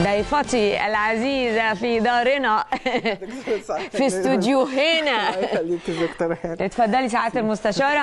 ضيفتي العزيزة في دارنا في استوديو هنا خليك دكتور هاني اتفضلي سعادة المستشارة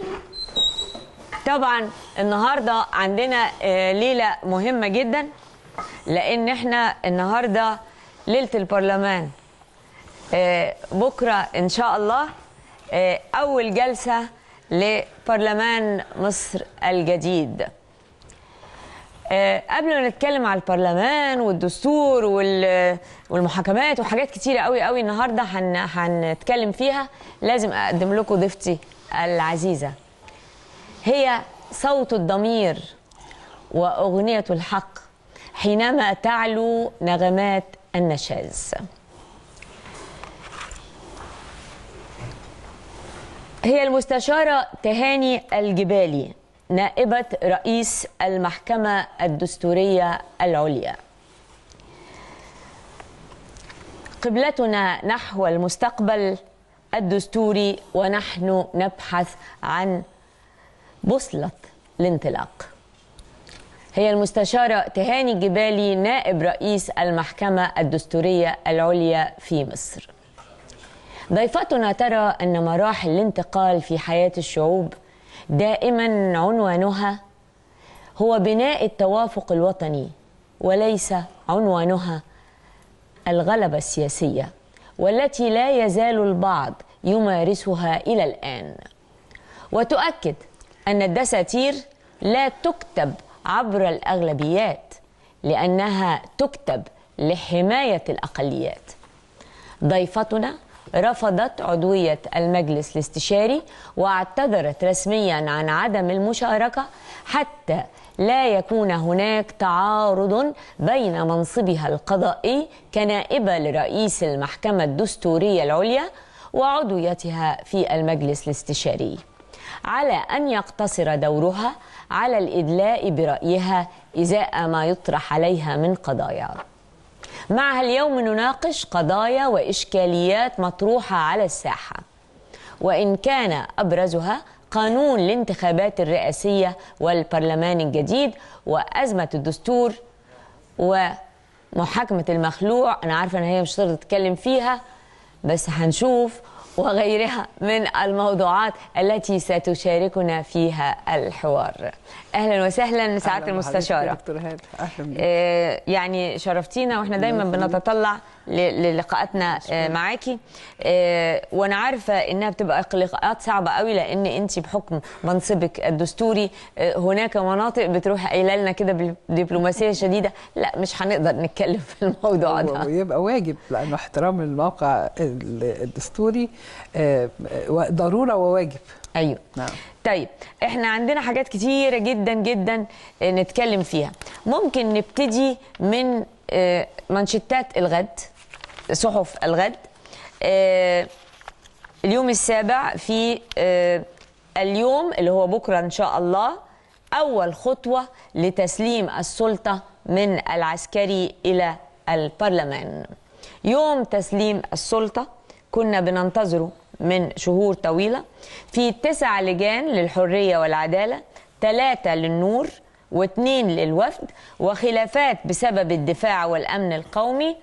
طبعا النهاردة عندنا آه، ليلة مهمة جدا لأن احنا النهاردة ليلة البرلمان آه، بكرة إن شاء الله آه، أول جلسة لبرلمان مصر الجديد آه، قبل ما نتكلم على البرلمان والدستور وال- والمحاكمات وحاجات كتيرة قوي قوي النهارده هن- هنتكلم فيها لازم اقدم لكم ضيفتي العزيزة هي صوت الضمير وأغنية الحق حينما تعلو نغمات النشاز هي المستشارة تهاني الجبالي نائبة رئيس المحكمة الدستورية العليا قبلتنا نحو المستقبل الدستوري ونحن نبحث عن بوصلة الانطلاق هي المستشارة تهاني الجبالي نائب رئيس المحكمة الدستورية العليا في مصر ضيفتنا ترى أن مراحل الانتقال في حياة الشعوب دائما عنوانها هو بناء التوافق الوطني وليس عنوانها الغلبة السياسية والتي لا يزال البعض يمارسها إلى الآن وتؤكد أن الدساتير لا تكتب عبر الأغلبيات لأنها تكتب لحماية الأقليات ضيفتنا رفضت عضوية المجلس الاستشاري واعتذرت رسميا عن عدم المشاركة حتى لا يكون هناك تعارض بين منصبها القضائي كنائبة لرئيس المحكمة الدستورية العليا وعضويتها في المجلس الاستشاري على أن يقتصر دورها على الإدلاء برأيها إزاء ما يطرح عليها من قضايا معها اليوم نناقش قضايا وإشكاليات مطروحة على الساحة وإن كان أبرزها قانون الانتخابات الرئاسية والبرلمان الجديد وأزمة الدستور ومحاكمة المخلوع أنا عارفة أن هي مش هتقدر تتكلم فيها بس هنشوف وغيرها من الموضوعات التي ستشاركنا فيها الحوار أهلا وسهلا سعادة أهلاً بحضرتك يا المستشارة دكتور هاني اهلا بيك آه، يعني شرفتينا واحنا دايما بنتطلع ل- للقاءاتنا آه، معاكي آه، وانا عارفه انها بتبقى لقاءات صعبه قوي لان انت بحكم منصبك الدستوري آه، هناك مناطق بتروح قايله لنا كده بدبلوماسيه شديده لا مش هنقدر نتكلم في الموضوع و- ده ويبقى واجب لانه احترام الموقع ال- الدستوري آه، آه، ضروره وواجب ايوه نعم طيب احنا عندنا حاجات كتيرة جدا جدا آه، نتكلم فيها ممكن نبتدي من آه، منشطات الغد صحف الغد آه، اليوم السابع في آه، اليوم اللي هو بكرة إن شاء الله أول خطوة لتسليم السلطة من العسكري إلى البرلمان يوم تسليم السلطة كنا بننتظره من شهور طويلة في تسع لجان للحرية والعدالة ثلاثة للنور واثنين للوفد وخلافات بسبب الدفاع والأمن القومي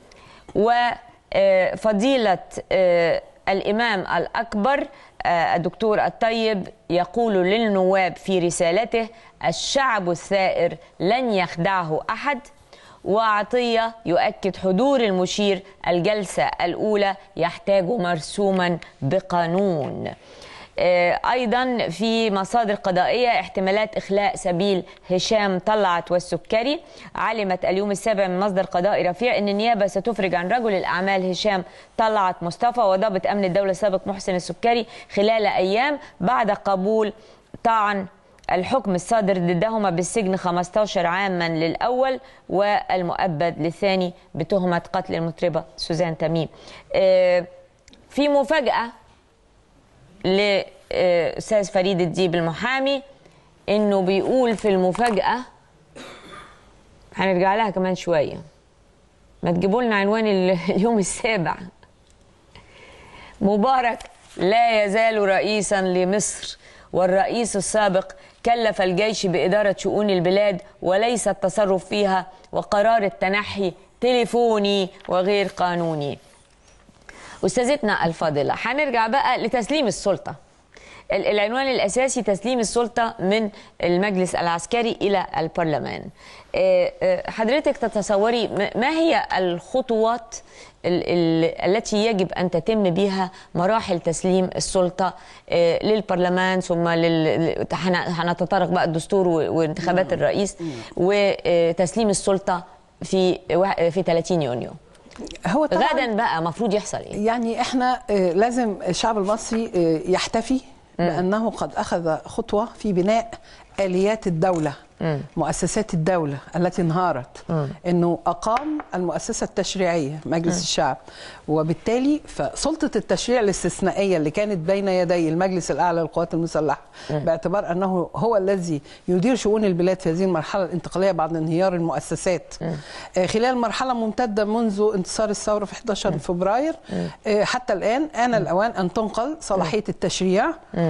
وفضيلة الإمام الأكبر آه، الدكتور الطيب يقول للنواب في رسالته الشعب الثائر لن يخدعه أحد وعطية يؤكد حضور المشير الجلسة الأولى يحتاج مرسوما بقانون آه، ايضا في مصادر قضائيه احتمالات اخلاء سبيل هشام طلعت والسكري علمت اليوم السابع من مصدر قضائي رفيع ان النيابه ستفرج عن رجل الاعمال هشام طلعت مصطفى وضابط امن الدوله السابق محسن السكري خلال ايام بعد قبول طعن الحكم الصادر ضدهما بالسجن 15 عاما للأول والمؤبد للثاني بتهمة قتل المطربة سوزان تميم آه، في مفاجأة لأستاذ فريد الديب المحامي إنه بيقول في المفاجأة هنرجع لها كمان شوية ما تجيبوا لنا عنوان ال- اليوم السابع مبارك لا يزال رئيسا لمصر والرئيس السابق كلف الجيش بإدارة شؤون البلاد وليس التصرف فيها وقرار التنحي تليفوني وغير قانوني أستاذتنا الفاضلة هنرجع بقى لتسليم السلطة ال- العنوان الأساسي تسليم السلطة من المجلس العسكري إلى البرلمان آه، آه، حضرتك تتصوري م- ما هي الخطوات ال- ال- التي يجب أن تتم بها مراحل تسليم السلطة آه، للبرلمان ثم لل... ل- هن- هنتطرق بقى الدستور و- وانتخابات الرئيس وتسليم السلطة في وا- في 30 يونيو هو طبعا غدا بقى المفروض يحصل ايه يعني احنا آه، لازم الشعب المصري آه، يحتفي بانه قد اخذ خطوه في بناء اليات الدوله مؤسسات الدوله التي انهارت انه اقام المؤسسه التشريعيه مجلس الشعب وبالتالي فسلطه التشريع الاستثنائيه اللي كانت بين يدي المجلس الاعلى للقوات المسلحه باعتبار انه هو الذي يدير شؤون البلاد في هذه المرحله الانتقاليه بعد انهيار المؤسسات آه، خلال مرحله ممتده منذ انتصار الثوره في 11 فبراير آه، حتى الان آن الاوان ان تنقل صلاحيه التشريع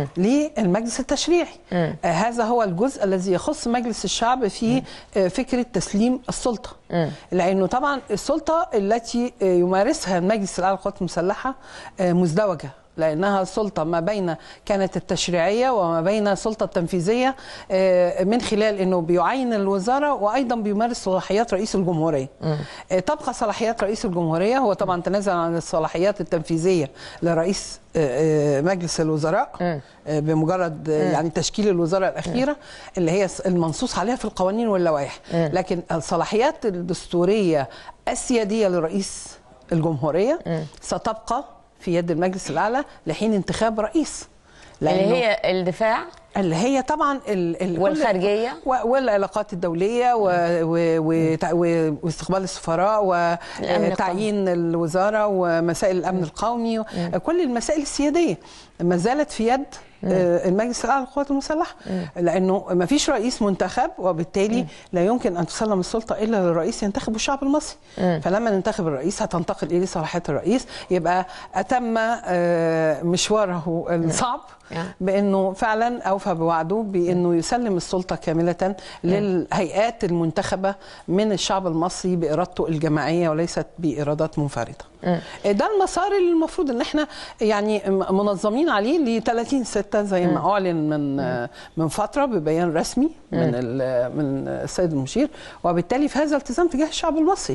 للمجلس التشريعي آه، هذا هو الجزء الذي يخص مجلس الشعب في آه، فكره تسليم السلطه لانه طبعا السلطه التي آه، يمارسها المجلس الاعلى للقوات المسلحه آه، مزدوجه لانها سلطه ما بين كانت التشريعيه وما بين السلطه التنفيذيه آه، من خلال انه بيعين الوزاره وايضا بيمارس صلاحيات رئيس الجمهوريه. آه، تبقى صلاحيات رئيس الجمهوريه هو طبعا تنازل عن الصلاحيات التنفيذيه لرئيس آه، آه، مجلس الوزراء آه، بمجرد آه، يعني تشكيل الوزاره الاخيره اللي هي المنصوص عليها في القوانين واللوائح لكن الصلاحيات الدستوريه السياديه لرئيس الجمهوريه ستبقى في يد المجلس الاعلى لحين انتخاب رئيس اللي لأنه هي الدفاع اللي هي طبعا ال ال والخارجية؟ و- والعلاقات الدوليه و و و و واستقبال السفراء الأمن وتعيين الوزاره ومسائل الامن القومي كل المسائل السياديه ما زالت في يد آه، المجلس الاعلى للقوات المسلحه لانه ما فيش رئيس منتخب وبالتالي لا يمكن ان تسلم السلطه الا للرئيس ينتخبه الشعب المصري فلما ننتخب الرئيس هتنتقل اليه صلاحيات الرئيس يبقى اتم آه، مشواره الصعب يعني. بانه فعلا اوفى بوعده بانه يسلم السلطه كامله للهيئات المنتخبه من الشعب المصري بارادته الجماعيه وليست بارادات منفرده. ده المسار اللي المفروض ان احنا يعني منظمين عليه ل 30 6 زي ما اعلن من من فتره ببيان رسمي من ال- من السيد المشير وبالتالي في هذا التزام تجاه الشعب المصري.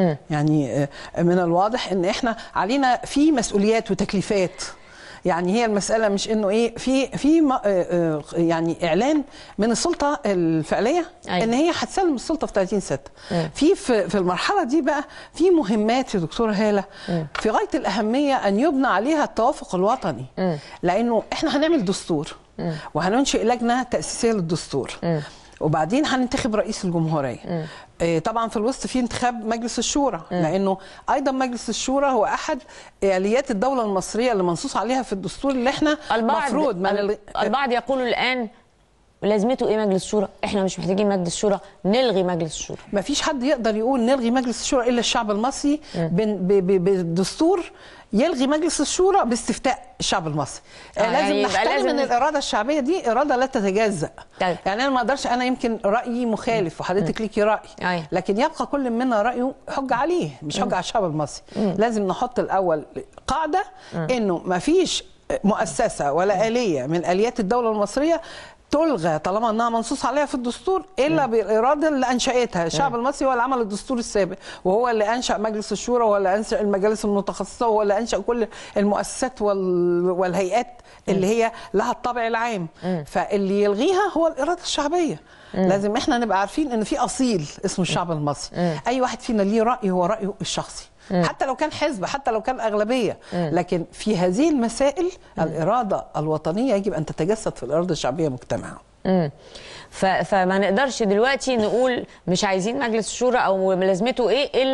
يعني آه، من الواضح ان احنا علينا في مسؤوليات وتكليفات يعني هي المساله مش انه ايه في في م- آه، آه، يعني اعلان من السلطه الفعليه أيوة. ان هي هتسلم السلطه في 30 6 في في في المرحله دي بقى في مهمات يا دكتوره هاله في غايه الاهميه ان يبنى عليها التوافق الوطني لانه احنا هنعمل دستور وهننشئ لجنه تاسيسيه للدستور وبعدين هننتخب رئيس الجمهوريه آه، طبعا في الوسط في انتخاب مجلس الشورى لانه ايضا مجلس الشورى هو احد اليات الدوله المصريه اللي منصوص عليها في الدستور اللي احنا البعض مفروض ما نلغي- البعض يقول الان لازمته ايه مجلس الشورى؟ احنا مش محتاجين مجلس شورى نلغي مجلس الشورى. ما فيش حد يقدر يقول نلغي مجلس الشورى الا الشعب المصري بن- ب- ب- بالدستور يلغي مجلس الشورى باستفتاء الشعب المصري آه، آه لازم يعني يبقى نحترم لازم ان نس- الاراده الشعبيه دي اراده لا تتجزا طيب. يعني انا ما اقدرش انا يمكن رايي مخالف وحضرتك ليكي راي أيوة. لكن يبقى كل منا رايه حجه عليه مش حجه على الشعب المصري لازم نحط الاول قاعده انه ما فيش مؤسسه ولا اليه من اليات الدوله المصريه تلغى طالما انها منصوص عليها في الدستور الا بالاراده اللي انشاتها الشعب المصري هو اللي عمل الدستور السابق وهو اللي انشا مجلس الشورى وهو اللي انشا المجالس المتخصصه وهو اللي انشا كل المؤسسات وال... والهيئات اللي هي لها الطابع العام فاللي يلغيها هو الاراده الشعبيه لازم احنا نبقى عارفين ان في اصيل اسمه الشعب المصري اي واحد فينا ليه راي هو رايه الشخصي حتى لو كان حزب حتى لو كان اغلبيه لكن في هذه المسائل الاراده الوطنيه يجب ان تتجسد في الاراده الشعبيه مجتمعا مم. ف- فما نقدرش دلوقتي نقول مش عايزين مجلس الشورى او لازمته ايه الا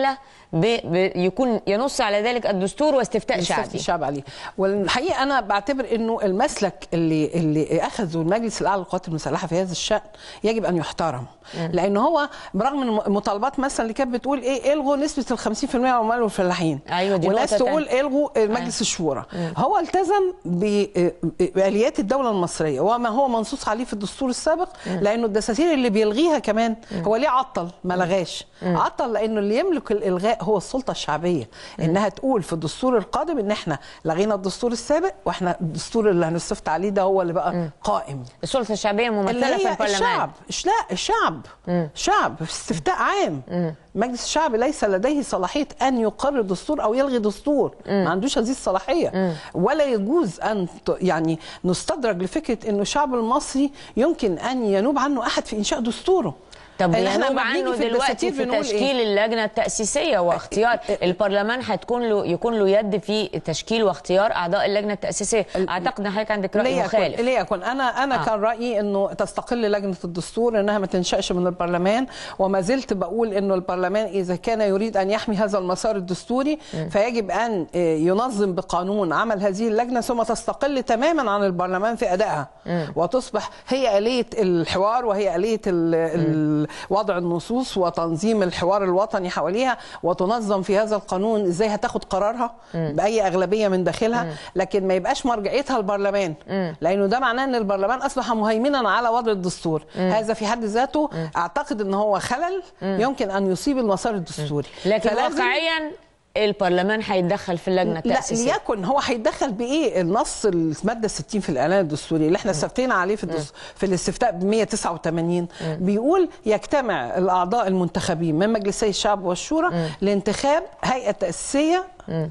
ب... ب... يكون ينص على ذلك الدستور واستفتاء استفتاء شعبي الشعب عليه والحقيقه انا بعتبر انه المسلك اللي اللي اخذه المجلس الاعلى للقوات المسلحه في هذا الشان يجب ان يحترم لان هو برغم من المطالبات مثلا اللي كانت بتقول ايه الغوا نسبه ال 50% العمال والفلاحين أيوة، دي وناس نقطة تقول الغوا مجلس الشورى هو التزم ب- باليات الدوله المصريه وما هو منصوص عليه في الدستور السابق لانه الدساتير اللي بيلغيها كمان هو ليه عطل ما لغاش عطل لانه اللي يملك الالغاء هو السلطه الشعبيه انها تقول في الدستور القادم ان احنا لغينا الدستور السابق واحنا الدستور اللي هنستفتى عليه ده هو اللي بقى قائم السلطه الشعبيه اللي ممثله في هي البرلمان الشعب إش- لا الشعب شعب في استفتاء عام مجلس الشعب ليس لديه صلاحيه ان يقرر دستور او يلغي دستور ما عندوش هذه الصلاحيه ولا يجوز ان ت- يعني نستدرج لفكره انه الشعب المصري يمكن ان ينوب عنه احد في انشاء دستوره طب إحنا ينوب لما بنيجي عنه في دلوقتي الدساتير في بنقول تشكيل إيه؟ اللجنه التاسيسيه واختيار البرلمان هتكون له يكون له يد في تشكيل واختيار اعضاء اللجنه التاسيسيه اعتقد ان حضرتك عندك راي ليكن مخالف ليكن انا انا آه. آه. كان رايي انه تستقل لجنه الدستور انها ما تنشاش من البرلمان وما زلت بقول انه البرلمان اذا كان يريد ان يحمي هذا المسار الدستوري فيجب ان آه، ينظم بقانون عمل هذه اللجنه ثم تستقل تماما عن البرلمان في ادائها وتصبح هي اليه الحوار وهي اليه ال- ال- وضع النصوص وتنظيم الحوار الوطني حواليها وتنظم في هذا القانون ازاي هتاخد قرارها باي اغلبيه من داخلها لكن ما يبقاش مرجعيتها البرلمان لانه ده معناه ان البرلمان اصبح مهيمنا على وضع الدستور هذا في حد ذاته اعتقد ان هو خلل يمكن ان يصيب المسار الدستوري لكن فلازم- واقعيا البرلمان هيتدخل في اللجنه لا التاسيسيه ليكن هو هيتدخل بايه النص الماده 60 في الاعلان الدستوري اللي احنا استفتينا عليه في الدس... في الاستفتاء ب 189 بيقول يجتمع الاعضاء المنتخبين من مجلسي الشعب والشورى لانتخاب هيئه تاسيسيه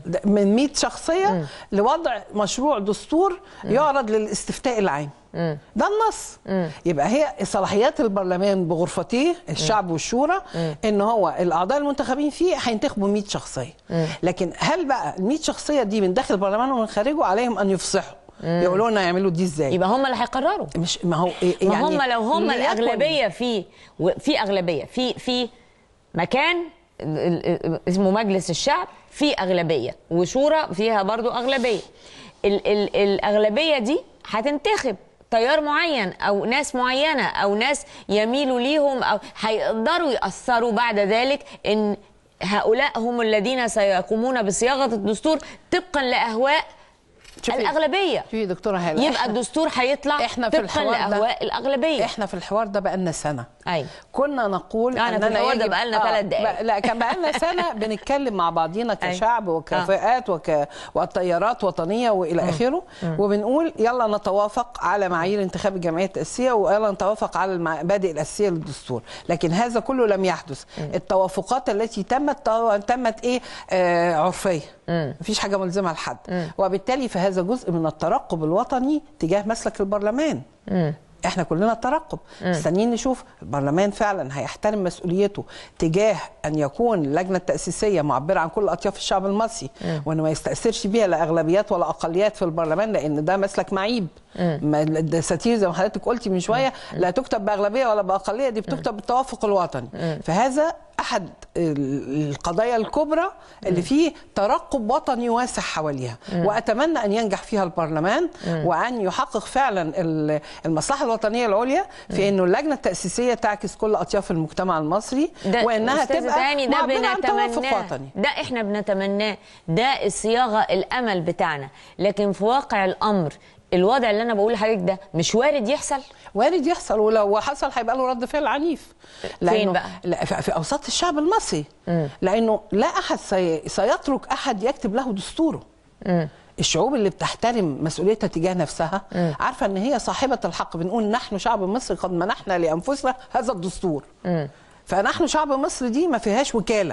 من 100 شخصيه لوضع مشروع دستور يعرض للاستفتاء العام ده النص يبقى هي صلاحيات البرلمان بغرفتيه الشعب والشورى ان هو الاعضاء المنتخبين فيه هينتخبوا 100 شخصيه لكن هل بقى ال 100 شخصيه دي من داخل البرلمان ومن خارجه عليهم ان يفصحوا يقولوا لنا يعملوا دي ازاي يبقى هم اللي هيقرروا مش ما هو إيه ما يعني هم لو هم ليكن- الاغلبيه في في اغلبيه في في مكان ال- ال- اسمه مجلس الشعب في اغلبيه وشورى فيها برضو اغلبيه ال ال الاغلبيه دي هتنتخب تيار معين او ناس معينه او ناس يميلوا ليهم او هيقدروا ياثروا بعد ذلك ان هؤلاء هم الذين سيقومون بصياغه الدستور طبقا لاهواء شوفي- الاغلبيه شوفي يا دكتوره هلا يبقى الدستور هيطلع إحنا في طبقا الحوار ده- لاهواء الاغلبيه احنا في الحوار ده بقالنا سنه ايوه كنا نقول لا، أنا في الحوار ده يجب- بقالنا تلات دقايق. بق- لا كان بقالنا سنه بنتكلم مع بعضينا أيوة. كشعب وكفئات وك وتيارات وطنيه والى اخره وبنقول يلا نتوافق على معايير انتخاب الجمعيه التاسيسيه ويلا نتوافق على المبادئ الاساسيه للدستور لكن هذا كله لم يحدث التوافقات التي تمت تو- تمت ايه آه عرفيه مفيش حاجه ملزمه لحد وبالتالي فهذا جزء من الترقب الوطني تجاه مسلك البرلمان احنا كلنا الترقب مستنيين نشوف البرلمان فعلا هيحترم مسؤوليته تجاه ان يكون اللجنه التاسيسيه معبره عن كل اطياف الشعب المصري وانه ما يستاثرش بيها لا اغلبيات ولا اقليات في البرلمان لان ده مسلك معيب ما الدساتير زي ما حضرتك قلتي من شويه لا تكتب باغلبيه ولا باقليه دي بتكتب بالتوافق الوطني فهذا احد ال- القضايا الكبرى اللي فيه ترقب وطني واسع حواليها واتمنى ان ينجح فيها البرلمان وان يحقق فعلا ال- المصلحه الوطنيه العليا في انه اللجنه التاسيسيه تعكس كل اطياف المجتمع المصري ده وانها أستاذة تبقى تهاني ده معبرة عن توافق بنتمناه وطني ده احنا بنتمناه ده الصياغه الامل بتاعنا لكن في واقع الامر الوضع اللي انا بقول لحضرتك ده مش وارد يحصل وارد يحصل ولو حصل هيبقى له رد فعل عنيف لانه بقى؟ لا في في اوساط الشعب المصري لانه لا احد سي سيترك احد يكتب له دستوره الشعوب اللي بتحترم مسؤوليتها تجاه نفسها عارفه ان هي صاحبه الحق بنقول نحن شعب مصر قد منحنا لانفسنا هذا الدستور فنحن شعب مصر دي ما فيهاش وكاله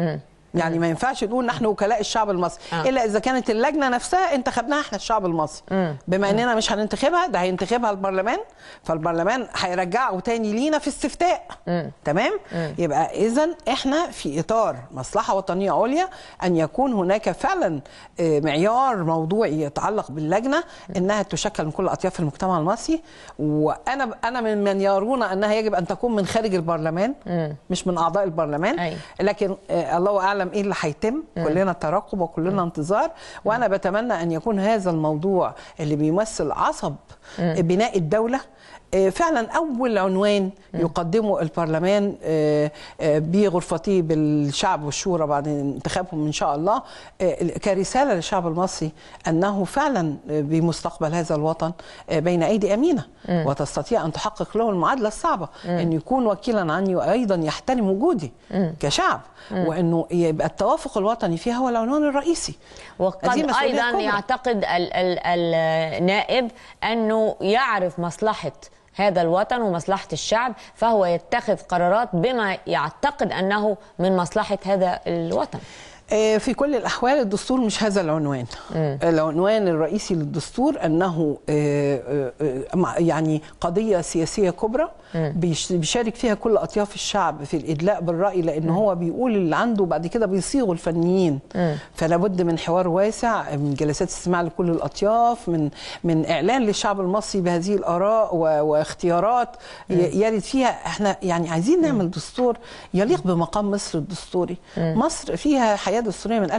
يعني ما ينفعش نقول نحن وكلاء الشعب المصري آه. الا اذا كانت اللجنه نفسها انتخبناها احنا الشعب المصري بما اننا مش هننتخبها ده هينتخبها البرلمان فالبرلمان هيرجعه تاني لينا في استفتاء تمام يبقى اذا احنا في اطار مصلحه وطنيه عليا ان يكون هناك فعلا آه، معيار موضوعي يتعلق باللجنه انها تشكل من كل اطياف المجتمع المصري وانا انا من من يرون انها يجب ان تكون من خارج البرلمان مش من اعضاء البرلمان أيوة. لكن آه، الله اعلم نعلم ايه اللي هيتم كلنا ترقب وكلنا انتظار وانا بتمنى ان يكون هذا الموضوع اللي بيمثل عصب بناء الدوله آه، فعلا اول عنوان يقدمه البرلمان آه، آه، بغرفته بالشعب والشورى بعد انتخابهم ان شاء الله آه، كرساله للشعب المصري انه فعلا آه، بمستقبل هذا الوطن آه، بين ايدي امينه وتستطيع ان تحقق له المعادله الصعبه ان يكون وكيلا عني وايضا يحترم وجودي كشعب وانه يبقى التوافق الوطني فيها هو العنوان الرئيسي وقد هذه مسؤولية ايضا كبرى. يعتقد ال- ال- النائب انه يعرف مصلحه هذا الوطن ومصلحه الشعب فهو يتخذ قرارات بما يعتقد انه من مصلحه هذا الوطن آه، في كل الأحوال الدستور مش هذا العنوان العنوان الرئيسي للدستور أنه آه، آه، آه، مع- يعني قضية سياسية كبرى بيش- بيشارك فيها كل أطياف الشعب في الإدلاء بالرأي لأن هو بيقول اللي عنده بعد كده بيصيغه الفنيين فلا بد من حوار واسع من جلسات استماع لكل الأطياف من من إعلان للشعب المصري بهذه الآراء و- واختيارات ي- يرد فيها احنا يعني عايزين نعمل دستور يليق بمقام مصر الدستوري مصر فيها حياة دستورية من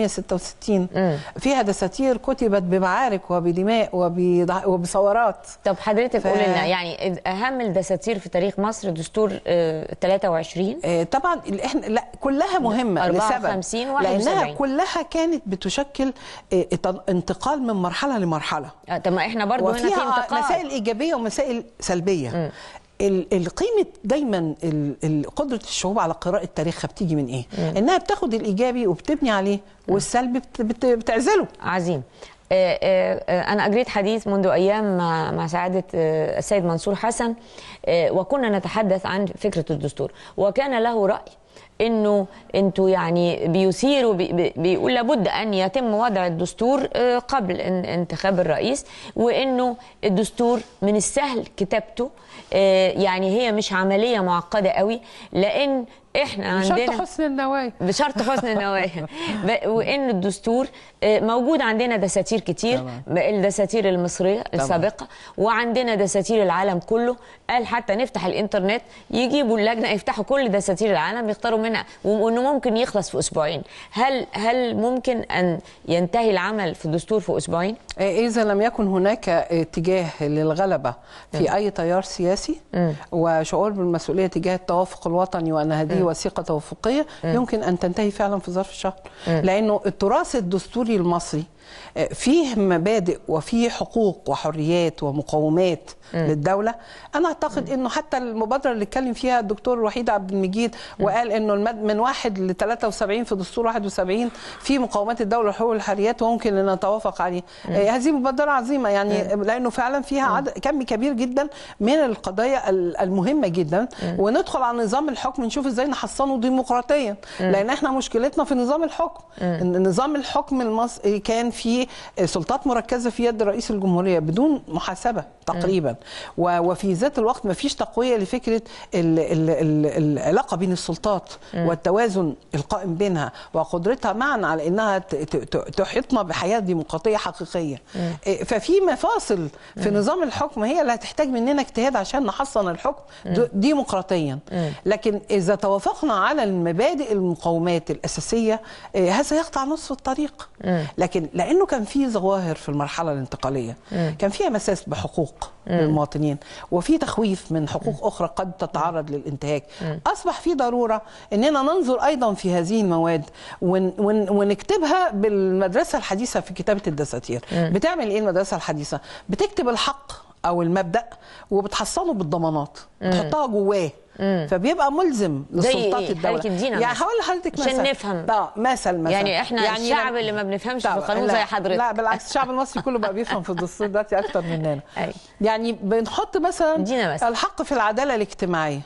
1866 فيها دساتير كتبت بمعارك وبدماء وبضع- وبثورات طب حضرتك ف- قول لنا يعني اهم الدساتير في تاريخ مصر دستور آه، 23 آه، طبعا ال- احنا لا كلها مهمه 54 لسبب 71. لانها كلها كانت بتشكل آه، ات- انتقال من مرحله لمرحله آه، طب ما احنا برضو هنا في وفيها انتقاد مسائل ايجابيه ومسائل سلبيه ال- القيمة دايما ال- ال- قدرة الشعوب على قراءة تاريخها بتيجي من ايه؟ انها بتاخد الايجابي وبتبني عليه والسلبي بت- بت- بتعزله عظيم آه، آه، آه، أنا أجريت حديث منذ أيام مع مع سعادة آه، السيد منصور حسن آه، وكنا نتحدث عن فكرة الدستور وكان له رأي انه انتوا يعني بيثيروا بي بي- بيقول لابد ان يتم وضع الدستور آه، قبل ان- انتخاب الرئيس وانه الدستور من السهل كتابته آه، يعني هي مش عمليه معقده قوي لان احنا شرط عندنا حسن النوايا بشرط حسن النوايا ب- وان الدستور آه، موجود عندنا دساتير كتير طبعا. الدساتير المصريه السابقه وعندنا دساتير العالم كله قال حتى نفتح الانترنت يجيبوا اللجنه يفتحوا كل دساتير العالم يختاروا منها وانه ممكن يخلص في اسبوعين هل هل ممكن ان ينتهي العمل في الدستور في اسبوعين إذا لم يكن هناك اتجاه للغلبة في أي تيار سياسي وشعور بالمسؤولية تجاه التوافق الوطني وأن هذه وثيقة توافقية يمكن أن تنتهي فعلا في ظرف شهر لأنه التراث الدستوري المصري آه، فيه مبادئ وفيه حقوق وحريات ومقومات للدولة أنا أعتقد أنه حتى المبادرة اللي اتكلم فيها الدكتور وحيد عبد المجيد وقال أنه المد من واحد ل 73 في دستور 71 في مقومات الدولة والحقوق والحريات وممكن أن نتوافق عليه آه، هذه مبادرة عظيمة يعني لأنه فعلا فيها عدد كم كبير جدا من القضايا ال- المهمة جدا وندخل على نظام الحكم نشوف ازاي نحصنه ديمقراطيا لأن احنا مشكلتنا في نظام الحكم إن نظام الحكم المصري كان فيه سلطات مركزة في يد رئيس الجمهورية بدون محاسبة تقريبا و- وفي ذات الوقت ما فيش تقوية لفكرة ال ال ال العلاقة بين السلطات والتوازن القائم بينها وقدرتها معا على انها ت- ت- ت- تحيطنا بحياة ديمقراطية حقيقية إيه، ففي مفاصل في نظام الحكم هي اللي هتحتاج مننا اجتهاد عشان نحصن الحكم د- ديمقراطيا لكن اذا توافقنا على المبادئ المقومات الاساسيه إيه، هذا يقطع نصف الطريق لكن لانه كان في ظواهر في المرحله الانتقاليه كان فيها مساس بحقوق للمواطنين وفي تخويف من حقوق اخرى قد تتعرض للانتهاك اصبح في ضروره اننا ننظر ايضا في هذه المواد ون ون ونكتبها بالمدرسه الحديثه في كتابه الدساتير بتعمل ايه المدرسه الحديثه بتكتب الحق او المبدا وبتحصنه بالضمانات بتحطها جواه فبيبقى ملزم زي لسلطات إيه؟ الدوله حضرتك ادينا يعني مثل. هقول لحضرتك عشان مثل نفهم. اه مثل مثلا يعني احنا الشعب لما- اللي ما بنفهمش في طبعا، القانون لا، زي حضرتك لا بالعكس الشعب المصري كله بقى بيفهم في الدستور دلوقتي اكتر مننا أي. يعني بنحط مثلا ادينا مثل. الحق في العداله الاجتماعيه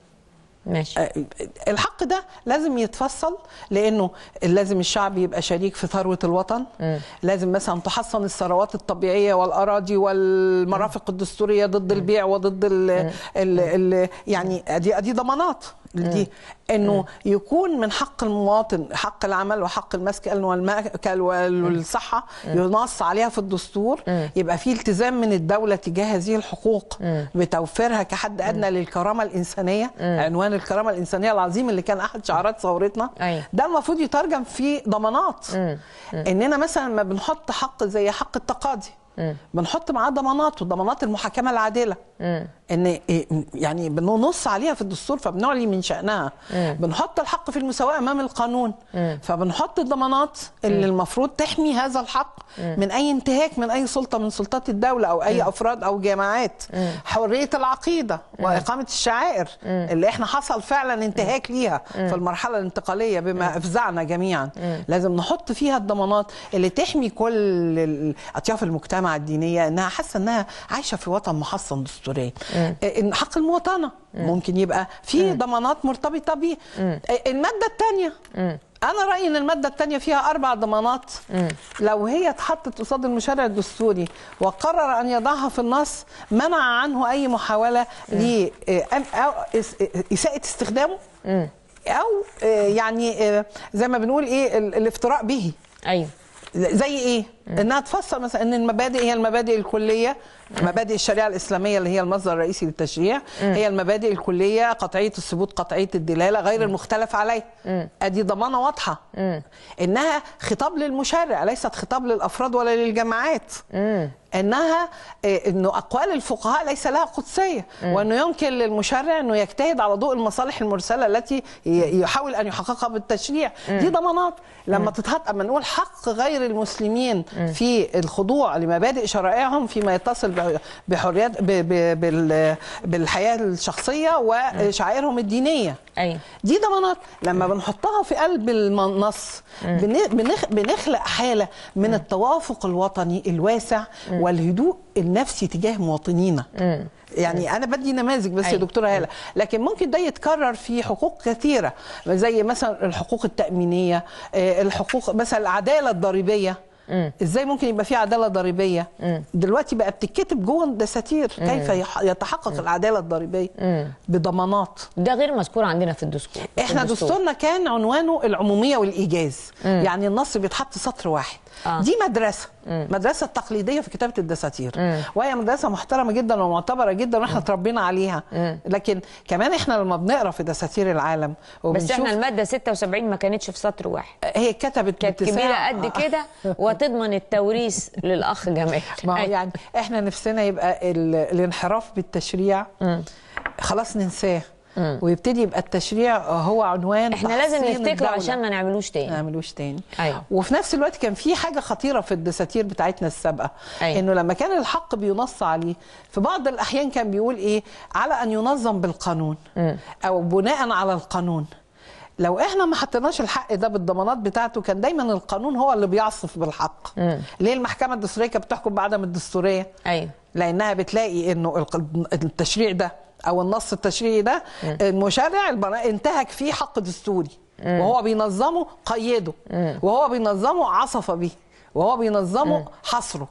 ماشي آه، الحق ده لازم يتفصل لانه لازم الشعب يبقى شريك في ثروه الوطن لازم مثلا تحصن الثروات الطبيعيه والاراضي والمرافق الدستوريه ضد البيع وضد ال ال ال يعني دي دي ضمانات دي انه يكون من حق المواطن حق العمل وحق المسكن والمأكل والصحه ينص عليها في الدستور يبقى في التزام من الدوله تجاه هذه الحقوق بتوفيرها كحد ادنى للكرامه الانسانيه عنوان الكرامه الانسانيه العظيم اللي كان احد شعارات ثورتنا أيوة. ده المفروض يترجم في ضمانات اننا مثلا ما بنحط حق زي حق التقاضي بنحط معاه ضمانات وضمانات المحاكمه العادله ان إيه- يعني بننص عليها في الدستور فبنعلي من شانها بنحط الحق في المساواه امام القانون فبنحط الضمانات اللي المفروض تحمي هذا الحق من اي انتهاك من اي سلطه من سلطات الدوله او اي افراد او جماعات حريه العقيده واقامه الشعائر اللي احنا حصل فعلا انتهاك ليها في المرحله الانتقاليه بما افزعنا جميعا لازم نحط فيها الضمانات اللي تحمي كل ال- اطياف المجتمع الدينيه انها حاسه انها عايشه في وطن محصن دستوريا إن حق المواطنه ممكن يبقى في ضمانات مرتبطه بيه الماده الثانيه انا رايي ان الماده الثانيه فيها اربع ضمانات لو هي اتحطت قصاد المشرع الدستوري وقرر ان يضعها في النص منع عنه اي محاوله ل او اساءه استخدامه او آه، يعني آه، زي ما بنقول ايه ال- الافتراء به ايوه زي ايه؟ انها تفسر مثلا ان المبادئ هي المبادئ الكليه مبادئ الشريعه الاسلاميه اللي هي المصدر الرئيسي للتشريع هي المبادئ الكليه قطعيه الثبوت قطعيه الدلاله غير المختلف عليه ادي ضمانه واضحه انها خطاب للمشرع ليست خطاب للافراد ولا للجماعات انها إيه، انه اقوال الفقهاء ليس لها قدسيه وانه يمكن للمشرع انه يجتهد على ضوء المصالح المرسله التي ي- يحاول ان يحققها بالتشريع دي ضمانات لما تتحط اما نقول حق غير المسلمين في الخضوع لمبادئ شرائعهم فيما يتصل ب- بحريات ب- ب- بال- بالحياه الشخصيه وشعائرهم الدينيه ايوه دي ضمانات لما بنحطها في قلب النص بن- بنخ- بنخلق حاله من التوافق الوطني الواسع والهدوء النفسي تجاه مواطنينا يعني انا بدي نماذج بس يا أيوة. دكتوره هاله لكن ممكن ده يتكرر في حقوق كثيره زي مثلا الحقوق التامينيه آه، الحقوق مثلا العداله الضريبيه ازاي ممكن يبقى في عداله ضريبيه دلوقتي بقى بتتكتب جوه الدساتير كيف يح- يتحقق العداله الضريبيه بضمانات ده غير مذكور عندنا في الدستور في احنا الدستور. دستورنا كان عنوانه العموميه والايجاز يعني النص بيتحط سطر واحد آه. دي مدرسه مدرسه تقليديه في كتابه الدساتير وهي مدرسه محترمه جدا ومعتبره جدا واحنا اتربينا عليها لكن كمان احنا لما بنقرا في دساتير العالم بس وبنشوف احنا الماده 76 ما كانتش في سطر واحد هي كتبت كانت باتساع. كبيره قد كده وتضمن التوريث للاخ جمال ما هو أيوة. يعني احنا نفسنا يبقى ال- الانحراف بالتشريع خلاص ننساه ويبتدي يبقى التشريع هو عنوان احنا لازم تحسين نفتكره الدولة. عشان ما نعملوش ما تاني نعملوش تاني أيوة. وفي نفس الوقت كان في حاجه خطيره في الدساتير بتاعتنا السابقه أيوة. انه لما كان الحق بينص عليه في بعض الاحيان كان بيقول ايه على ان ينظم بالقانون او بناء على القانون لو احنا ما حطيناش الحق ده بالضمانات بتاعته كان دايما القانون هو اللي بيعصف بالحق ليه المحكمه الدستوريه كانت بتحكم بعدم الدستوريه ايوه لانها بتلاقي انه الق- التشريع ده او النص التشريعي ده المشرع البنا- انتهك فيه حق دستوري وهو بينظمه قيده وهو بينظمه عصف به وهو بينظمه حصره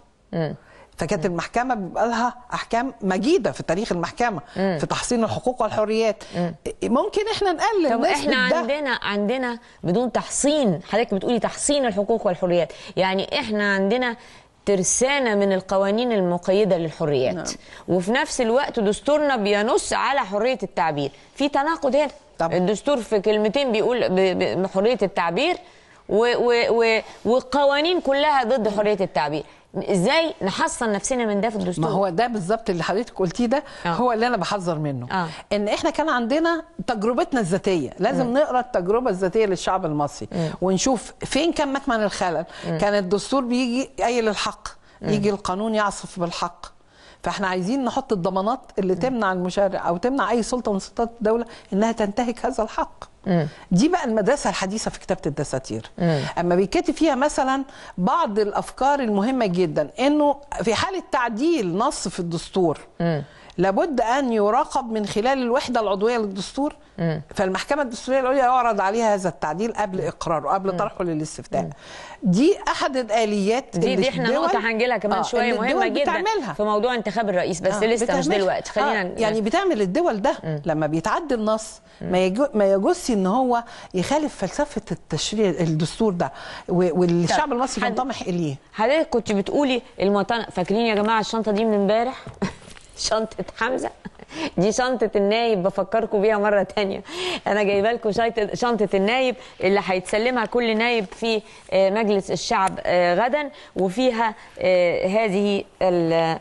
فكانت المحكمه بيبقى لها احكام مجيده في تاريخ المحكمه في تحصين الحقوق والحريات ممكن احنا نقلل طب نسبة احنا ده. عندنا عندنا بدون تحصين حضرتك بتقولي تحصين الحقوق والحريات يعني احنا عندنا ترسانة من القوانين المقيدة للحريات نعم. وفي نفس الوقت دستورنا بينص على حرية التعبير في تناقض هنا طبعا. الدستور في كلمتين بيقول ب- ب- بحرية التعبير و و و والقوانين كلها ضد حرية التعبير ازاي نحصن نفسنا من ده في الدستور ما هو ده بالظبط اللي حضرتك قلتيه ده آه. هو اللي انا بحذر منه آه. ان احنا كان عندنا تجربتنا الذاتيه لازم نقرا التجربه الذاتيه للشعب المصري ونشوف فين كان مكمن الخلل كان الدستور بيجي قايل الحق يجي القانون يعصف بالحق فاحنا عايزين نحط الضمانات اللي تمنع المشرع او تمنع اي سلطه من سلطات الدوله انها تنتهك هذا الحق دي بقى المدرسه الحديثه في كتابه الدساتير اما بيتكتب فيها مثلا بعض الافكار المهمه جدا انه في حاله تعديل نص في الدستور لابد ان يراقب من خلال الوحده العضويه للدستور فالمحكمه الدستوريه العليا يعرض عليها هذا التعديل قبل اقراره قبل طرحه للاستفتاء دي احد الاليات دي, اللي دي احنا الدول- نقطة هنجيلها كمان آه، شوية اللي مهمة الدول جدا بتعملها. في موضوع انتخاب الرئيس بس آه، لسه مش بتعملها. دلوقتي خلينا آه يعني بتعمل الدول ده لما بيتعدي النص ما يجو ما يجوزش ان هو يخالف فلسفه التشريع الدستور ده و- والشعب طب، المصري حد- منطمح اليه حضرتك كنت بتقولي المواطنة فاكرين يا جماعة الشنطة دي من امبارح شنطة حمزة دي شنطة النايب بفكركم بيها مرة تانية أنا جايبة لكم شنطة- شنطة النايب اللي هيتسلمها كل نايب في آه، مجلس الشعب آه، غدا وفيها آه، هذه ال-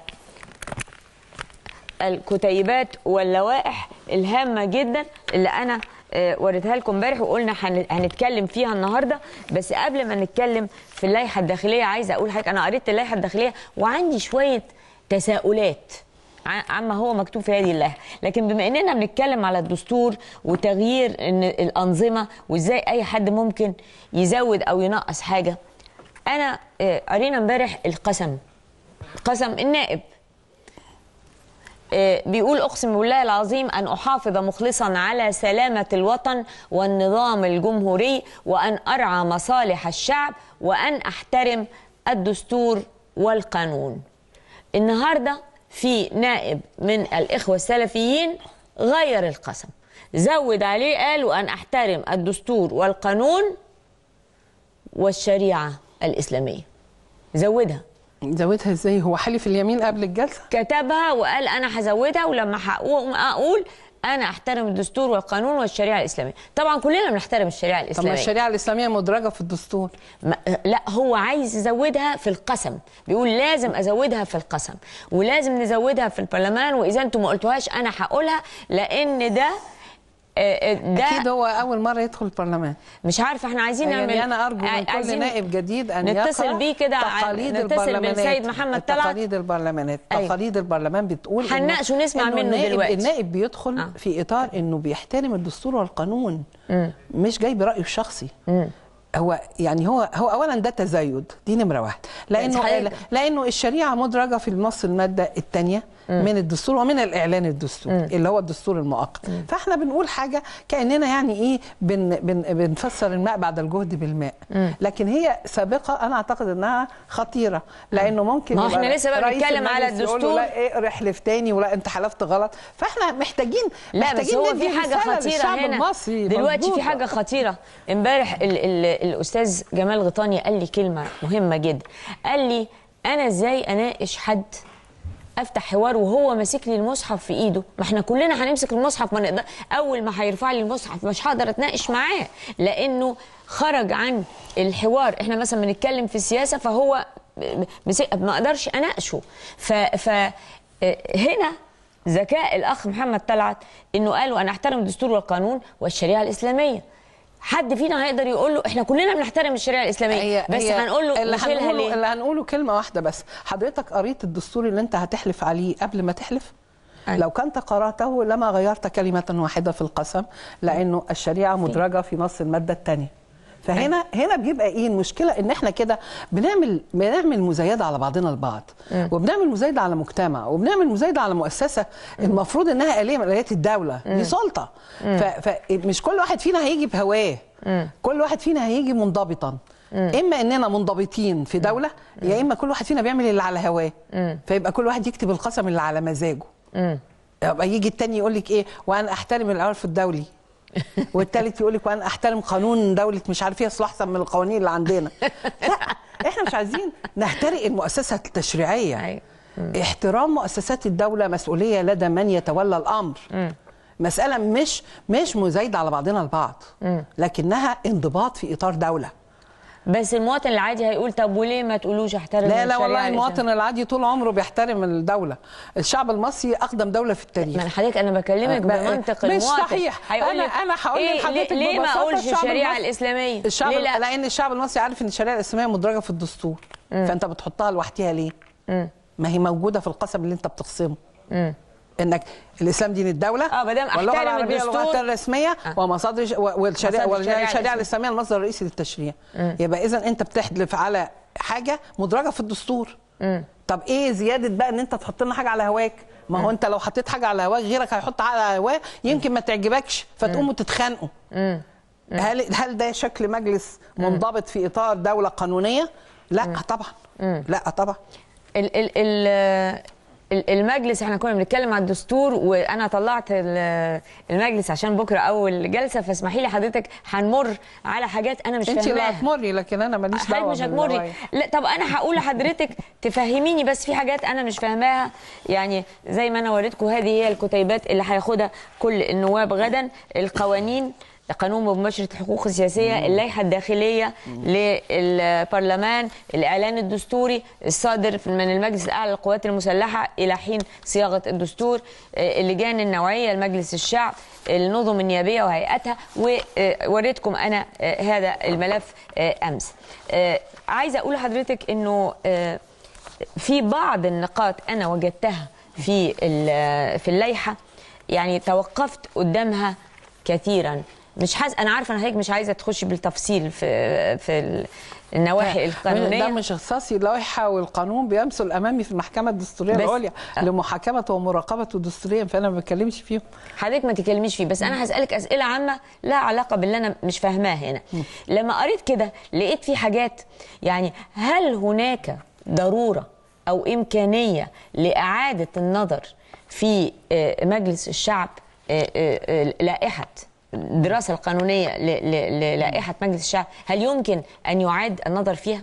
الكتيبات واللوائح الهامة جدا اللي أنا آه، وريتها لكم امبارح وقلنا هن- هنتكلم فيها النهارده بس قبل ما نتكلم في اللائحه الداخليه عايزه اقول حاجه انا قريت اللائحه الداخليه وعندي شويه تساؤلات ع- عما هو مكتوب في هذه اللائحه لكن بما اننا بنتكلم على الدستور وتغيير ان الانظمه وازاي اي حد ممكن يزود او ينقص حاجه انا آه، قرينا امبارح القسم قسم النائب آه، بيقول اقسم بالله العظيم ان احافظ مخلصا على سلامه الوطن والنظام الجمهوري وان ارعى مصالح الشعب وان احترم الدستور والقانون. النهارده في نائب من الاخوه السلفيين غير القسم زود عليه قال وان احترم الدستور والقانون والشريعه الاسلاميه. زودها زودها ازاي هو حلف اليمين قبل الجلسه كتبها وقال انا هزودها ولما هقوم اقول انا احترم الدستور والقانون والشريعه الاسلاميه طبعا كلنا بنحترم الشريعه طب ما الاسلاميه الشريعه الاسلاميه مدرجه في الدستور ما لا هو عايز يزودها في القسم بيقول لازم ازودها في القسم ولازم نزودها في البرلمان واذا انتم ما قلتوهاش انا هقولها لان ده آه، آه، ده اكيد هو اول مره يدخل البرلمان مش عارفه احنا عايزين نعمل يعني انا ارجو من كل عايزين نائب جديد ان نتصل يقرأ بيه كده ع- تقاليد نتصل البرلمانات بالسيد محمد طلعت تقاليد البرلمانات أيوة. تقاليد البرلمان بتقول إنه- هنناقش ونسمع إنه منه النائب دلوقتي. النائب بيدخل آه. في اطار انه بيحترم الدستور والقانون مش جاي برايه الشخصي هو يعني هو هو اولا ده تزايد دي نمره واحد لانه حضرتك- لانه الشريعه مدرجه في النص الماده الثانيه من الدستور ومن الاعلان الدستوري اللي هو الدستور المؤقت فاحنا بنقول حاجه كاننا يعني ايه بن بن بنفسر الماء بعد الجهد بالماء لكن هي سابقه انا اعتقد انها خطيره لانه ممكن ما هو يبقى احنا لسه بقى رئيس بنتكلم على المجلس يقول له الدستور. لا ايه احلف تاني ولا انت حلفت غلط فاحنا محتاجين لا بس محتاجين هو ندي في حاجه رسالة خطيره للشعب هنا المصري دلوقتي في مظبوطة. حاجه خطيره امبارح ال ال الاستاذ جمال غطاني قال لي كلمه مهمه جدا قال لي انا ازاي اناقش حد افتح حوار وهو ماسك لي المصحف في ايده ما احنا كلنا هنمسك المصحف ما نقدر اول ما هيرفع لي المصحف مش هقدر اتناقش معاه لانه خرج عن الحوار احنا مثلا بنتكلم في السياسه فهو مسك- ما اقدرش اناقشه ف, ف هنا ذكاء الاخ محمد طلعت انه قالوا انا احترم الدستور والقانون والشريعه الاسلاميه حد فينا هيقدر يقول له احنا كلنا بنحترم الشريعه الاسلاميه بس هنقول له اللي نشيلها هنقوله ليه اللي هنقوله كلمه واحده بس حضرتك قريت الدستور اللي انت هتحلف عليه قبل ما تحلف أيوة. لو كنت قراته لما غيرت كلمه واحده في القسم لانه الشريعه مدرجه في نص الماده الثانيه فهنا هنا بيبقى ايه المشكله ان احنا كده بنعمل بنعمل مزايده على بعضنا البعض وبنعمل مزايده على مجتمع وبنعمل مزايده على مؤسسه المفروض انها اليه من اليات الدوله دي سلطه ف- فمش كل واحد فينا هيجي بهواه كل واحد فينا هيجي منضبطا اما اننا منضبطين في دوله يا اما كل واحد فينا بيعمل اللي على هواه فيبقى كل واحد يكتب القسم اللي على مزاجه يبقى يجي التاني يقول لك ايه وانا احترم العرف الدولي والتالت يقول لك وانا احترم قانون دوله مش عارف ايه اصل احسن من القوانين اللي عندنا لا احنا مش عايزين نخترق المؤسسه التشريعيه أيوة. احترام مؤسسات الدوله مسؤوليه لدى من يتولى الامر مساله مش مش مزايده على بعضنا البعض لكنها انضباط في اطار دوله بس المواطن العادي هيقول طب وليه ما تقولوش احترم لا لا الشريعة والله الإسلامية؟ المواطن العادي طول عمره بيحترم الدوله الشعب المصري اقدم دوله في التاريخ ما انا حضرتك انا بكلمك ما- بمنطق مش المواطن صحيح. هيقول أنا- لك أنا هقول إيه لحضرتك ليه, ليه ما ببساطة اقولش الشعب الشريعه المصري- الاسلاميه الشعب ليه لا لان الشعب المصري عارف ان الشريعه الاسلاميه مدرجه في الدستور فانت بتحطها لوحدها ليه ما هي موجوده في القسم اللي انت بتخصمه انك الاسلام دين الدوله آه، مادام واللغه أحترم العربيه الدستور. اللغه الرسميه ومصادر ش- و- والشريعه مصادر الشريعة والشريعه الاسلاميه المصدر الرئيسي للتشريع يبقى اذا انت بتحلف على حاجه مدرجه في الدستور طب ايه زياده بقى ان انت تحط لنا حاجه على هواك ما هو انت لو حطيت حاجه على هواك غيرك هيحط حاجه على هواه يمكن ما تعجبكش فتقوموا تتخانقوا هل هل ده شكل مجلس منضبط في اطار دوله قانونيه لا طبعا لا طبعا ال ال ال ال- المجلس احنا كنا بنتكلم عن الدستور وانا طلعت ال- المجلس عشان بكره اول جلسه فاسمحي لي حضرتك هنمر على حاجات انا مش انت اللي فاهماها هتمري لكن انا ماليش حضرتك دعوه مش هتمري باللوائح. لا طب انا هقول لحضرتك تفهميني بس في حاجات انا مش فاهماها يعني زي ما انا وريتكم هذه هي الكتيبات اللي هياخدها كل النواب غدا القوانين قانون مباشرة الحقوق السياسية اللائحة الداخلية للبرلمان الإعلان الدستوري الصادر من المجلس الأعلى للقوات المسلحة إلى حين صياغة الدستور آه، اللجان النوعية لمجلس الشعب النظم النيابية وهيئتها ووريتكم أنا آه، هذا الملف آه، أمس آه، عايزة أقول لحضرتك أنه آه، في بعض النقاط أنا وجدتها في ال- في اللائحة يعني توقفت قدامها كثيرا مش حاس انا عارفه ان حضرتك مش عايزه تخشي بالتفصيل في في ال- النواحي القانونيه ده مش اختصاصي اللائحه والقانون بيمثل امامي في المحكمه الدستوريه بس- العليا لمحاكمه ومراقبه دستوريا فانا ما بتكلمش فيهم حضرتك ما تكلميش فيه بس انا هسالك اسئله عامه لها علاقه باللي انا مش فاهماه هنا لما قريت كده لقيت في حاجات يعني هل هناك ضروره او امكانيه لاعاده النظر في آه، مجلس الشعب آه، آه، آه، لائحه الدراسه القانونيه ل- ل- للائحه مجلس الشعب هل يمكن ان يعاد النظر فيها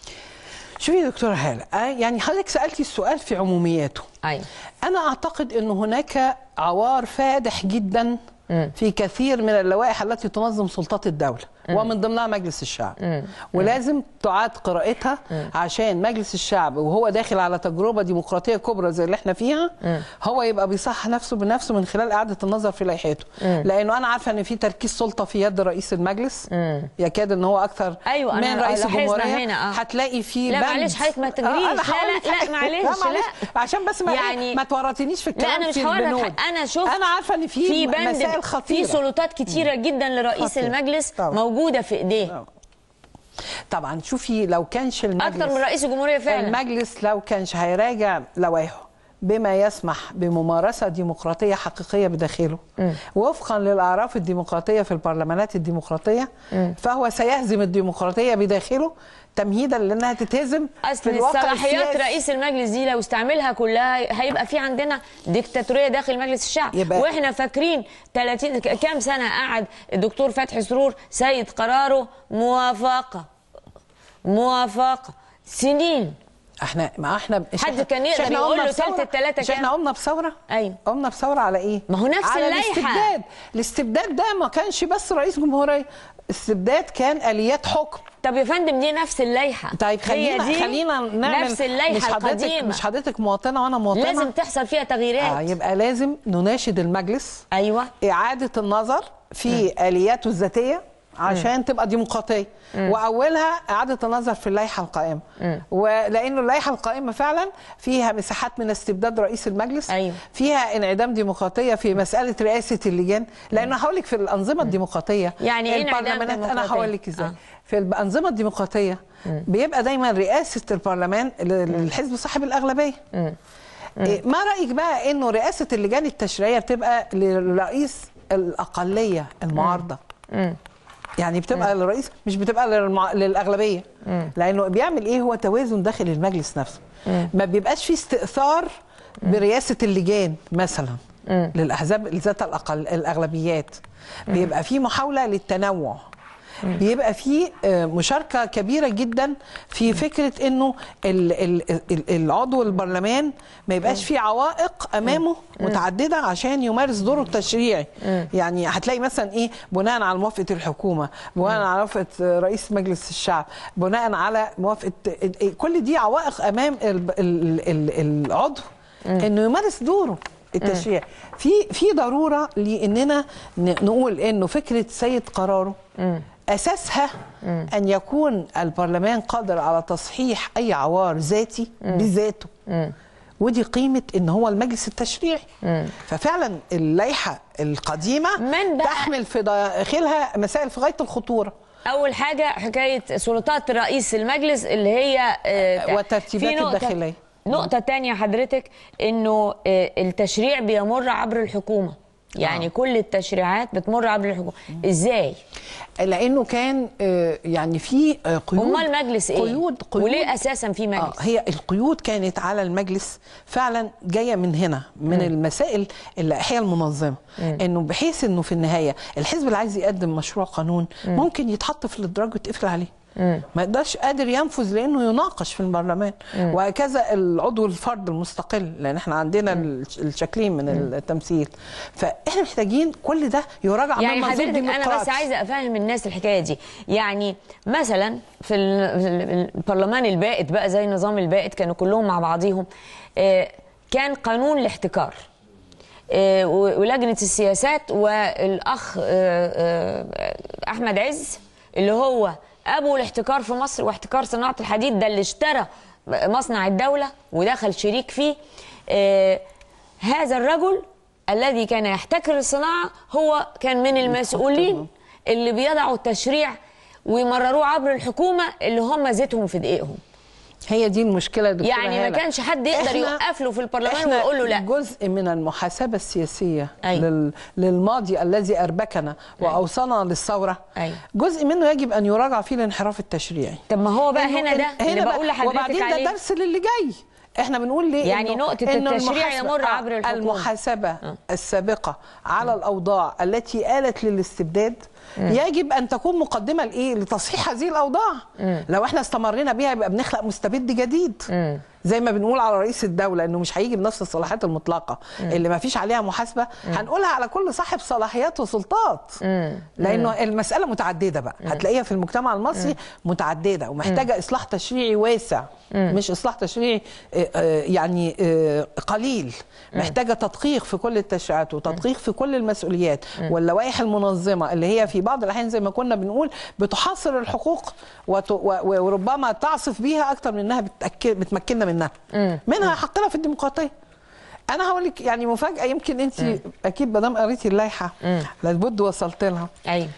شوفي يا دكتوره هاله آه، يعني حضرتك سالتي السؤال في عمومياته ايوه انا اعتقد ان هناك عوار فادح جدا في كثير من اللوائح التي تنظم سلطات الدوله ومن ضمنها مجلس الشعب ولازم تعاد قراءتها عشان مجلس الشعب وهو داخل على تجربه ديمقراطيه كبرى زي اللي احنا فيها هو يبقى بيصح نفسه بنفسه من خلال اعاده النظر في لائحته لانه انا عارفه ان في تركيز سلطه في يد رئيس المجلس يكاد ان هو اكثر أيوة، من أنا رئيس لاحظنا الجمهوريه هنا، آه. هتلاقي في لا، بند- معلش حضرتك ما آه، تجريش. أنا لا، هقول لا، لك لا، حاجة. معلش، معلش. لا. عشان بس ما يعني- ما تورطنيش في الكلام لا انا مش في هورط البنود. انا شفت انا عارفه ان في, في بند مسائل في خطيره سلطات كتيره جدا لرئيس خطيرة. المجلس طبعا. موجوده في ايديه طبعا شوفي لو كانش المجلس اكتر من رئيس الجمهوريه فعلا المجلس لو كانش هيراجع لوائحه بما يسمح بممارسة ديمقراطية حقيقية بداخله وفقا للأعراف الديمقراطية في البرلمانات الديمقراطية فهو سيهزم الديمقراطية بداخله تمهيدا لأنها تتهزم في اصل الواقع الصلاحيات السياسي. رئيس المجلس دي لو استعملها كلها هيبقى في عندنا ديكتاتوريه داخل مجلس الشعب يبقى- واحنا فاكرين 30 ك- كام سنه قعد الدكتور فتحي سرور سيد قراره موافقه موافقه سنين احنا ما احنا مش حد إحنا- كان مش يقدر إحنا يقول قمنا له بثورة؟ تلت التلاتة مش كام؟ احنا قمنا بثوره أيوة. قمنا بثوره على ايه ما هو نفس على اللائحة. الاستبداد الاستبداد ده ما كانش بس رئيس جمهوريه استبداد كان اليات حكم طب يا فندم دي نفس اللائحه طيب هي خلينا دي خلينا نعمل نفس اللائحه مش حضرتك القديمه مش حضرتك مواطنه وانا مواطنه لازم تحصل فيها تغييرات آه يبقى لازم نناشد المجلس ايوه إعادة النظر في آلياته الذاتية عشان تبقى ديمقراطية وأولها إعادة النظر في اللائحة القائمة ولأنه اللائحة القائمة فعلا فيها مساحات من استبداد رئيس المجلس أيوة. فيها انعدام ديمقراطية في مسألة رئاسة اللجان لأنه هقول لك في الأنظمة الديمقراطية يعني إيه انعدام البرلمانات أنا ديمقراطية؟ هقول لك إزاي آه. في الأنظمة الديمقراطية بيبقى دايما رئاسة البرلمان للحزب صاحب الأغلبية إيه، ما رايك بقى انه رئاسه اللجان التشريعيه بتبقى لرئيس الاقليه المعارضه يعني بتبقى للرئيس مش بتبقى للمع... للاغلبيه لانه بيعمل ايه هو توازن داخل المجلس نفسه ما بيبقاش في استئثار برئاسه اللجان مثلا للاحزاب ذات الأقل... الاغلبيات بيبقى في محاوله للتنوع بيبقى في آه، مشاركة كبيرة جدا في فكرة انه ال- ال- ال- العضو البرلمان ما يبقاش في عوائق امامه متعددة عشان يمارس دوره التشريعي يعني هتلاقي مثلا ايه بناء على موافقة الحكومة بناء على موافقة رئيس مجلس الشعب بناء على موافقة كل دي عوائق امام ال- ال- ال- العضو انه يمارس دوره التشريع في في ضروره لاننا ن- نقول انه فكره سيد قراره اساسها ان يكون البرلمان قادر على تصحيح اي عوار ذاتي بذاته ودي قيمه ان هو المجلس التشريعي ففعلا اللائحه القديمه من بقى- تحمل في داخلها مسائل في غايه الخطوره اول حاجه حكايه سلطات رئيس المجلس اللي هي آه، والترتيبات في نقطة- الداخلية. نقطة تانية حضرتك انه آه، التشريع بيمر عبر الحكومة يعني آه. كل التشريعات بتمر عبر الحكومة ازاي لانه كان آه، يعني في آه، قيود امال المجلس ايه قيود قيود وليه اساسا في آه مجلس هي القيود كانت على المجلس فعلا جايه من هنا من المسائل اللائحيه المنظمه انه بحيث انه في النهايه الحزب اللي عايز يقدم مشروع قانون ممكن يتحط في الادراج ويتقفل عليه ما يقدرش قادر ينفذ لانه يناقش في البرلمان وهكذا العضو الفرد المستقل لان احنا عندنا الش- الشكلين من التمثيل فاحنا محتاجين كل ده يراجع يعني من منظور حضرتك انا بس ديمقراطي. عايزه افهم الناس الحكايه دي يعني مثلا في ال- في البرلمان البائد بقى زي النظام البائد كانوا كلهم مع بعضيهم آه، كان قانون الاحتكار آه، و- ولجنه السياسات والاخ آه، آه، احمد عز اللي هو ابو الاحتكار في مصر واحتكار صناعه الحديد ده اللي اشترى مصنع الدوله ودخل شريك فيه آه، هذا الرجل الذي كان يحتكر الصناعه هو كان من المسؤولين اللي بيضعوا التشريع ويمرروه عبر الحكومه اللي هم زيتهم في دقيقهم هي دي المشكله يا دكتورة يعني ما هالة. كانش حد يقدر إحنا- يوقف له في البرلمان إحنا ويقول له لا جزء من المحاسبه السياسيه أيوة. لل... للماضي الذي اربكنا واوصلنا للثوره أيوة. جزء منه يجب ان يراجع فيه الانحراف التشريعي طب ما هو بقى إنه هنا ده ال- اللي بقى- بقول لحضرتك وبعدين عليه ده درس للي جاي احنا بنقول ليه يعني إنه- نقطة إنه التشريع المحاسبة- يمر عبر الحكومة. المحاسبة السابقة على الأوضاع التي آلت للاستبداد يجب أن تكون مقدمة لإيه؟ لتصحيح هذه الأوضاع لو احنا استمرينا بيها يبقى بنخلق مستبد جديد زي ما بنقول على رئيس الدولة انه مش هيجي بنفس الصلاحيات المطلقة اللي ما فيش عليها محاسبة هنقولها على كل صاحب صلاحيات وسلطات لانه المسألة متعددة بقى هتلاقيها في المجتمع المصري متعددة ومحتاجة اصلاح تشريعي واسع مش اصلاح تشريعي آه، آه، يعني آه، قليل محتاجة تدقيق في كل التشريعات وتدقيق في كل المسؤوليات واللوائح المنظمة اللي هي في بعض الأحيان زي ما كنا بنقول بتحاصر الحقوق وت- و- و- وربما تعصف بيها أكتر من إنها بتأكد بتمكننا منها منها حقنا في الديمقراطية أنا هقول لك يعني مفاجأة يمكن أنت أكيد ما دام قريتي اللائحة لابد وصلت لها ايوه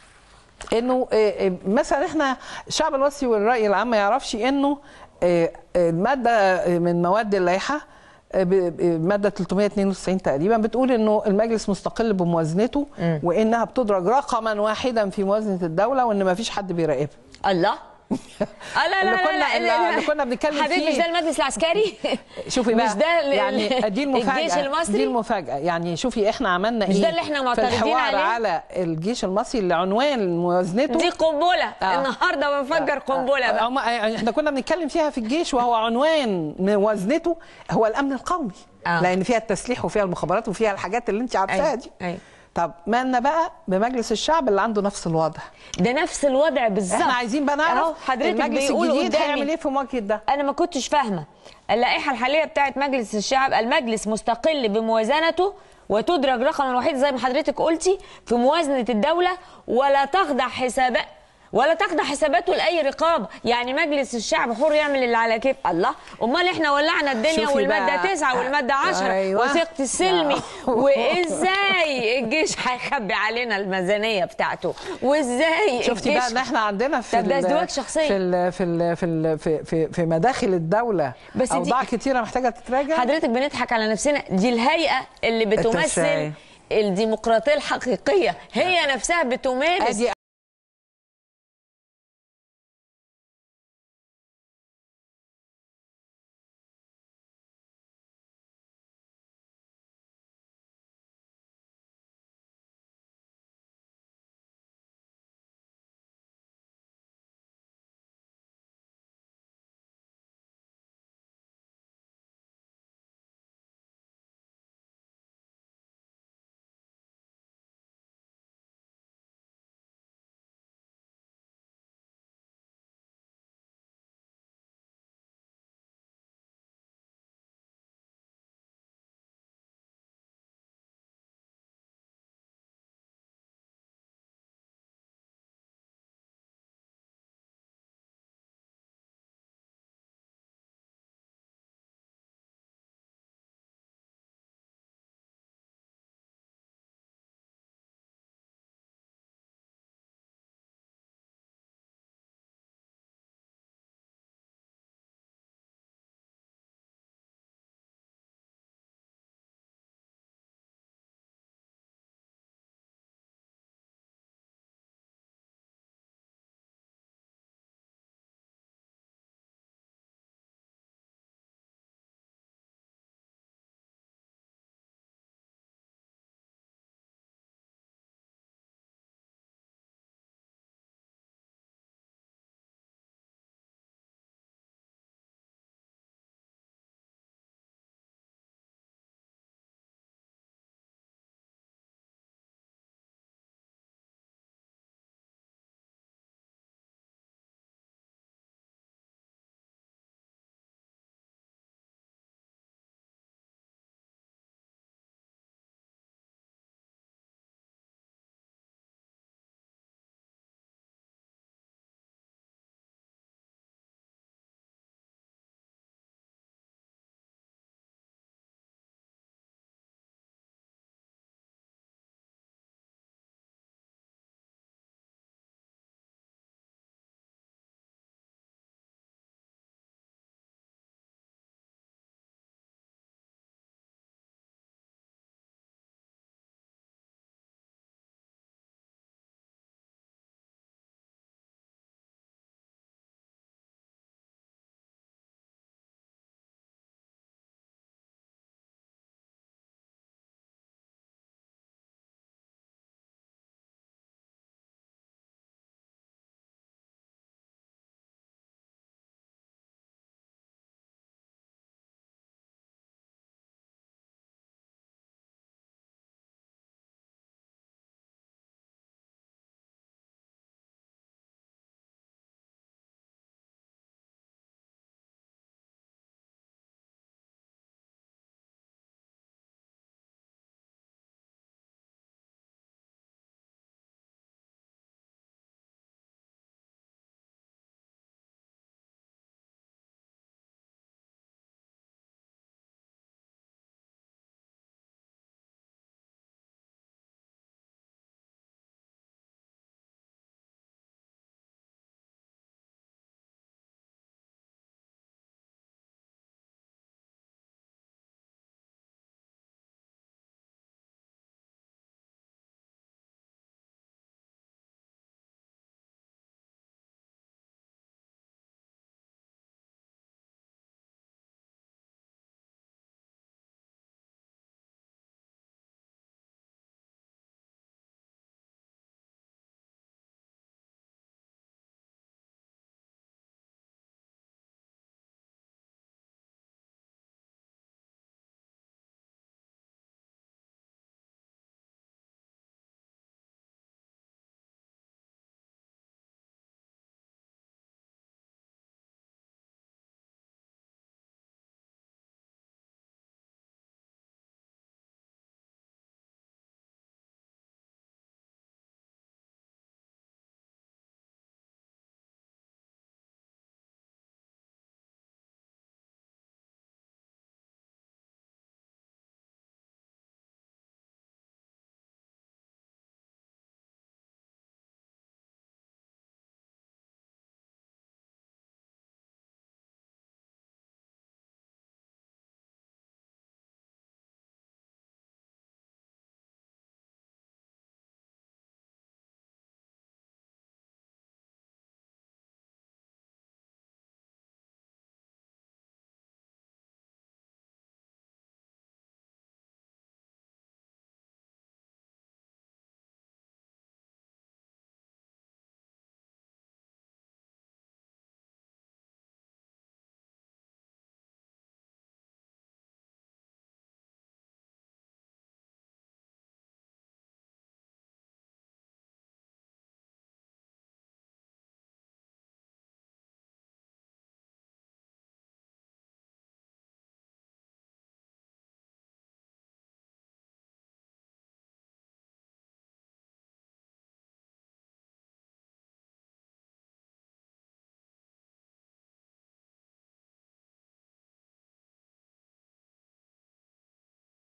انه آه، آه، مثلا احنا الشعب المصري والراي العام ما يعرفش انه آه، آه، الماده آه، من مواد اللائحه آه، ب- ب- ماده 392 تقريبا بتقول انه المجلس مستقل بموازنته وانها بتدرج رقما واحدا في موازنه الدوله وان ما فيش حد بيراقبها الله آه لا لا اللي لا كنا- لا, لا, اللي كنا بنتكلم حبيبي فيه. مش ده المجلس العسكري شوفي بقى مش ده ال- يعني دي المفاجاه الجيش المصري دي المفاجاه يعني شوفي احنا عملنا مش ايه ده اللي إحنا في معترضين الحوار عليه؟ على الجيش المصري اللي عنوان موازنته دي قنبله آه. النهارده بنفجر قنبله بقى هم احنا كنا بنتكلم فيها في الجيش وهو عنوان موازنته هو الامن القومي آه. لان فيها التسليح وفيها المخابرات وفيها الحاجات اللي انت عارفاها أيوة. دي أيوة. طب مالنا بقى بمجلس الشعب اللي عنده نفس الوضع ده نفس الوضع بالظبط احنا عايزين بقى أهو نعرف حضرتك المجلس بيقول الجديد قدامي. هيعمل ايه في مواجهه ده انا ما كنتش فاهمه اللائحه الحاليه بتاعت مجلس الشعب المجلس مستقل بموازنته وتدرج رقما واحدا زي ما حضرتك قلتي في موازنه الدوله ولا تخضع حسابات ولا تخضع حساباته لاي رقابه يعني مجلس الشعب حر يعمل اللي على كيف الله امال احنا ولعنا الدنيا شوفي والماده بقى. تسعة والماده عشرة أيوة. وثيقه السلمي آه. وازاي الجيش هيخبي علينا الميزانيه بتاعته وازاي شفتي الجيش بقى ان احنا عندنا في طب ده ال- ازدواج شخصية. في ال في ال في ال في, في, في مداخل الدوله بس دي- اوضاع كتيره محتاجه تتراجع حضرتك بنضحك على نفسنا دي الهيئه اللي بتمثل التشريعي. الديمقراطيه الحقيقيه هي نفسها بتمارس ادي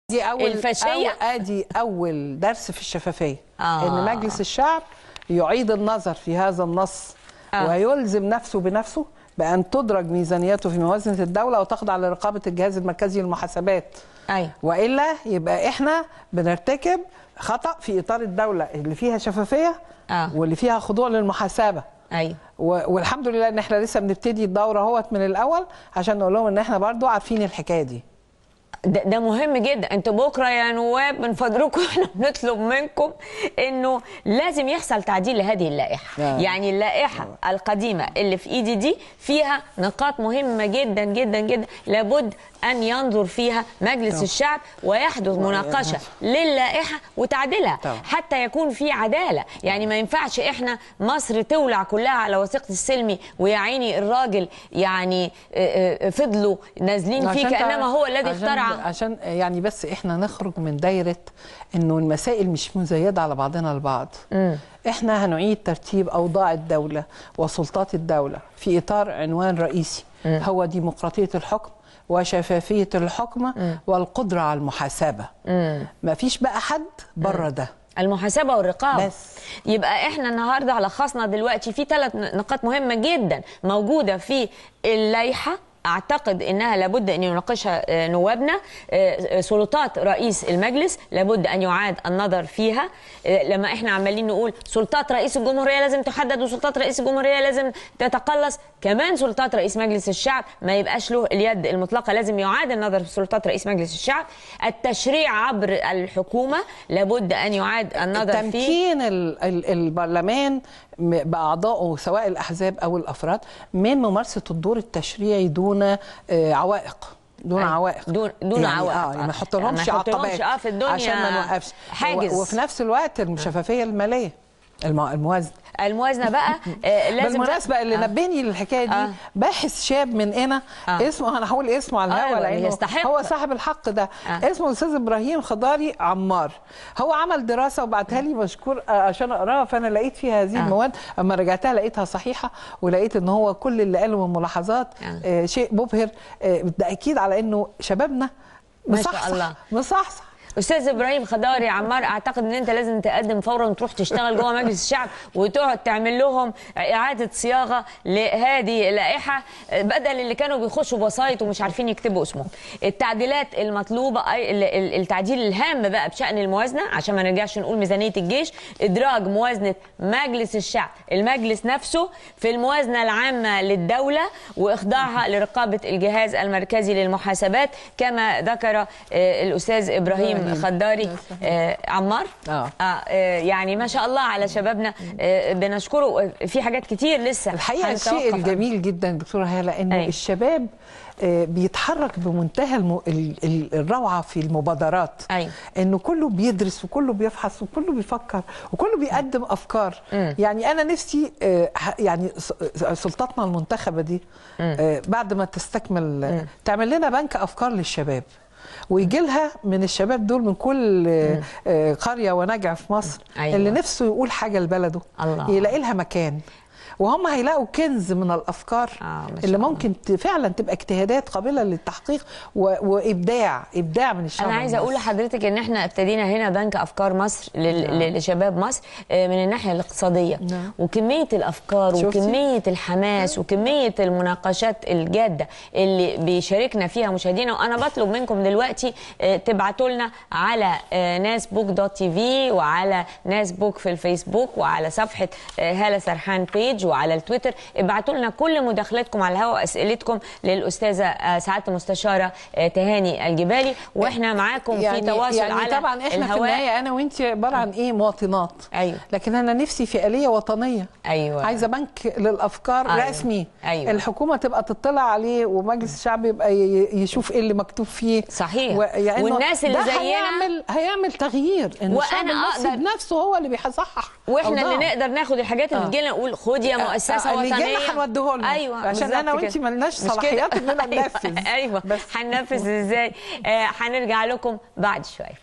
دي اول الفاشية؟ أو ادي اول درس في الشفافيه آه. ان مجلس الشعب يعيد النظر في هذا النص آه. ويلزم نفسه بنفسه بان تدرج ميزانيته في موازنه الدوله وتخضع لرقابه الجهاز المركزي للمحاسبات ايوه والا يبقى احنا بنرتكب خطا في اطار الدوله اللي فيها شفافيه آه. واللي فيها خضوع للمحاسبه ايوه و- والحمد لله ان احنا لسه بنبتدي الدوره اهوت من الاول عشان نقول لهم ان احنا برضو عارفين الحكايه دي ده, ده مهم جدا انتوا بكره يا نواب من فضلكم احنا بنطلب منكم انه لازم يحصل تعديل لهذه اللائحه آه. يعني اللائحه القديمه اللي في ايدي دي فيها نقاط مهمه جدا جدا جدا لابد ان ينظر فيها مجلس طبعا. الشعب ويحدث مناقشه للائحه وتعديلها طبعا. حتى يكون في عداله يعني ما ينفعش احنا مصر تولع كلها على وثيقه السلمي ويا عيني الراجل يعني آه، آه، فضلوا نازلين فيه عشان تع- كانما هو الذي عشان- اخترع عشان يعني بس احنا نخرج من دايره انه المسائل مش مزيده على بعضنا البعض احنا هنعيد ترتيب اوضاع الدوله وسلطات الدوله في اطار عنوان رئيسي هو ديمقراطيه الحكم وشفافيه الحكم والقدره على المحاسبه ما فيش بقى حد بره ده المحاسبه والرقابه بس. يبقى احنا النهارده لخصنا دلوقتي في ثلاث نقاط مهمه جدا موجوده في اللائحه اعتقد انها لابد ان يناقشها آه، نوابنا آه، سلطات رئيس المجلس لابد ان يعاد النظر فيها آه، لما احنا عمالين نقول سلطات رئيس الجمهوريه لازم تحدد وسلطات رئيس الجمهوريه لازم تتقلص كمان سلطات رئيس مجلس الشعب ما يبقاش له اليد المطلقه لازم يعاد النظر في سلطات رئيس مجلس الشعب التشريع عبر الحكومه لابد ان يعاد النظر فيه تمكين ال- ال- البرلمان م- باعضائه سواء الاحزاب او الافراد من ممارسه الدور التشريعي دون آه، عوائق دون أيوة. عوائق دون- دون يعني عوائق. اه ما ما نحطلهمش يحطلهمش عقبات آه في الدنيا عشان ما نوقفش حاجز. و- وفي نفس الوقت الشفافيه الماليه الم- الموازنه الموازنه بقى آه، لازم بالمناسبه اللي آه. نبهني للحكايه دي آه. باحث شاب من هنا آه. اسمه انا هقول اسمه على الهوا أيوة، لانه يستحق. هو صاحب الحق ده آه. اسمه الاستاذ ابراهيم خضاري عمار هو عمل دراسه وبعتها لي مشكور آه، عشان اقراها فانا لقيت فيها هذه آه. المواد اما رجعتها لقيتها صحيحه ولقيت ان هو كل اللي قاله من ملاحظات آه. آه، شيء مبهر آه، ده اكيد على انه شبابنا ما شاء مصحصح الله. مصحصح استاذ ابراهيم خضاري عمار اعتقد ان انت لازم تقدم فورا وتروح تشتغل جوه مجلس الشعب وتقعد تعمل لهم اعاده صياغه لهذه اللائحه بدل اللي كانوا بيخشوا بسايط ومش عارفين يكتبوا اسمهم التعديلات المطلوبه أي- ال- ال- التعديل الهام بقى بشان الموازنه عشان ما نرجعش نقول ميزانيه الجيش ادراج موازنه مجلس الشعب المجلس نفسه في الموازنه العامه للدوله واخضاعها لرقابه الجهاز المركزي للمحاسبات كما ذكر آه، الاستاذ ابراهيم إبراهيم. خضاري آه، عمار آه. آه، آه، يعني ما شاء الله على شبابنا آه، بنشكره في حاجات كتير لسه الحقيقه الشيء هنتوقف الجميل جدا دكتوره هاله انه أيوة. الشباب آه، بيتحرك بمنتهى الم... ال- ال- الروعه في المبادرات أيوة. انه كله بيدرس وكله بيفحص وكله بيفكر وكله بيقدم افكار مم. يعني انا نفسي آه، ح- يعني س- سلطاتنا المنتخبه دي آه، بعد ما تستكمل آه، تعمل لنا بنك افكار للشباب ويجي لها من الشباب دول من كل آه، آه، قريه ونجع في مصر أيوة. اللي نفسه يقول حاجه لبلده الله. يلاقي لها مكان وهم هيلاقوا كنز من الافكار آه، ما شاء اللي الله. ممكن ت- فعلا تبقى اجتهادات قابله للتحقيق و... وابداع ابداع من الشعب انا عايزه اقول المصري. لحضرتك ان احنا ابتدينا هنا بنك افكار مصر لل... نعم. لشباب مصر آه، من الناحيه الاقتصاديه نعم. وكميه الافكار شفتي؟ وكميه الحماس وكميه المناقشات الجاده اللي بيشاركنا فيها مشاهدينا وانا بطلب منكم دلوقتي آه، تبعتوا لنا على آه، ناس بوك دوت تي في وعلى ناس بوك في الفيسبوك وعلى صفحه آه، هاله سرحان بيج وعلى التويتر ابعتوا لنا كل مداخلاتكم على الهواء واسئلتكم للاستاذه آه، سعاده المستشاره آه، تهاني الجبالي واحنا معاكم في تواصل يعني على طبعا احنا في الهواء النهايه انا وانت عباره عن ايه مواطنات أيوة. لكن انا نفسي في اليه وطنيه ايوه عايزه بنك للافكار أيوة. رسمي أيوة. الحكومه تبقى تطلع عليه ومجلس الشعب يبقى ي- يشوف ايه اللي مكتوب فيه صحيح. ويعني إنه والناس اللي ده زينا- هيعمل هيعمل تغيير ان وأنا الشعب المصري أقدر- بنفسه هو اللي بيصحح واحنا اللي أوضاعه. نقدر ناخد الحاجات اللي آه. تجينا نقول خد يا مؤسسه اللي وطنيه جانا هنوديه لهم ايوه عشان بالظبط انا كده. وانت ملناش مش كده؟ صلاحيات اننا أيوة. ننفذ ايوه بس هننفذ ازاي آه، هنرجع لكم بعد شويه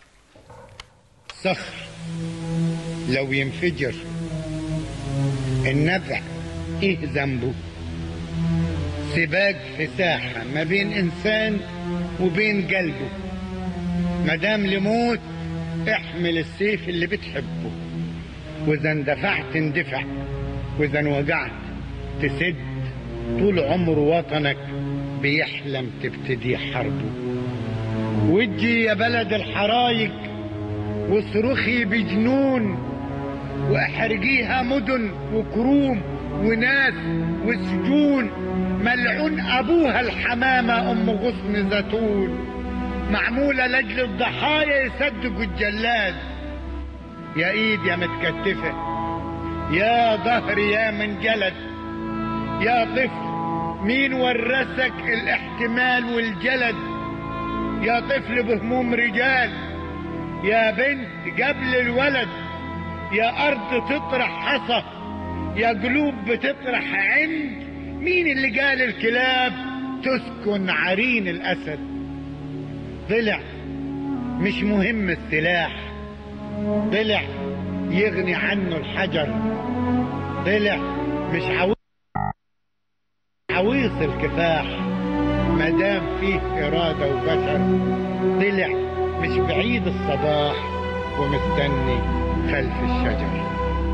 صخر لو ينفجر النبع ايه ذنبه سباق في ساحة ما بين انسان وبين قلبه مدام لموت احمل السيف اللي بتحبه واذا اندفعت اندفع واذا انوجعت تسد طول عمر وطنك بيحلم تبتدي حربه وجي يا بلد الحرايق واصرخي بجنون واحرجيها مدن وكروم وناس وسجون ملعون ابوها الحمامة ام غصن زيتون معمولة لاجل الضحايا يصدقوا الجلاد يا ايد يا متكتفة يا ظهر يا من جلد يا طفل مين ورثك الاحتمال والجلد يا طفل بهموم رجال يا بنت قبل الولد يا ارض تطرح حصى يا قلوب بتطرح عند مين اللي قال الكلاب تسكن عرين الاسد طلع مش مهم السلاح طلع يغني عنه الحجر طلع مش عاوز عويص الكفاح مدام فيه إرادة وبشر طلع مش بعيد الصباح ومستني خلف الشجر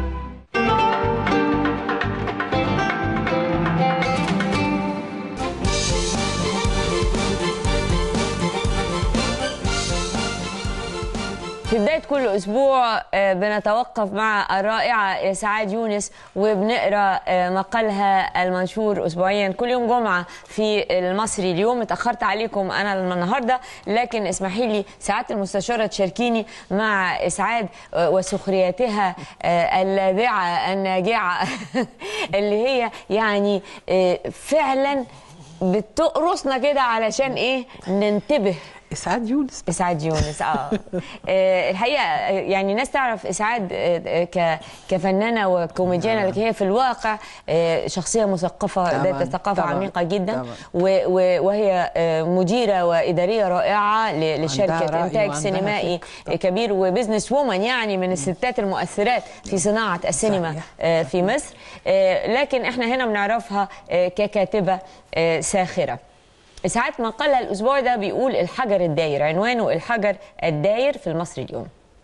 في بداية كل أسبوع آه، بنتوقف مع الرائعة سعاد يونس وبنقرأ آه، مقالها المنشور أسبوعيا كل يوم جمعة في المصري اليوم اتأخرت عليكم أنا النهاردة لكن اسمحي لي سعادة المستشارة تشاركيني مع إسعاد آه، وسخرياتها آه، اللاذعة الناجعة اللي هي يعني آه، فعلا بتقرصنا كده علشان إيه ننتبه اسعاد يونس اسعاد يونس اه آه، الحقيقه آه، يعني ناس تعرف اسعاد آه، آه، ك كفنانه وكوميديانه لكن هي في الواقع آه، شخصيه مثقفه طبعاً، ذات ثقافه طبعاً، عميقه جدا طبعاً. و- و- وهي آه، مديره واداريه رائعه ل- رأي لشركه انتاج وعندها سينمائي فكر. كبير وبزنس وومن يعني من الستات المؤثرات في صناعه السينما صحيح. آه، في مصر آه، لكن احنا هنا بنعرفها آه، ككاتبه آه، ساخره ساعات مقالها الاسبوع ده بيقول الحجر الداير عنوانه الحجر الداير في المصري اليوم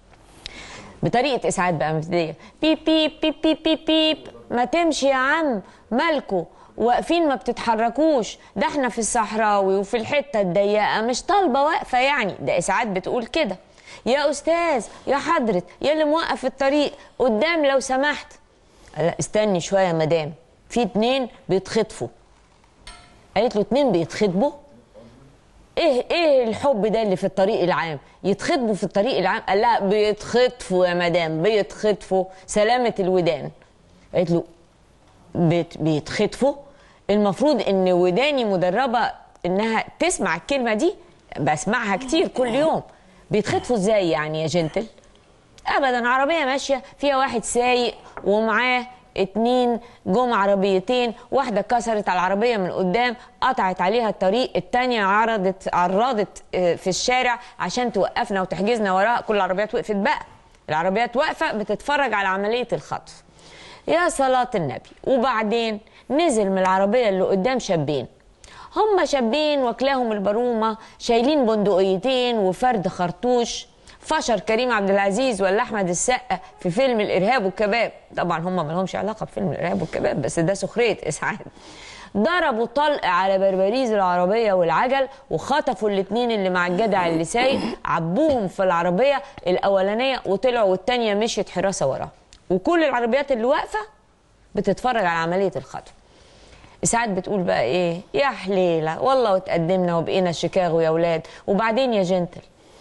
بطريقه اسعاد بقى مبتدئه بيب بيب بيب بيب بيب بيب ما تمشي يا عم مالكو واقفين ما بتتحركوش ده احنا في الصحراوي وفي الحته الضيقه مش طالبه واقفه يعني ده اسعاد بتقول كده يا استاذ يا حضره يا اللي موقف الطريق قدام لو سمحت لا استني شويه يا مدام في اتنين بيتخطفوا قالت له اتنين بيتخطبوا ايه ايه الحب ده اللي في الطريق العام يتخطبوا في الطريق العام قال لا بيتخطفوا يا مدام بيتخطفوا سلامة الودان قالت له بيت بيتخطفوا المفروض ان وداني مدربة انها تسمع الكلمة دي بسمعها كتير كل يوم بيتخطفوا ازاي يعني يا جنتل ابدا عربيه ماشيه فيها واحد سايق ومعاه اتنين جم عربيتين واحده كسرت على العربيه من قدام قطعت عليها الطريق التانية عرضت عرضت آه، في الشارع عشان توقفنا وتحجزنا وراها كل العربيات وقفت بقى العربيات واقفه بتتفرج على عمليه الخطف يا صلاة النبي وبعدين نزل من العربية اللي قدام شابين هم شابين واكلاهم البرومة شايلين بندقيتين وفرد خرطوش فشر كريم عبد العزيز ولا احمد السقا في فيلم الارهاب والكباب طبعا هم ما لهمش علاقه بفيلم الارهاب والكباب بس ده سخريه اسعاد ضربوا طلق على بربريز العربيه والعجل وخطفوا الاثنين اللي مع الجدع اللي سايق عبوهم في العربيه الاولانيه وطلعوا والثانيه مشيت حراسه وراه وكل العربيات اللي واقفه بتتفرج على عمليه الخطف ساعات بتقول بقى ايه يا حليله والله وتقدمنا وبقينا شيكاغو يا ولاد وبعدين يا جنتل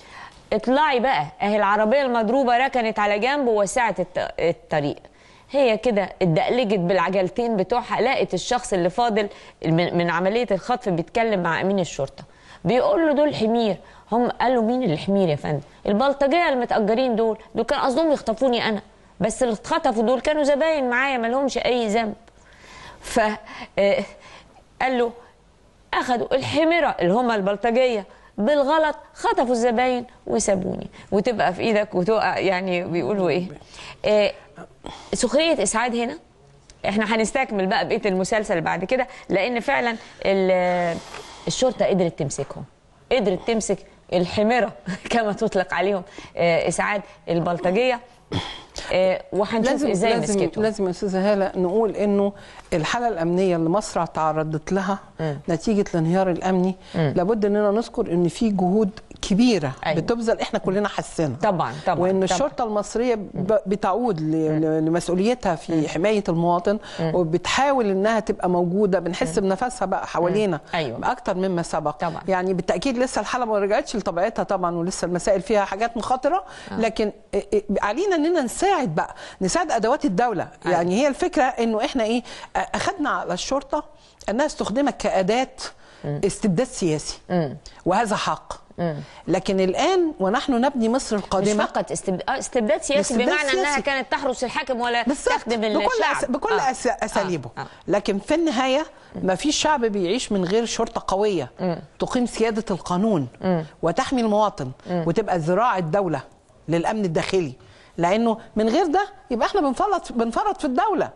اطلعي بقى اهي العربيه المضروبه ركنت على جنب ووسعت الط- الطريق هي كده اتدقلجت بالعجلتين بتوعها لقت الشخص اللي فاضل من من عمليه الخطف بيتكلم مع امين الشرطه بيقول له دول حمير هم قالوا مين الحمير يا فندم البلطجيه المتاجرين دول دول كان قصدهم يخطفوني انا بس اللي اتخطفوا دول كانوا زباين معايا ما لهمش اي ذنب ف آه، قال له اخذوا الحميره اللي هم البلطجيه بالغلط خطفوا الزباين وسابوني وتبقى في ايدك وتقع يعني بيقولوا ايه آه، سخريه اسعاد هنا احنا هنستكمل بقى بقيه المسلسل بعد كده لان فعلا ال- الشرطه قدرت تمسكهم قدرت تمسك الحمرة كما تطلق عليهم آه، إسعاد البلطجية آه، وهنشوف لازم ازاي لازم مسكتهم لازم يا استاذه هاله نقول انه الحاله الامنيه اللي مصر تعرضت لها نتيجه الانهيار الامني لابد اننا نذكر ان في جهود كبيره أيوة. أيوة. بتبذل احنا كلنا حاسينها طبعا طبعا وان طبعاً. الشرطه المصريه ب- بتعود ل- ل- لمسؤوليتها في حمايه المواطن وبتحاول انها تبقى موجوده بنحس بنفسها بقى حوالينا أيوة. اكتر مما سبق طبعاً. يعني بالتاكيد لسه الحاله ما رجعتش لطبيعتها طبعا ولسه المسائل فيها حاجات مخاطره لكن إ- إ- علينا اننا نساعد بقى نساعد ادوات الدوله أيوة. يعني هي الفكره انه احنا ايه اخذنا على الشرطه انها استخدمت كاداه استبداد سياسي وهذا حق لكن الان ونحن نبني مصر مش القادمه فقط استبد... آه، استبداد سياسي استبداد بمعنى انها سياسي. كانت تحرس الحاكم ولا بالظبط تخدم بكل الشعب أس... بكل آه. أس... اساليبه آه. آه. لكن في النهايه ما فيش شعب بيعيش من غير شرطه قويه تقيم سياده القانون وتحمي المواطن وتبقى ذراع الدوله للامن الداخلي لانه من غير ده يبقى احنا بنفرط بنفرط في الدوله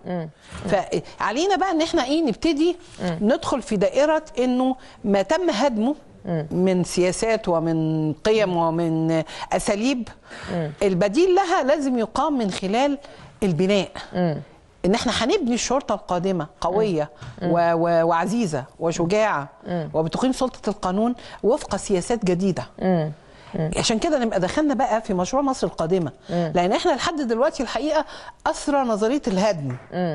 فعلينا بقى ان احنا ايه نبتدي ندخل في دائره انه ما تم هدمه من سياسات ومن قيم ومن اساليب البديل لها لازم يقام من خلال البناء ان احنا هنبني الشرطه القادمه قويه و و وعزيزه وشجاعه وبتقيم سلطه القانون وفق سياسات جديده عشان كده نبقى دخلنا بقى في مشروع مصر القادمه لان احنا لحد دلوقتي الحقيقه اسرى نظريه الهدم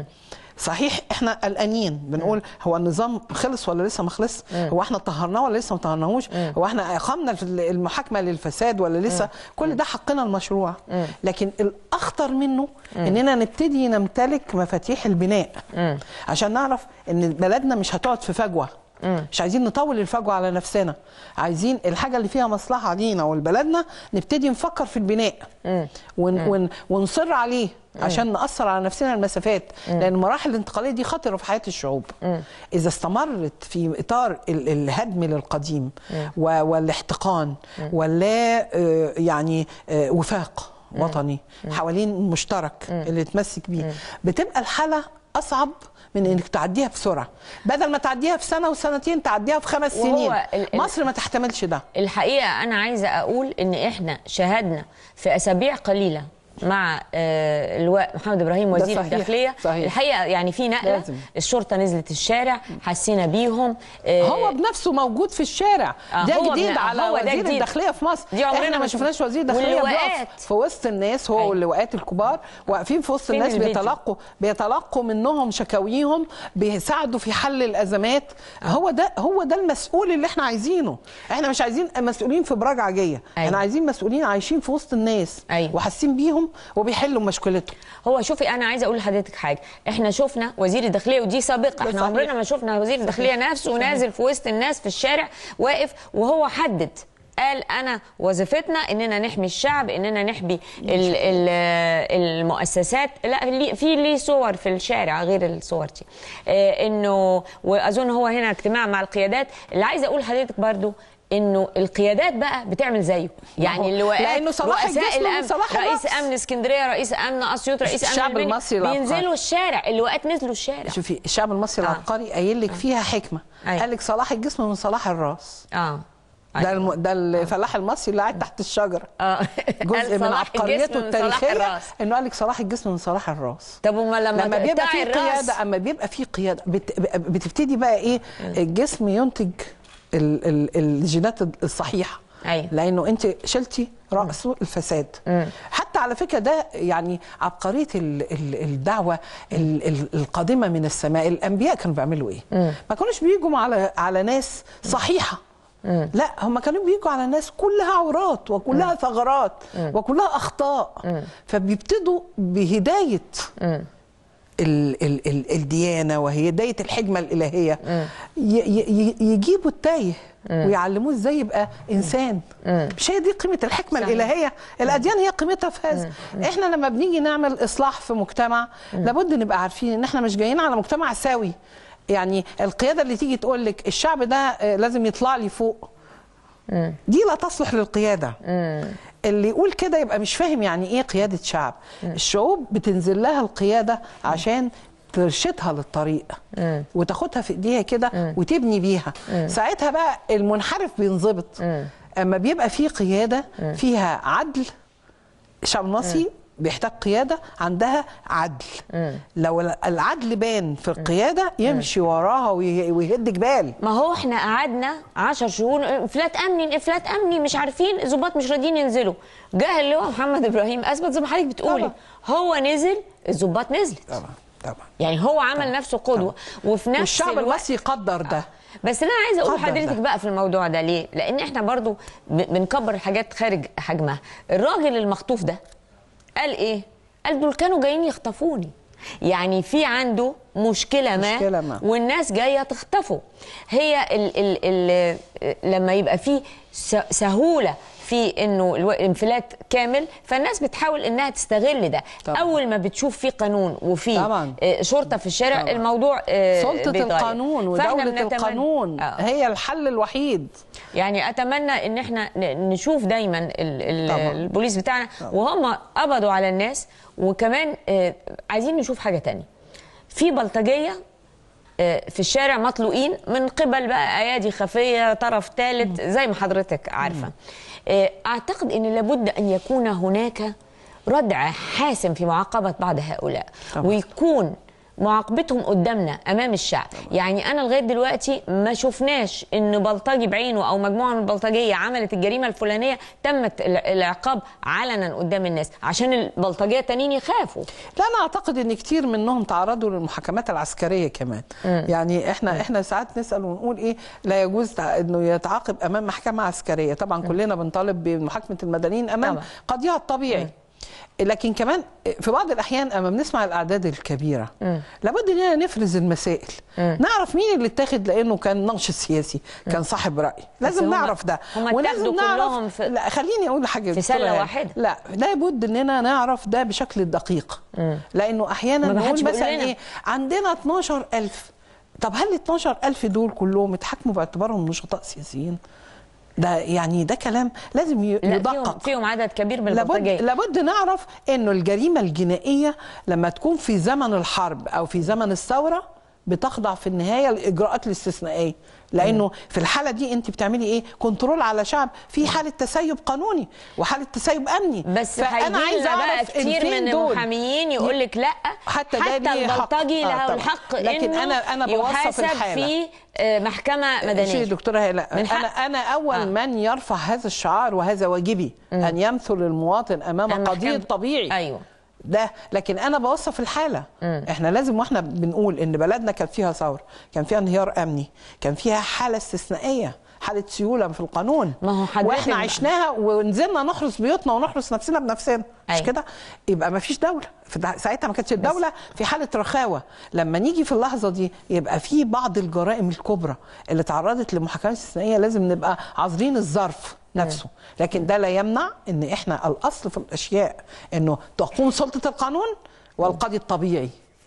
صحيح احنا قلقانين بنقول هو النظام خلص ولا لسه ما خلص هو احنا طهرناه ولا لسه ما طهرناهوش هو احنا اقمنا في المحاكمه للفساد ولا لسه كل ده حقنا المشروع لكن الاخطر منه اننا نبتدي نمتلك مفاتيح البناء عشان نعرف ان بلدنا مش هتقعد في فجوه مش عايزين نطول الفجوه على نفسنا عايزين الحاجه اللي فيها مصلحه لينا ولبلدنا نبتدي نفكر في البناء ون ون ونصر عليه عشان نأثر على نفسنا المسافات لأن المراحل الانتقالية دي خطرة في حياة الشعوب إذا استمرت في إطار ال- الهدم للقديم و- والاحتقان ولا آه، يعني آه، وفاق وطني حوالين مشترك اللي تمسك بيه بتبقى الحالة أصعب من انك تعديها بسرعه بدل ما تعديها في سنه وسنتين تعديها في خمس وهو سنين ال- ال- مصر ما تحتملش ده الحقيقه انا عايزه اقول ان احنا شاهدنا في اسابيع قليله مع آه، اللواء محمد ابراهيم ده وزير صحيح، الداخليه صحيح. الحقيقه يعني في نقله لازم. الشرطه نزلت الشارع حسينا بيهم آه، هو بنفسه موجود في الشارع آه، ده هو جديد بن- على هو ده وزير جديد. الداخليه في مصر دي عمرنا احنا ما ما شفناش شفنا. وزير داخليه واللواءات. بيقف في وسط الناس هو أيوة. واللواءات الكبار واقفين في وسط فين الناس الفيديو؟ بيتلقوا بيتلقوا منهم شكاويهم بيساعدوا في حل الازمات هو ده هو ده المسؤول اللي احنا عايزينه احنا مش عايزين مسؤولين في براج عجيه أيوة. احنا عايزين مسؤولين عايشين في وسط الناس أيوة. وحاسين بيهم وبيحلوا مشكلتهم هو شوفي انا عايزه اقول لحضرتك حاجه احنا شفنا وزير الداخليه ودي سابقه ده احنا صحيح. عمرنا ما شفنا وزير الداخليه نفسه نازل في وسط الناس في الشارع واقف وهو حدد قال انا وظيفتنا اننا نحمي الشعب اننا نحمي ال ال المؤسسات لا لي- في ليه صور في الشارع غير الصور دي آه، انه واظن هو هنا اجتماع مع القيادات اللي عايزه اقول لحضرتك برضو انه القيادات بقى بتعمل زيه هو- يعني اللواءات لأنه صلاح رؤساء الجسم من الامن صلاح رئيس الرأس. امن اسكندريه رئيس امن اسيوط رئيس امن الشعب المنيا، المصري العبقري. بينزلوا الشارع اللواءات نزلوا الشارع شوفي الشعب المصري آه. العبقري قايل لك فيها حكمه أيوة. قال لك صلاح الجسم من صلاح الراس اه ده الم... ده الفلاح المصري اللي قاعد تحت الشجره اه جزء قال من صلاح عبقريته الجسم من صلاح التاريخيه الراس. انه قال لك صلاح الجسم من صلاح الراس طب وما لما لما بيبقى تقطعي في الراس قياده اما بيبقى في قياده بت... بتبتدي بقى ايه الجسم ينتج ال... ال... الجينات الصحيحه أيوة. لانه انت شلتي راسه الفساد حتى على فكره ده يعني عبقريه ال... ال... الدعوه ال... ال... القادمه من السماء الانبياء كانوا بيعملوا ايه ما كانوش بيجوا على على ناس صحيحه لا هم كانوا بيجوا على ناس كلها عورات وكلها ثغرات وكلها اخطاء فبيبتدوا بهدايه ال ال ال الديانه وهدايه الحكمه الالهيه ي ي يجيبوا التايه ويعلموه ازاي يبقى انسان مش هي دي قيمه الحكمه صحيح. الالهيه الاديان هي قيمتها في هذا احنا لما بنيجي نعمل اصلاح في مجتمع لابد نبقى عارفين ان احنا مش جايين على مجتمع سوي يعني القياده اللي تيجي تقول لك الشعب ده آه، لازم يطلع لي فوق دي لا تصلح للقياده اللي يقول كده يبقى مش فاهم يعني ايه قياده شعب الشعوب بتنزل لها القياده عشان ترشدها للطريق وتاخدها في ايديها كده وتبني بيها ساعتها بقى المنحرف بينضبط اما بيبقى في قياده فيها عدل الشعب المصري بيحتاج قياده عندها عدل لو العدل بان في القياده يمشي وراها وي- ويهد جبال ما هو احنا قعدنا 10 شهور انفلات امني انفلات امني مش عارفين الظباط مش راضيين ينزلوا جه اللي هو محمد ابراهيم اثبت زي ما حضرتك بتقولي طبعا. هو نزل الظباط نزلت طبعا طبعا يعني هو عمل نفسه قدوه وفي نفس والشعب الوقت المصري قدر ده بس اللي انا عايزه اقول قدر لحضرتك ده. بقى في الموضوع ده ليه؟ لان احنا برضو ب- بنكبر الحاجات خارج حجمها. الراجل المخطوف ده قال ايه؟ قال دول كانوا جايين يخطفوني. يعني في عنده مشكله ما, مشكلة ما. والناس جايه تخطفه. هي ال ال ال لما يبقى في س- سهوله في انه الو- الانفلات كامل فالناس بتحاول انها تستغل ده طبعا. اول ما بتشوف في قانون وفي طبعا. آه، شرطه في الشارع طبعا. الموضوع آه، سلطه بيتغير. القانون فإحنا ودوله بنتمنى- القانون آه. هي الحل الوحيد يعني اتمنى ان احنا ن- نشوف دايما ال- ال- طبعاً. البوليس بتاعنا وهم قبضوا على الناس وكمان آه، عايزين نشوف حاجه تانية في بلطجيه آه، في الشارع مطلوقين من قبل بقى ايادي خفيه طرف ثالث زي ما حضرتك عارفه آه، اعتقد ان لابد ان يكون هناك ردع حاسم في معاقبه بعض هؤلاء طبعاً. ويكون معاقبتهم قدامنا امام الشعب يعني انا لغايه دلوقتي ما شفناش ان بلطجي بعينه او مجموعه من البلطجيه عملت الجريمه الفلانيه تمت الع- العقاب علنا قدام الناس عشان البلطجيه التانيين يخافوا لا انا اعتقد ان كتير منهم تعرضوا للمحاكمات العسكريه كمان يعني احنا احنا ساعات نسال ونقول ايه لا يجوز تع- انه يتعاقب امام محكمه عسكريه طبعا كلنا بنطالب بمحاكمه المدنيين امام طبعا. قضيها الطبيعي لكن كمان في بعض الاحيان اما بنسمع الاعداد الكبيره لابد اننا نفرز المسائل نعرف مين اللي اتاخد لانه كان ناقش سياسي كان صاحب راي لازم هم- نعرف ده هم اتاخدوا كلهم في- لا خليني اقول حاجه في دكتورة سلة هاني. واحدة. لا لابد اننا نعرف ده بشكل دقيق لانه احيانا ما حدش نقول بيقول مثلا لنا. ايه عندنا 12000 طب هل ال 12000 دول كلهم اتحكموا باعتبارهم نشطاء سياسيين ده يعني ده كلام لازم ي- لا فيهم, يدقق فيهم عدد كبير من لابد البلطجيه لابد نعرف انه الجريمه الجنائيه لما تكون في زمن الحرب او في زمن الثوره بتخضع في النهايه الاجراءات الاستثنائيه لانه في الحاله دي انت بتعملي ايه كنترول على شعب في حاله تسيب قانوني وحاله تسيب امني بس فانا هيجي عايزه لنا بقى اعرف كتير الفين من دول المحاميين يقول لك لا حتى ده حتى ليه حق. البلطجي آه له طبعا. الحق لكن إنه أنا- أنا بوصف يحاسب الحالة. في آه، محكمه شوفي مدنيه دكتوره هلا من انا حق- انا اول آه. من يرفع هذا الشعار وهذا واجبي ان يمثل المواطن امام المحكمة. قضيه طبيعي ايوه ده لكن انا بوصف الحاله احنا لازم واحنا بنقول ان بلدنا كان فيها ثوره كان فيها انهيار امني كان فيها حاله استثنائيه حاله سيوله في القانون ما هو حضرتك واحنا بقى- عشناها ونزلنا نحرس بيوتنا ونحرس نفسنا بنفسنا مش أيوة. كده يبقى ما فيش دوله في ده- ساعتها ما كانتش الدوله في حاله رخاوه لما نيجي في اللحظه دي يبقى في بعض الجرائم الكبرى اللي تعرضت لمحاكمات استثنائيه لازم نبقى عاذرين الظرف نفسه لكن ده لا يمنع ان احنا الاصل في الاشياء انه تقوم سلطه القانون والقاضي الطبيعي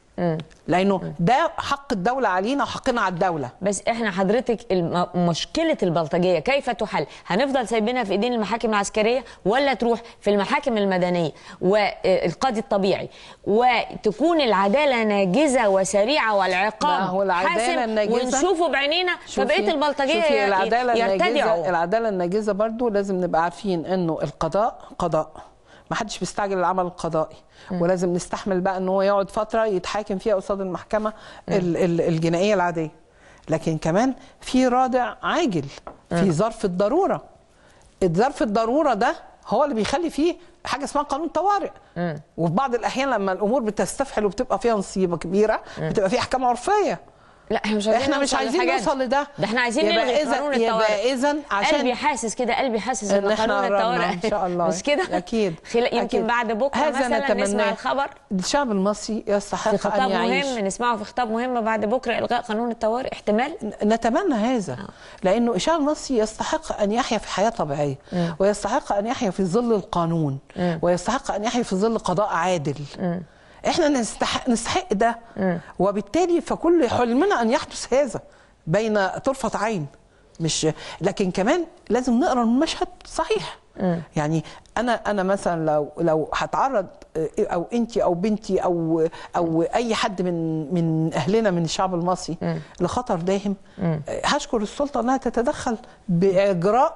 لانه ده حق الدوله علينا وحقنا على الدوله بس احنا حضرتك الم- مشكله البلطجيه كيف تحل؟ هنفضل سايبينها في ايدين المحاكم العسكريه ولا تروح في المحاكم المدنيه والقاضي الطبيعي وتكون العداله ناجزه وسريعه ما والعقاب هو العدالة حاسم الناجزة- ونشوفه بعينينا شوفي- فبقيه البلطجيه شوفي ي- العداله الناجزه يرتدعوا العداله الناجزه برضو لازم نبقى عارفين انه القضاء قضاء ما حدش بيستعجل العمل القضائي ولازم نستحمل بقى ان هو يقعد فتره يتحاكم فيها قصاد المحكمه ال- ال- الجنائيه العاديه لكن كمان في رادع عاجل في ظرف الضروره ظرف الضروره ده هو اللي بيخلي فيه حاجه اسمها قانون طوارئ وفي بعض الاحيان لما الامور بتستفحل وبتبقى فيها نصيبه كبيره بتبقى في احكام عرفيه لا احنا مش عايزين احنا مش نوصل عايزين للحاجات نوصل لده ده احنا عايزين يبقى نلغي إذا- قانون يبقى الطوارئ إذا عشان- قلبي حاسس كده قلبي حاسس ان ان احنا قانون قربنا الطوارئ ان شاء الله مش كده اكيد خلا- يمكن أكيد. بعد بكره هذا مثلا نسمع نتمناه. الخبر الشعب المصري يستحق في خطاب ان يعيش مهم نسمعه في خطاب مهم بعد بكره الغاء قانون الطوارئ احتمال نتمنى هذا لانه الشعب المصري يستحق ان يحيا في حياه طبيعيه ويستحق ان يحيا في ظل القانون ويستحق ان يحيا في ظل قضاء عادل احنا نستحق نستحق ده وبالتالي فكل حلمنا ان يحدث هذا بين طرفه عين مش لكن كمان لازم نقرا المشهد صحيح يعني انا انا مثلا لو لو هتعرض او انت او بنتي او او اي حد من من اهلنا من الشعب المصري لخطر داهم هشكر السلطه انها تتدخل باجراء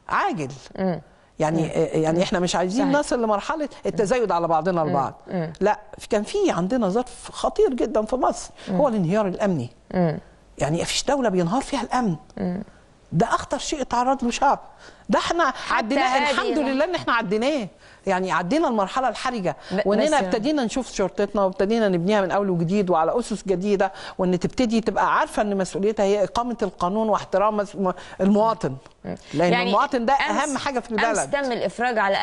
عاجل يعني يعني احنا مش عايزين صحيح. نصل لمرحله التزايد على بعضنا البعض لا كان في عندنا ظرف خطير جدا في مصر هو الانهيار الامني يعني مفيش دوله بينهار فيها الامن ده اخطر شيء تعرض له شعب ده احنا عديناه هذه الحمد اللحظة. لله ان احنا عديناه يعني عدينا المرحله الحرجه ب- واننا بس- ابتدينا نشوف شرطتنا وابتدينا نبنيها من اول وجديد وعلى اسس جديده وان تبتدي تبقى عارفه ان مسؤوليتها هي اقامه القانون واحترام مس- المواطن لان يعني المواطن ده أمس- اهم حاجه في امس البلد تم الافراج على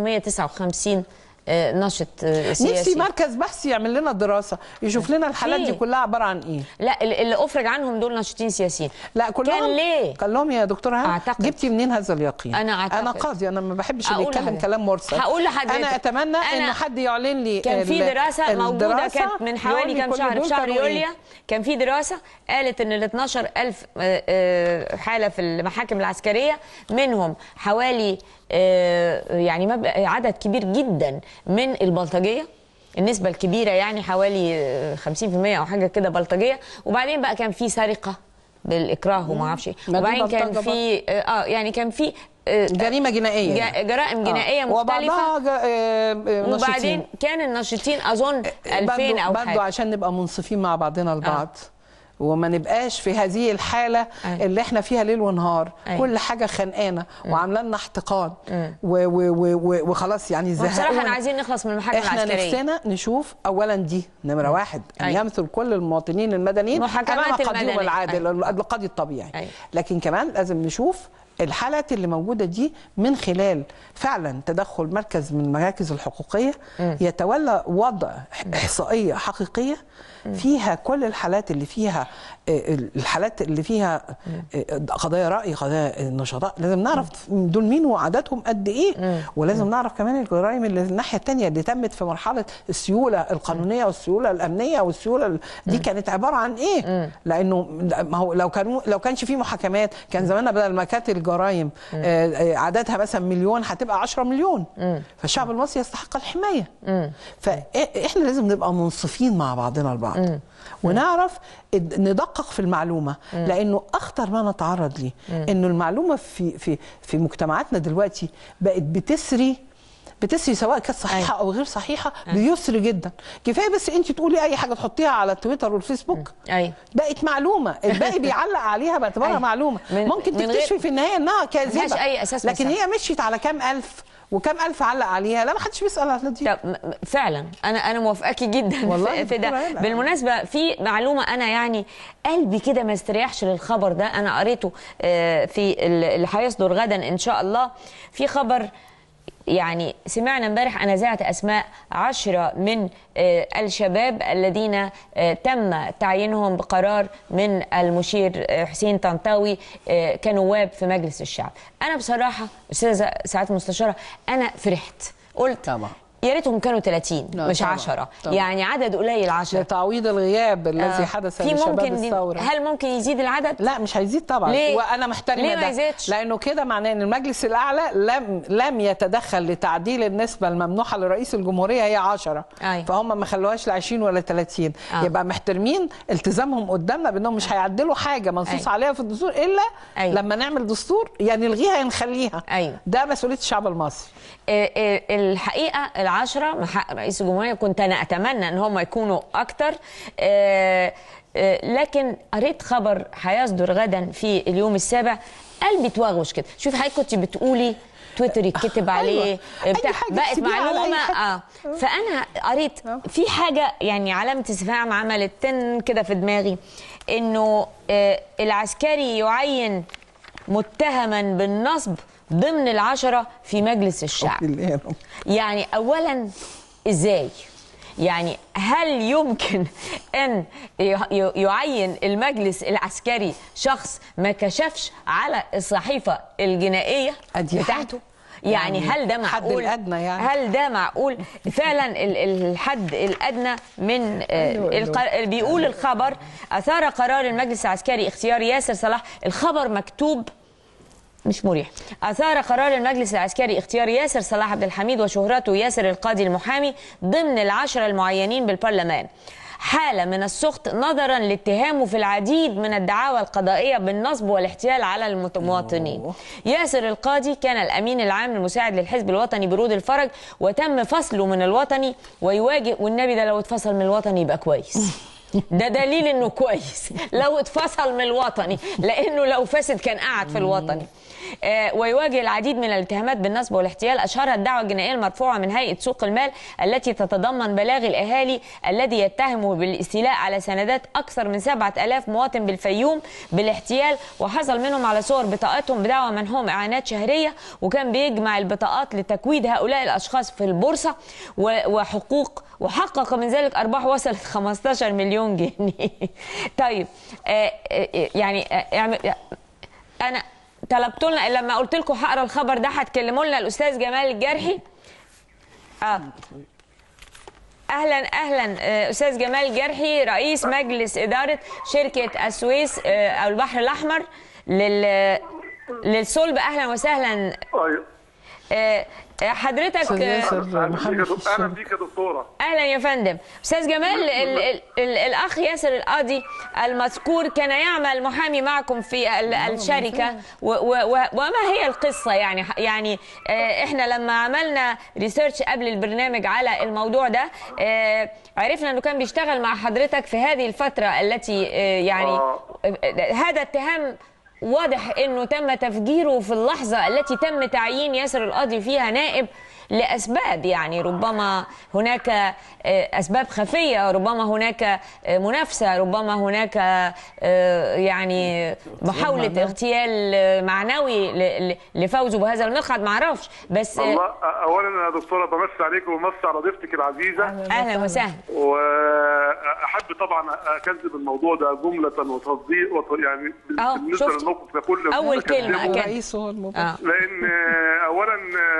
1559 آه، نشط آه، نفسي سياسي مركز بحث يعمل لنا دراسه يشوف لنا الحالات دي في. كلها عباره عن ايه لا ال- اللي افرج عنهم دول ناشطين سياسيين لا كلهم كان ليه؟ قال لهم يا دكتوره هانم أعتقد. جبتي منين هذا اليقين أنا أعتقد. انا قاضي انا ما بحبش اللي أقول يتكلم لحضرتك. كلام مرسل هقول لحضرتك. انا اتمنى أنا- ان حد يعلن لي كان في ال- دراسه موجوده الدراسة كانت من حوالي يقول لي كام كل شهر دول في شهر كانوا إيه. يوليو كان في دراسه قالت ان ال 12000 آه، آه، حاله في المحاكم العسكريه منهم حوالي آه، يعني مب- عدد كبير جدا من البلطجيه النسبة الكبيرة يعني حوالي آه، 50% أو حاجة كده بلطجية وبعدين بقى كان في سرقة بالإكراه وما أعرفش إيه. ما دي وبعدين كان بلطجة في اه يعني كان في آه، جريمه جنائيه ج- يعني. جرائم جنائية آه. مختلفة وبعضها جا- آه، آه، وبعدين نشيطين. كان الناشطين اظن 2000 برضو, او برضو حاجه عشان نبقى منصفين مع بعضنا البعض وما نبقاش في هذه الحالة أيوة. اللي احنا فيها ليل ونهار أيوة. كل حاجة خانقانا وعاملة لنا احتقان و- و- و- و- وخلاص يعني بصراحه زهقونا احنا عايزين نخلص من المحاكم احنا العسكريه نفسنا نشوف اولا دي نمره واحد ان أيوة. يمثل كل المواطنين المدنيين محاكمات امام قاضيهم المدني. العادل أيوة. القاضي الطبيعي أيوة. لكن كمان لازم نشوف الحالات اللي موجوده دي من خلال فعلا تدخل مركز من المراكز الحقوقيه يتولى وضع احصائيه حقيقيه فيها كل الحالات اللي فيها آه، الحالات اللي فيها آه، قضايا راي قضايا النشطاء لازم نعرف دول مين وعددهم قد ايه ولازم نعرف كمان الجرائم اللي الناحيه الثانيه اللي تمت في مرحله السيوله القانونيه والسيوله الامنيه والسيوله ال- دي كانت عباره عن ايه؟ لانه ما هو لو كانوا لو كانش في محاكمات كان زماننا بدل ما كانت الجرائم آه، آه، عددها مثلا مليون هتبقى 10 مليون فالشعب المصري يستحق الحمايه فاحنا لازم نبقى منصفين مع بعضنا البعض ونعرف اد- ندقق في المعلومه لانه اخطر ما نتعرض ليه انه المعلومه في في في مجتمعاتنا دلوقتي بقت بتسري بتسري سواء كانت صحيحه او غير صحيحه بيسر جدا كفايه بس انت تقولي اي حاجه تحطيها على تويتر والفيسبوك أيوة. بقت معلومه الباقي بيعلق عليها باعتبارها أيوة. معلومه من- ممكن من غير- تكتشفي في النهايه انها كاذبه ملهاش أي أساس لكن مساحة. هي مشيت على كام الف وكام الف علق عليها لا ما حدش بيسال على دي طب م- م- فعلا انا انا موافقاكي جدا والله في- في دكتورة ده هلا. بالمناسبه في معلومه انا يعني قلبي كده ما استريحش للخبر ده انا قريته آه، في ال- اللي هيصدر غدا ان شاء الله في خبر يعني سمعنا امبارح انا زعت اسماء عشرة من آه، الشباب الذين آه، تم تعيينهم بقرار من المشير آه، حسين طنطاوي آه، كنواب في مجلس الشعب انا بصراحه استاذه سعاده المستشاره انا فرحت قلت طبعا. يا ريتهم كانوا 30 لا، مش طبعا، 10 طبعا. يعني عدد قليل 10 لتعويض الغياب الذي آه. حدث في لشباب ممكن دي- الثوره هل ممكن يزيد العدد؟ لا مش هيزيد طبعا ليه؟ وانا محترمه ليه ما ده يزيدش؟ لانه كده معناه ان المجلس الاعلى لم لم يتدخل لتعديل النسبه الممنوحه لرئيس الجمهوريه هي 10 أيوة. فهم ما خلوهاش ل 20 ولا 30 آه. يبقى محترمين التزامهم قدامنا بانهم مش هيعدلوا حاجه منصوص أيوة. عليها في الدستور الا أيوة. لما نعمل دستور يا نلغيها يا نخليها أيوة. ده مسؤوليه الشعب المصري آه، آه، الحقيقه العشرة من حق رئيس الجمهوريه كنت انا اتمنى ان هم يكونوا اكتر آه، آه، لكن قريت خبر هيصدر غدا في اليوم السابع قلبي توغوش كده شوفي حضرتك كنت بتقولي تويتر يتكتب عليه أيوة. أي بتاع حاجة بقت تسيبيها على أي معلومه حد. اه فانا قريت آه. في حاجه يعني علامه استفهام عملت تن كده في دماغي انه آه، العسكري يعين متهما بالنصب ضمن العشرة في مجلس الشعب يعني اولا ازاي يعني هل يمكن ان ي- ي- يعين المجلس العسكري شخص ما كشفش على الصحيفه الجنائيه أدي بتاعته حاجة. يعني, يعني هل ده الحد معقول الأدنى يعني. هل ده معقول فعلا ال- ال- الحد الادنى من آه، أيوة، أيوة. الق- بيقول الخبر اثار قرار المجلس العسكري اختيار ياسر صلاح الخبر مكتوب مش مريح أثار قرار المجلس العسكري اختيار ياسر صلاح عبد الحميد وشهرته ياسر القاضي المحامي ضمن العشرة المعينين بالبرلمان حالة من السخط نظرا لاتهامه في العديد من الدعاوى القضائية بالنصب والاحتيال على المواطنين ياسر القاضي كان الأمين العام المساعد للحزب الوطني برود الفرج وتم فصله من الوطني ويواجه والنبي ده لو اتفصل من الوطني يبقى كويس ده دليل انه كويس لو اتفصل من الوطني لانه لو فسد كان قاعد في الوطني آه، ويواجه العديد من الاتهامات بالنصب والاحتيال اشهرها الدعوه الجنائيه المرفوعه من هيئه سوق المال التي تتضمن بلاغ الاهالي الذي يتهمه بالاستيلاء على سندات اكثر من 7000 مواطن بالفيوم بالاحتيال وحصل منهم على صور بطاقاتهم بدعوى منهم اعانات شهريه وكان بيجمع البطاقات لتكويد هؤلاء الاشخاص في البورصه و- وحقوق وحقق من ذلك ارباح وصلت 15 مليون جنيه طيب آه، آه، يعني آه، اعمل- انا طلبت لنا لما قلت لكم هقرا الخبر ده هتكلموا لنا الاستاذ جمال الجرحي اه اهلا اهلا آه، استاذ جمال الجرحي رئيس مجلس اداره شركه السويس آه، او البحر الاحمر لل للصلب اهلا وسهلا ايوه آه، آه، حضرتك أستاذ آه، ياسر اهلا محمد بيك يا في دك- أهلا الشركة. بيك يا دكتوره اهلا يا فندم استاذ جمال ال ال ال الاخ ياسر القاضي المذكور كان يعمل محامي معكم في ال- الشركه و و و وما هي القصه يعني يعني آه، احنا لما عملنا ريسيرش قبل البرنامج على الموضوع ده آه، عرفنا انه كان بيشتغل مع حضرتك في هذه الفتره التي آه، يعني آه. آه، هذا اتهام واضح انه تم تفجيره في اللحظه التي تم تعيين ياسر القاضي فيها نائب لاسباب يعني ربما هناك آه، اسباب خفيه ربما هناك آه، منافسه ربما هناك آه، يعني محاوله معنوي. اغتيال آه، معنوي ل- ل- لفوزه بهذا المقعد ما اعرفش بس آه، الله اولا يا دكتوره بمسي عليك وبمسي على ضيفتك العزيزه اهلا وسهلا واحب طبعا اكذب الموضوع ده جمله وتصديق وت- يعني أهو، بالنسبه شفت؟ للموقف ده كله أول أكذبه. كلمة أكد. الرئيس هو المباشر آه. لان آه، اولا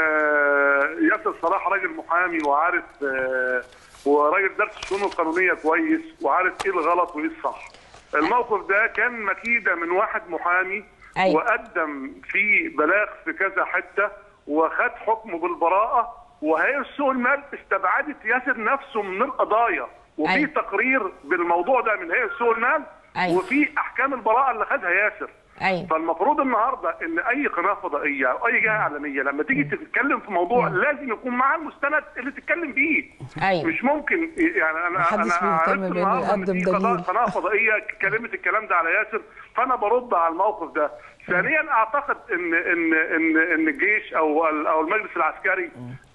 آه، ياسر صلاح راجل محامي وعارف آه، وراجل درس الشؤون القانونيه كويس وعارف ايه الغلط وايه الصح الموقف ده كان مكيده من واحد محامي أيوة. وقدم في بلاغ في كذا حته وخد حكمه بالبراءه وهيئه سوق المال استبعدت ياسر نفسه من القضايا وفي أيوة. تقرير بالموضوع ده من هيئه سوق المال أيوة. وفي احكام البراءه اللي خدها ياسر ايوه فالمفروض النهارده ان اي قناه فضائيه او اي جهه اعلاميه لما تيجي تتكلم في موضوع لازم يكون معاها المستند اللي تتكلم بيه أيوة. مش ممكن يعني انا محدش انا بيهتم عرفت بإنه النهارده ان يقدم في قضاء- دليل. قناه فضائيه كلمت الكلام ده على ياسر فانا برد على الموقف ده ثانيا اعتقد ان ان ان ان الجيش او ال- او المجلس العسكري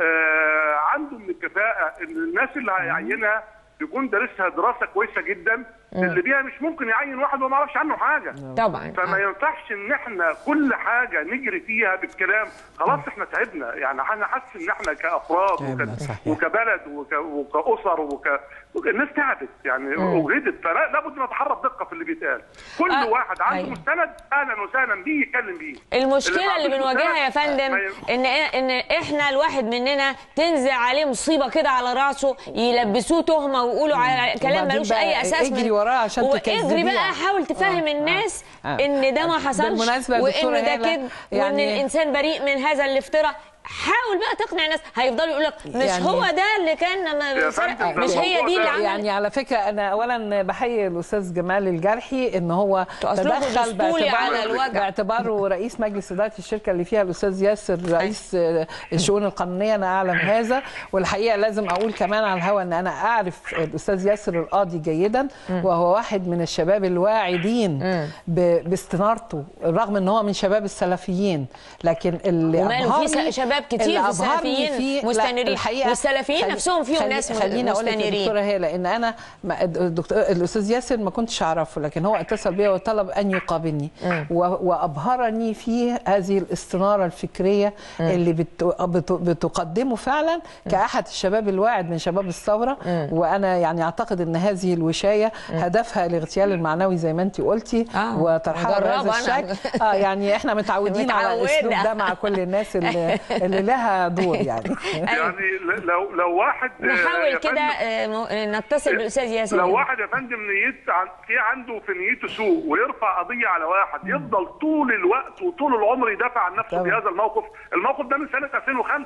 آه عنده من الكفاءه ان الناس اللي هيعينها يكون دارسها دراسه كويسه جدا اللي بيها مش ممكن يعين واحد وما يعرفش عنه حاجه طبعا فما آه. ينفعش ان احنا كل حاجه نجري فيها بالكلام خلاص احنا تعبنا يعني انا حاسس ان احنا كافراد تعبنا، وك... صحيح. وكبلد وك... وكاسر وك... وك... الناس تعبت يعني وجهدت فلا لابد نتحرى بدقه في اللي بيتقال كل آه، واحد عنده أيوة. مستند اهلا وسهلا بيه يتكلم بيه المشكله اللي ما عندوش بنواجهها يا مستند، فندم ما ي- ان ان احنا الواحد مننا تنزل عليه مصيبه كده على راسه يلبسوه تهمه ويقولوا على كلام وبعدين ملوش بقى اي اساس اجري وراه عشان واجري تكذبيه. بقى حاول تفهم آه، الناس آه. ان ده ما حصلش بالمناسبة يا دكتورة وان ده هالة، كده وان يعني- الانسان بريء من هذا الافتراء حاول بقى تقنع الناس هيفضلوا يقول لك مش يعني- هو ده اللي كان يا سرق فندم، ده مش هي الموضوع دي اللي ده عملت يعني على فكره انا اولا بحيي الاستاذ جمال الجرحي ان هو أسلوبه تدخل دستوري على الوجع. باعتباره رئيس مجلس اداره الشركه اللي فيها الاستاذ ياسر رئيس آه، الشؤون القانونيه انا اعلم هذا والحقيقه لازم اقول كمان على الهواء ان انا اعرف الاستاذ ياسر القاضي جيدا وهو واحد من الشباب الواعدين ب- باستنارته رغم ان هو من شباب السلفيين لكن اللي وماله في أبهرني- شباب كتير اللي في أبهرني السلفيين فيه- لا، مستنيرين الحقيقة والسلفيين خلي- نفسهم فيهم خلي- ناس خليني اقول لك يا مستنيرين. دكتوره هاله ان انا ما- الدكتور الاستاذ ياسر ما كنتش اعرفه لكن هو اتصل بي وطلب ان يقابلني و- وابهرني في هذه الاستناره الفكريه اللي بت- بت- بتقدمه فعلا كاحد الشباب الواعد من شباب الثوره وانا يعني اعتقد ان هذه الوشايه هدفها الاغتيال المعنوي زي ما انت قلتي آه، وطرحها بهذا مجربة أنا. الشكل اه يعني احنا متعودين على متعودة. الاسلوب ده مع كل الناس اللي, اللي لها دور يعني يعني لو لو واحد آه، نحاول يا كده فندم- آه، م- نتصل بالاستاذ ياسر لو واحد يا فندم نيت عن- في عنده في نيته سوء ويرفع قضيه على واحد يفضل طول الوقت وطول العمر يدافع عن نفسه طبعا. في هذا الموقف، الموقف ده من سنه 2005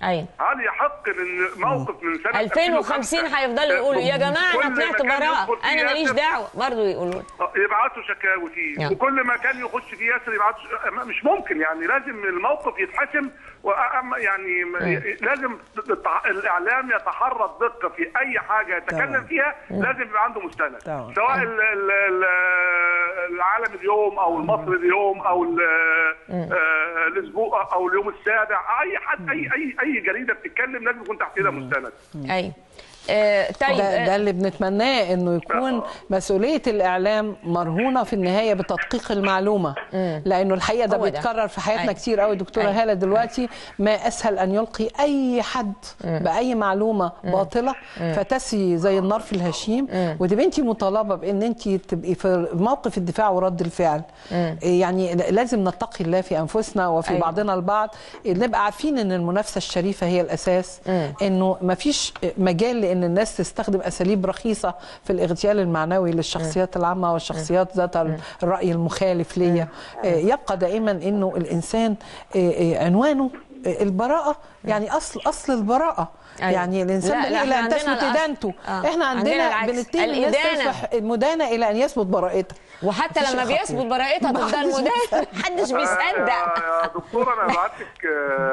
ايوه هل يحق ان موقف من سنه 2050 هيفضلوا يقولوا يا جماعه كل انا طلعت مكان براءه يدخل فيه انا ماليش ياسر- دعوه برضه يقولوا يبعتوا شكاوي فيه نعم. وكل ما كان يخش فيه ياسر يبعتوا ش- مش ممكن يعني لازم الموقف يتحسم وأما يعني م- لازم التع- الاعلام يتحرى الدقه في اي حاجه يتكلم طبعا. فيها لازم يبقى عنده مستند طبعا. سواء ال- ال- ال- العالم اليوم او المصري اليوم او ال- آه، الاسبوع او اليوم السابع اي حد اي اي اي جريده بتتكلم لازم يكون تحت ايدها مستند ايوه آه، طيب ده, آه، ده اللي بنتمناه انه يكون مسؤوليه الاعلام مرهونه في النهايه بتدقيق المعلومه لانه الحقيقه ده هو ده. بيتكرر في حياتنا أيوة. كتير قوي دكتوره أيوة. هاله دلوقتي ما اسهل ان يلقي اي حد باي معلومه باطله فتسري زي النار في الهشيم وتبقى انت مطالبه بان انت تبقي في موقف الدفاع ورد الفعل يعني لازم نتقي الله في انفسنا وفي أيوة. بعضنا البعض نبقى عارفين ان المنافسه الشريفه هي الاساس انه ما فيش مجال لان الناس تستخدم اساليب رخيصه في الاغتيال المعنوي للشخصيات العامه والشخصيات ذات الراي المخالف ليا آه، يبقى دائما انه الانسان آه، آه، عنوانه آه، البراءه يعني اصل اصل البراءه أيوة. يعني الانسان لا، لا، بريء الى إحنا ان عندنا تثبت الأصل. ادانته آه. احنا عندنا عندنا العكس. بنتهم الناس الإدانة. تصبح المدانه الى ان يثبت براءتها وحتى مفيش لما خطير. بيثبت براءتها ما تفضل حدش مدان محدش بيصدق يا دكتور انا هبعت لك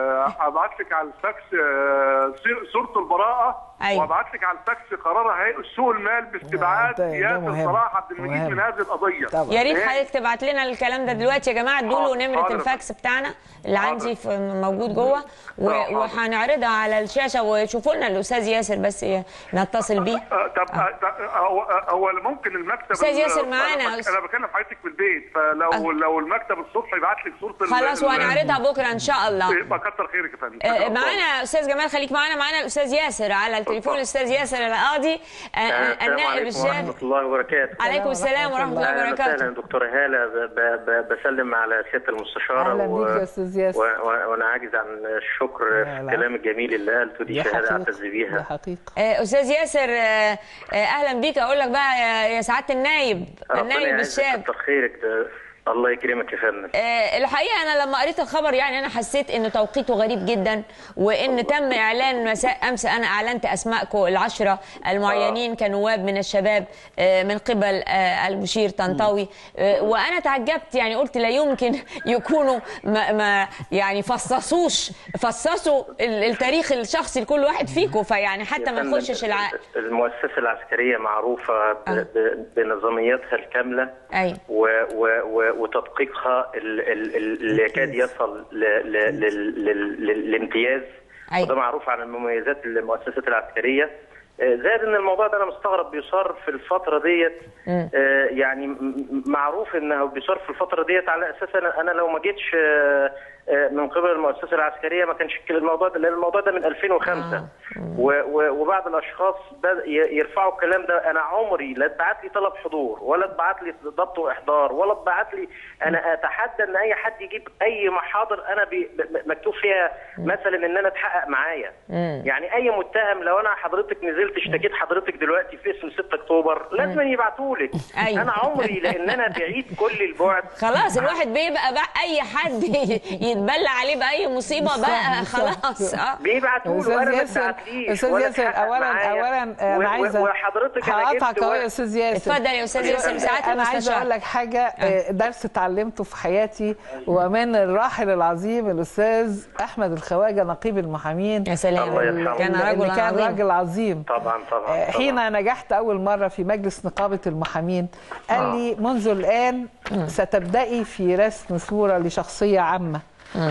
هبعت لك على الفاكس آه، صوره البراءه أيوة. وابعت لك على الفاكس قرار هيئه سوق المال باستبعاد ده- ده ياسر مهم. صلاح عبد المجيد مهم. من هذه القضيه طبعا. يا ريت إيه؟ حضرتك تبعت لنا الكلام ده دلوقتي يا جماعه ادوا له حاضر، نمره حاضر. الفاكس بتاعنا اللي حاضر. عندي في موجود جوه و- حاضر. وهنعرضها على الشاشه وشوفوا لنا الاستاذ ياسر بس ي- نتصل بيه آه، طب آه، طب، آه، هو آه، هو ممكن المكتب أستاذ ال- ياسر أنا معانا. بك- انا بكلم حضرتك في البيت فلو لو المكتب الصبح يبعت لك صوره ال- خلاص ال- وهنعرضها بكره ان شاء الله يبقى كتر خيرك يا فندم آه، معانا استاذ جمال خليك معانا معانا الاستاذ ياسر على التليفون الاستاذ ياسر القاضي آه، آه، السلام النائب عليكم الشاب ورحمة الله وبركاته عليكم السلام ورحمه الله أهلا وسهلا وبركاته دكتورة هالة ب- ب- ب- بسلم على سيادة المستشارة أهلا بيك يا أستاذ ياسر. و... و... وأنا عاجز عن الشكر لا، في لا. الكلام الجميل اللي قالته دي دي شهادة حقيقة أعتز دي بيها حقيقة آه، استاذ ياسر آه، آه، اهلا بيك اقول لك بقى يا- يا سعاده النائب ربنا النائب يعزك الشاب كتر خيرك ده الله يكرمك يا فندم آه، الحقيقه انا لما قريت الخبر يعني انا حسيت انه توقيته غريب جدا وان تم اعلان مساء امس انا اعلنت اسماءكم العشره المعينين كنواب من الشباب آه، من قبل آه، المشير طنطاوي آه، وانا تعجبت يعني قلت لا يمكن يكونوا ما, ما يعني فصصوش فصصوا ال- التاريخ الشخصي لكل واحد فيكم فيعني حتى يا ما فندم، يخشش الع... المؤسسة العسكرية معروفة ب... آه. ب... بنظامياتها الكاملة ايوه و... و... و... وتدقيقها ال- ال- ال- اللي يكاد يصل ل... ل... لل... لل... للامتياز أيوة. وده معروف عن المميزات المؤسسات العسكرية آه، زائد ان الموضوع ده انا مستغرب بيصار في الفتره ديت آه، يعني م- م- معروف انه بيصار في الفتره ديت على اساس انا انا لو ما جيتش آه، آه، من قبل المؤسسه العسكريه ما كانش كل الموضوع ده لان الموضوع ده من 2005 و- و- وبعض الاشخاص بد- ي- يرفعوا الكلام ده انا عمري لا اتبعت لي طلب حضور ولا اتبعت لي ضبط واحضار ولا اتبعت لي انا اتحدى ان اي حد يجيب اي محاضر انا بي- ب- مكتوب فيها مثلا ان انا اتحقق معايا يعني اي متهم لو انا حضرتك نزلت اشتكيت حضرتك دلوقتي في اسم 6 اكتوبر لازم يبعتوا لك أيوة. انا عمري لان انا بعيد كل البعد خلاص الواحد بيبقى بقى اي حد يتبلى عليه باي مصيبه بقى خلاص اه بيبعتوا له استاذ انا ما ياسر اتبعتليش استاذ ولا ياسر اتحقق اولا معايا. اولا و- انا و- عايزه وحضرتك انا جبت هقطعك اهو يا وقت- استاذ ياسر اتفضل يا أستاذ ياسر، ساعات انا عايزه المستشار. اقول لك حاجه آه، درس اتعلمته في حياتي ومن الراحل العظيم الاستاذ احمد الخواجه نقيب المحامين يا سلام الله يرحمه. كان اللي رجل كان عظيم راجل عظيم طبعا طبعا, آه، طبعا. حين نجحت أول مرة في مجلس نقابة المحامين قال لي منذ الآن ستبدأي في رسم صورة لشخصية عامة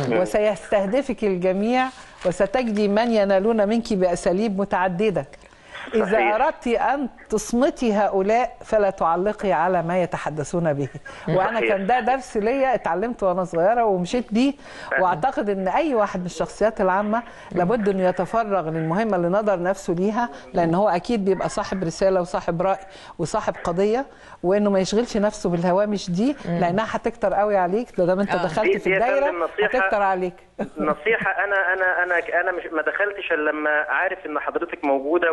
وسيستهدفك الجميع وستجدي من ينالون منك بأساليب متعددة إذا صحيح. أردت أن تصمتي هؤلاء فلا تعلقي على ما يتحدثون به وأنا صحيح. كان ده درس ليا اتعلمته وأنا صغيرة ومشيت بيه وأعتقد أن أي واحد من الشخصيات العامة لابد أنه يتفرغ للمهمة اللي نظر نفسه ليها لأن هو أكيد بيبقى صاحب رسالة وصاحب رأي وصاحب قضية وأنه ما يشغلش نفسه بالهوامش دي لأنها هتكتر قوي عليك ده دام أنت آه. دخلت دي- في دي يا الدايرة فندم نصيحة. هتكتر عليك نصيحة أنا أنا أنا أنا مش ما دخلتش إلا لما عارف إن حضرتك موجودة والدكتور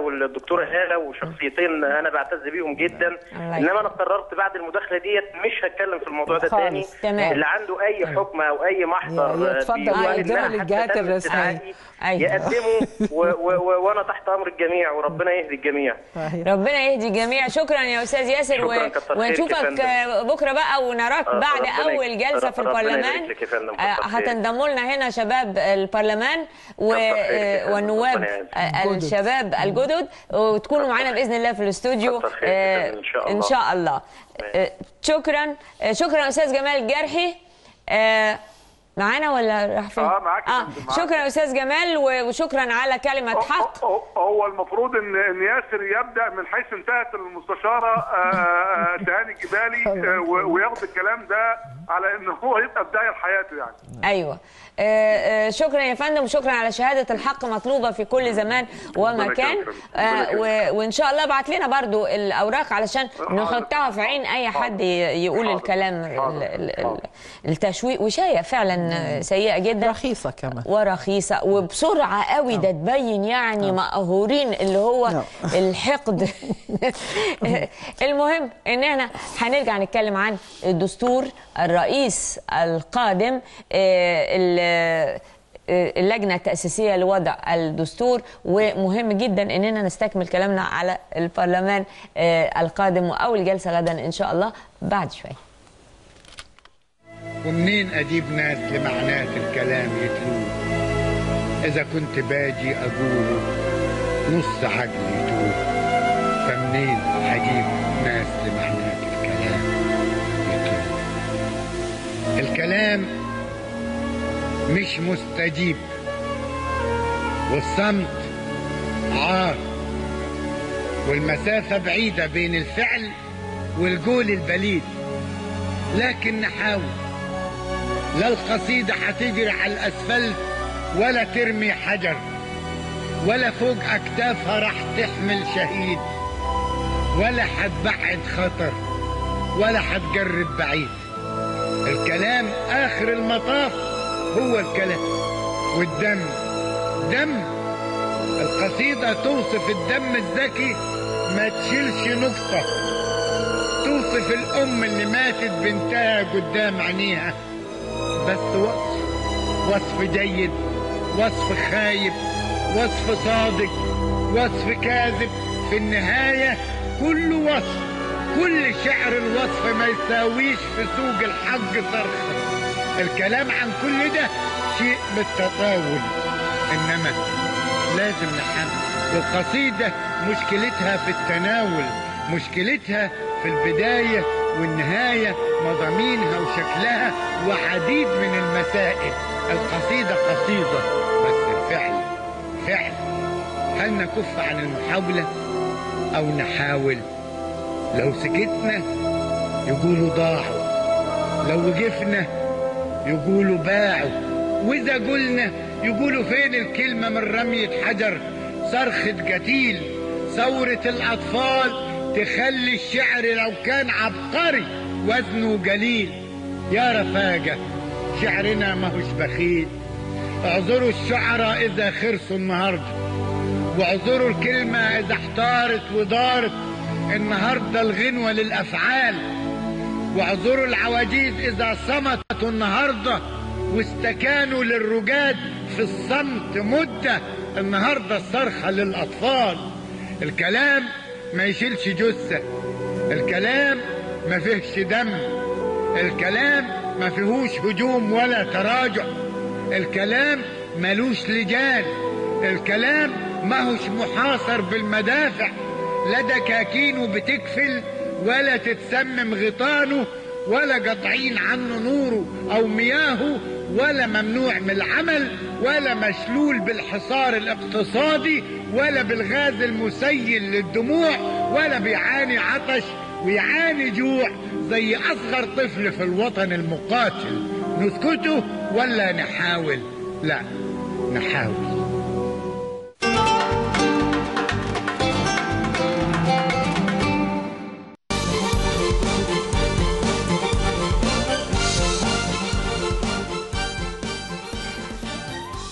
والدكتوره هاله وشخصيتين انا بعتز بيهم جدا الله انما انا قررت بعد المداخله ديت مش هتكلم في الموضوع ده خالص. تاني تمام. اللي عنده اي حكم او اي محضر ي- يتفضل بيقول ويقدمه إنها حتى للجهات تم الرسمية. استدعائي أيوة. يقدمه و و و وانا تحت امر الجميع وربنا يهدي الجميع صحيح. ربنا يهدي الجميع شكرا يا استاذ ياسر شكراً، كتر خيرك يا ونشوفك فندم. آه، بكره بقى ونراك آه، بعد ربنا اول يك- جلسه في ربنا يبارك البرلمان لك يا فندم، كتر آه، خيرك. هتنضموا لنا هنا شباب البرلمان و- كتر خيرك يا فندم، والنواب ربنا يعزك. آه، جدد. الشباب الجدد وتكونوا معانا باذن الله في الاستوديو كتر خيرك يا آه، فندم، إن شاء ان الله. شاء الله آه، شكرا آه، شكرا استاذ جمال الجرحي آه، معانا ولا راح فين؟ آه، معاك يا اه فندم، معاك. شكرا استاذ جمال و- وشكرا على كلمه حق هو- هو المفروض ان ان ياسر يبدا من حيث انتهت المستشاره آه، آه، تهاني الجبالي آه، و- وياخد الكلام ده على ان هو يبقى بدايه لحياته يعني ايوه آه، آه، شكرا يا فندم وشكرا على شهاده الحق مطلوبه في كل زمان ومكان يكرمك. آه، ربنا و- وان شاء الله ابعت لنا برضو الاوراق علشان نحطها في عين اي حد ي- يقول حاضر. الكلام حاضر. ال- ال- ال- حاضر. التشويق وشايه فعلا سيئه جدا رخيصه كمان ورخيصه وبسرعه قوي ده تبين يعني مقهورين اللي هو نعم. الحقد المهم ان احنا هنرجع نتكلم عن الدستور الرئيس القادم آه، ال- آه، اللجنة التأسيسية لوضع الدستور ومهم جدا اننا نستكمل كلامنا على البرلمان آه، القادم واول جلسة غدا ان شاء الله بعد شوية ومنين اجيب ناس لمعنات الكلام يتلوه اذا كنت باجي اقوله نص عقلي يتوه فمنين هجيب ناس لمعنات الكلام يتلوه الكلام مش مستجيب والصمت عار والمسافة بعيدة بين الفعل والقول البليد لكن نحاول لا القصيدة هتجري على الأسفلت ولا ترمي حجر ولا فوق أكتافها راح تحمل شهيد ولا هتبعد خطر ولا هتجرب بعيد الكلام آخر المطاف هو الكلام والدم دم القصيدة توصف الدم الذكي ما تشيلش نقطة توصف الأم اللي ماتت بنتها قدام عينيها بس وصف وصف جيد وصف خايب وصف صادق وصف كاذب في النهاية كله وصف كل شعر الوصف ما يساويش في سوق الحق صرخة الكلام عن كل ده شيء بالتطاول إنما لازم نحمل القصيدة مشكلتها في التناول مشكلتها في البداية والنهاية مضامينها وشكلها وعديد من المسائل القصيدة قصيدة بس الفعل فعل هل نكف عن المحاولة أو نحاول لو سكتنا يقولوا ضاعوا لو وقفنا يقولوا باعوا وإذا قلنا يقولوا فين الكلمة من رمية حجر صرخة قتيل ثورة الأطفال تخلي الشعر لو كان عبقري وزنه قليل يا رفاقة شعرنا ماهوش بخيل اعذروا الشعراء إذا خرسوا النهاردة واعذروا الكلمة إذا احتارت ودارت النهاردة الغنوة للأفعال واعذروا العواجيز إذا صمتوا النهاردة واستكانوا للرجاد في الصمت مدة النهاردة الصرخة للأطفال الكلام ما يشيلش جثة الكلام ما فيهش دم الكلام ما فيهوش هجوم ولا تراجع الكلام ملوش لجان الكلام ماهوش محاصر بالمدافع لا دكاكينه بتكفل ولا تتسمم غطانه ولا قاطعين عنه نوره او مياهه ولا ممنوع من العمل ولا مشلول بالحصار الاقتصادي ولا بالغاز المسيل للدموع ولا بيعاني عطش ويعاني جوع زي اصغر طفل في الوطن المقاتل نسكته ولا نحاول لا نحاول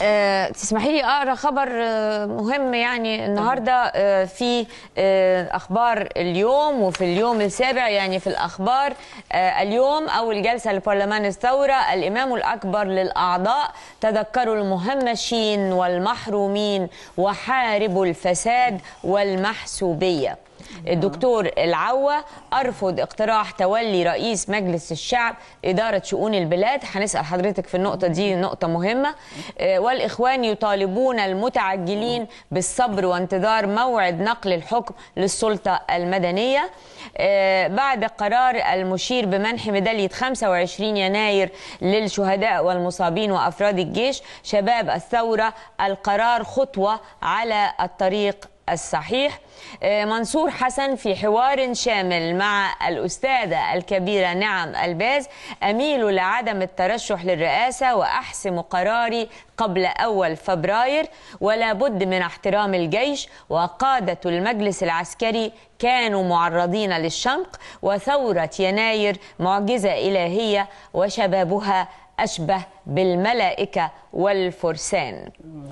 آه، تسمحي لي اقرا خبر آه، مهم يعني النهارده آه، في آه، اخبار اليوم وفي اليوم السابع يعني في الاخبار آه، اليوم اول جلسه لبرلمان الثوره الامام الاكبر للاعضاء تذكروا المهمشين والمحرومين وحاربوا الفساد والمحسوبيه الدكتور العوة أرفض اقتراح تولي رئيس مجلس الشعب إدارة شؤون البلاد هنسأل حضرتك في النقطة دي نقطة مهمة آه، والإخوان يطالبون المتعجلين بالصبر وانتظار موعد نقل الحكم للسلطة المدنية آه، بعد قرار المشير بمنح ميدالية 25 يناير للشهداء والمصابين وأفراد الجيش شباب الثورة القرار خطوة على الطريق الصحيح آه، منصور حسن في حوار شامل مع الأستاذة الكبيرة نعم الباز أميل لعدم الترشح للرئاسة وأحسم قراري قبل أول فبراير ولا بد من احترام الجيش وقادة المجلس العسكري كانوا معرضين للشنق وثورة يناير معجزة إلهية وشبابها أشبه بالملائكة والفرسان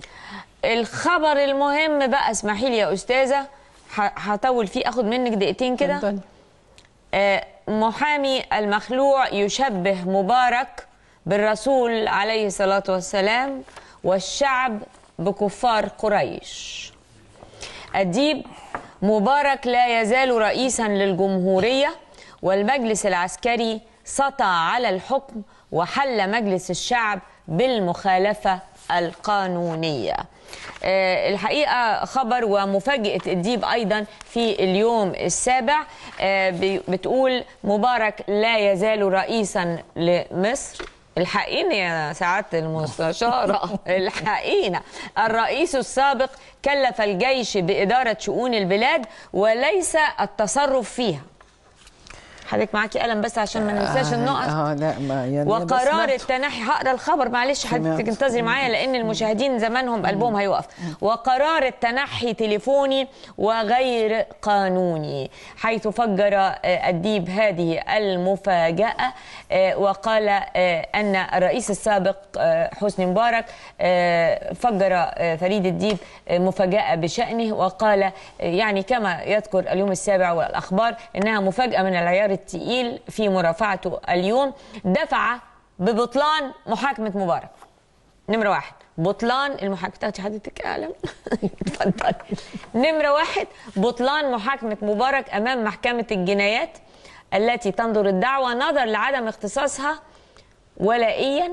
الخبر المهم بقى اسمحي لي يا استاذه ه- هطول فيه اخد منك دقيقتين كده اتفضلي. آه، محامي المخلوع يشبه مبارك بالرسول عليه الصلاه والسلام والشعب بكفار قريش أديب مبارك لا يزال رئيسا للجمهورية والمجلس العسكري سطع على الحكم وحل مجلس الشعب بالمخالفة القانونية آه، الحقيقة خبر ومفاجأة الديب أيضا في اليوم السابع آه، بي- بتقول مبارك لا يزال رئيسا لمصر الحقيقة يا سعادة المستشارة الحقيقة الرئيس السابق كلف الجيش بإدارة شؤون البلاد وليس التصرف فيها حضرتك معاكي قلم بس عشان ما ننساش النقط اه لا ما يعني أنا وقرار سمعته. التنحي هقرا الخبر معلش حضرتك سمعت. انتظري معايا لان المشاهدين زمانهم قلبهم هيوقف وقرار التنحي تليفوني وغير قانوني حيث فجر آه، الديب هذه المفاجاه آه، وقال آه، ان الرئيس السابق آه، حسني مبارك آه، فجر آه، فريد الديب آه، مفاجاه بشانه وقال آه، يعني كما يذكر اليوم السابع والاخبار انها مفاجاه من العيار الثقيل في مرافعته اليوم دفع ببطلان محاكمة مبارك نمرة واحد بطلان المحاكمة تاخدي حضرتك قلم اتفضلي نمرة واحد بطلان محاكمة مبارك أمام محكمة الجنايات التي تنظر الدعوة نظر لعدم اختصاصها ولائيا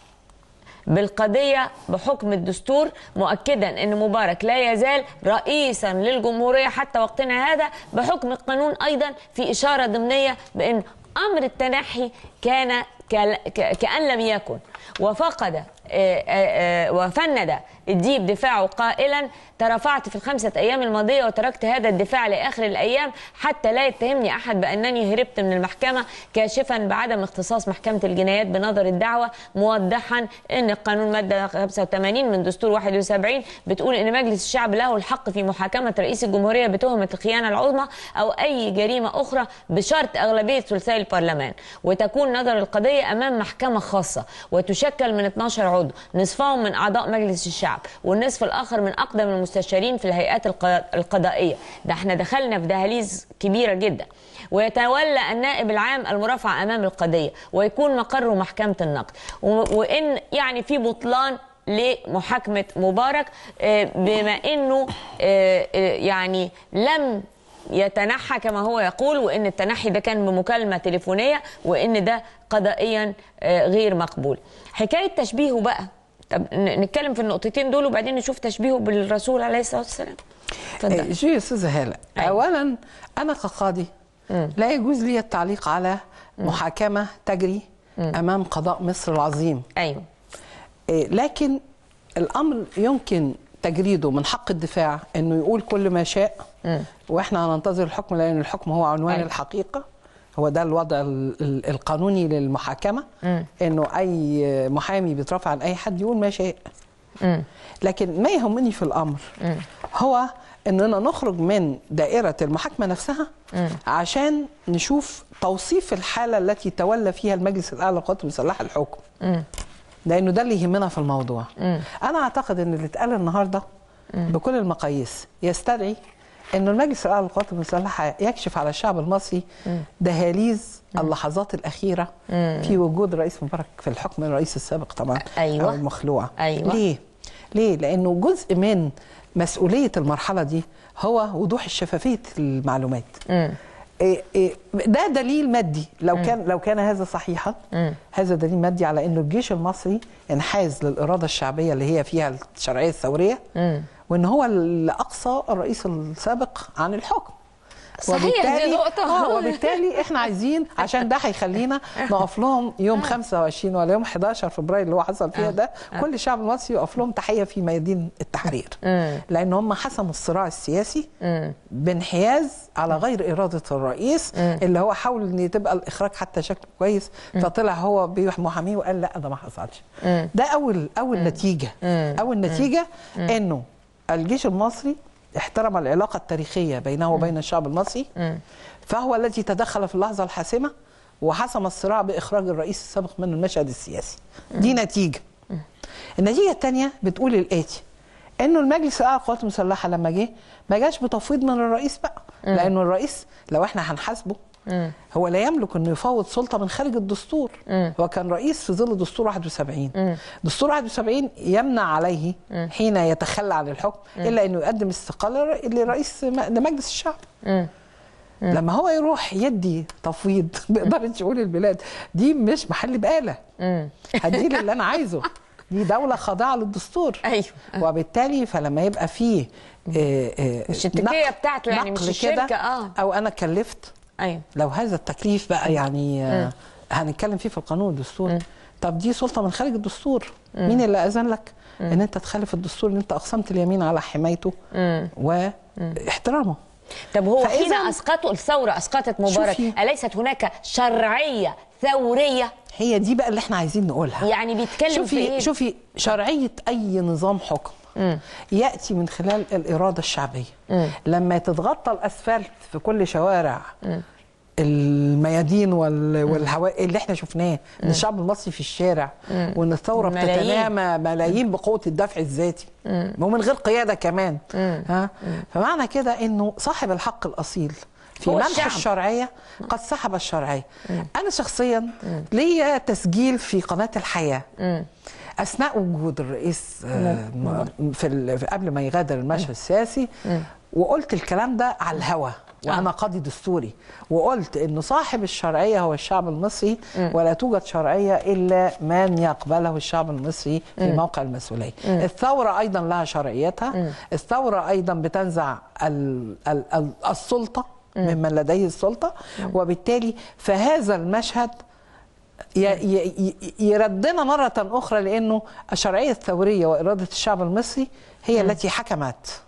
بالقضية بحكم الدستور مؤكدا أن مبارك لا يزال رئيسا للجمهورية حتى وقتنا هذا بحكم القانون أيضا في إشارة ضمنية بأن أمر التنحي كان كال- ك- كأن لم يكن وفقد آه، آه، آه، وفند الديب دفاعه قائلا ترفعت في الخمسة أيام الماضية وتركت هذا الدفاع لآخر الأيام حتى لا يتهمني أحد بأنني هربت من المحكمة كاشفا بعدم اختصاص محكمة الجنايات بنظر الدعوة موضحا أن القانون مادة 85 من دستور 71 بتقول أن مجلس الشعب له الحق في محاكمة رئيس الجمهورية بتهمة الخيانة العظمى أو أي جريمة أخرى بشرط أغلبية ثلثي البرلمان وتكون نظر القضية أمام محكمة خاصة وتشكل من 12 عضو نصفهم من أعضاء مجلس الشعب والنصف الآخر من أقدم المستشارين في الهيئات الق- القضائية ده احنا دخلنا في دهاليز كبيرة جدا ويتولى النائب العام المرافعة أمام القضية ويكون مقره محكمة النقد و- وإن يعني في بطلان لمحاكمة مبارك آه، بما أنه آه، آه، يعني لم يتنحى كما هو يقول وان التنحي ده كان بمكالمه تليفونيه وان ده قضائيا آه، غير مقبول حكايه تشبيهه بقى طب ن- نتكلم في النقطتين دول وبعدين نشوف تشبيهه بالرسول عليه الصلاه والسلام اتفضل إيه، شو يا استاذه هاله أيوة. اولا انا كقاضي لا يجوز لي التعليق على محاكمه تجري امام قضاء مصر العظيم ايوه إيه، لكن الامر يمكن تجريده من حق الدفاع انه يقول كل ما شاء واحنا هننتظر الحكم لان الحكم هو عنوان أيوة. الحقيقه هو ده الوضع ال- ال- القانوني للمحاكمه انه اي محامي بيترافع عن اي حد يقول ما شاء لكن ما يهمني في الامر هو اننا نخرج من دائره المحاكمه نفسها عشان نشوف توصيف الحاله التي تولى فيها المجلس الاعلى للقوات المسلحه الحكم لانه ده اللي يهمنا في الموضوع انا اعتقد ان اللي اتقال النهارده بكل المقاييس يستدعي انه المجلس الاعلى للقوات المسلحه يكشف على الشعب المصري دهاليز اللحظات الاخيره في وجود رئيس مبارك في الحكم الرئيس السابق طبعا أيوة. او المخلوع أيوة. ليه ليه لانه جزء من مسؤوليه المرحله دي هو وضوح الشفافيه المعلومات إيه إيه ده دليل مادي لو كان لو كان هذا صحيحا هذا دليل مادي على انه الجيش المصري انحاز للاراده الشعبيه اللي هي فيها الشرعيه الثوريه وان هو اللي اقصى الرئيس السابق عن الحكم صحيح، دي وبالتالي- نقطة. اه وبالتالي احنا عايزين عشان ده هيخلينا نقف لهم يوم 25 ولا يوم 11 فبراير اللي هو حصل فيها ده كل الشعب المصري يقف لهم تحيه في ميادين التحرير لان هم حسموا الصراع السياسي بانحياز على غير اراده الرئيس اللي هو حاول ان تبقى الاخراج حتى شكله كويس فطلع هو بمحاميه وقال لا ده ما حصلش ده اول اول نتيجه اول نتيجه انه الجيش المصري احترم العلاقة التاريخية بينه وبين الشعب المصري فهو الذي تدخل في اللحظة الحاسمة وحسم الصراع بإخراج الرئيس السابق من المشهد السياسي دي نتيجة النتيجة الثانية بتقول الآتي انه المجلس الاعلى للقوات المسلحه لما جه ما جاش بتفويض من الرئيس بقى لانه الرئيس لو احنا هنحاسبه هو لا يملك انه يفوض سلطه من خارج الدستور هو كان رئيس في ظل دستور 71 دستور 71 يمنع عليه حين يتخلى عن الحكم الا انه يقدم استقاله لرئيس م- لمجلس الشعب لما هو يروح يدي تفويض بإدارة شؤون البلاد دي مش محل بقالة هدي اللي أنا عايزه دي دولة خاضعة للدستور أيوة. وبالتالي فلما يبقى فيه آه، آه، مش التكية نقل- بتاعته يعني مش نقل الشركة، كده، آه. أو أنا كلفت ايوه لو هذا التكليف بقى يعني آه، هنتكلم فيه في القانون الدستوري طب دي سلطه من خارج الدستور مين اللي اذن لك ان انت تخالف الدستور ان انت اقسمت اليمين على حمايته واحترامه طب هو فإذا- حين اسقطوا الثوره اسقطت مبارك شوفي. اليست هناك شرعيه ثوريه هي دي بقى اللي احنا عايزين نقولها يعني بيتكلم شوفي في ايه شوفي شرعيه اي نظام حكم ياتي من خلال الاراده الشعبيه لما تتغطى الاسفلت في كل شوارع الميادين وال- والهواء اللي احنا شفناه ان الشعب المصري في الشارع وان الثوره ملايين. بتتنامى ملايين بقوه الدفع الذاتي ومن غير قياده كمان ها فمعنى كده انه صاحب الحق الاصيل في هو منح الشعب. الشرعيه قد سحب الشرعيه انا شخصيا ليا تسجيل في قناه الحياه اثناء وجود الرئيس آه، م- في ال- في- قبل ما يغادر المشهد السياسي وقلت الكلام ده على الهوا وانا قاضي دستوري وقلت انه صاحب الشرعيه هو الشعب المصري ولا توجد شرعيه الا من يقبله الشعب المصري في موقع المسؤوليه الثوره ايضا لها شرعيتها الثوره ايضا بتنزع ال- ال- ال- السلطه ممن لديه السلطه وبالتالي فهذا المشهد ي- ي- ي- يردنا مرة أخرى لأنه الشرعية الثورية وإرادة الشعب المصري هي التي حكمت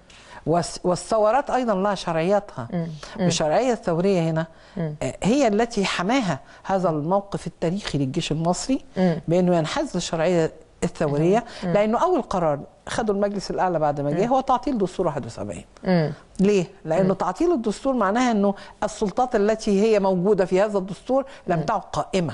والس- والثورات أيضا لها شرعيتها والشرعية الثورية هنا آه، هي التي حماها هذا الموقف التاريخي للجيش المصري بأنه ينحاز للشرعية الثورية لأنه أول قرار خده المجلس الأعلى بعد ما جه هو تعطيل دستور 71 ليه؟ لأنه تعطيل الدستور معناها أنه السلطات التي هي موجودة في هذا الدستور لم تعد قائمة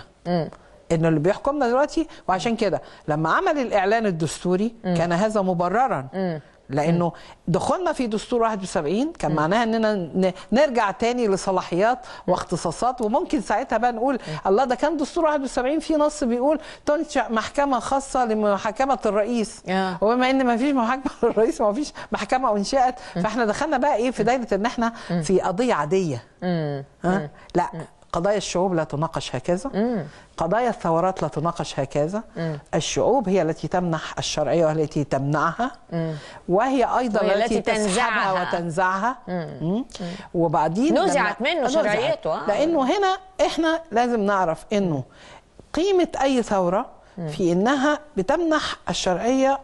انه اللي بيحكمنا دلوقتي وعشان كده لما عمل الاعلان الدستوري كان هذا مبررا لانه دخولنا في دستور 71 كان معناها اننا ن- نرجع تاني لصلاحيات واختصاصات وممكن ساعتها بقى نقول الله ده كان دستور 71 فيه نص بيقول تنشا محكمه خاصه لمحاكمه الرئيس آه. وبما ان ما فيش محاكمه للرئيس وما فيش محكمه انشات فاحنا دخلنا بقى ايه في دايره ان احنا في قضيه عاديه ها؟ لا قضايا الشعوب لا تناقش هكذا قضايا الثورات لا تناقش هكذا الشعوب هي التي تمنح الشرعية والتي تمنعها وهي أيضا وهي التي التي تسحبها تنزعها. وتنزعها مم. وبعدين نزعت لما- منه نزعت. شرعيته، آه. لأنه هنا إحنا لازم نعرف إنه قيمة أي ثورة في إنها بتمنح الشرعية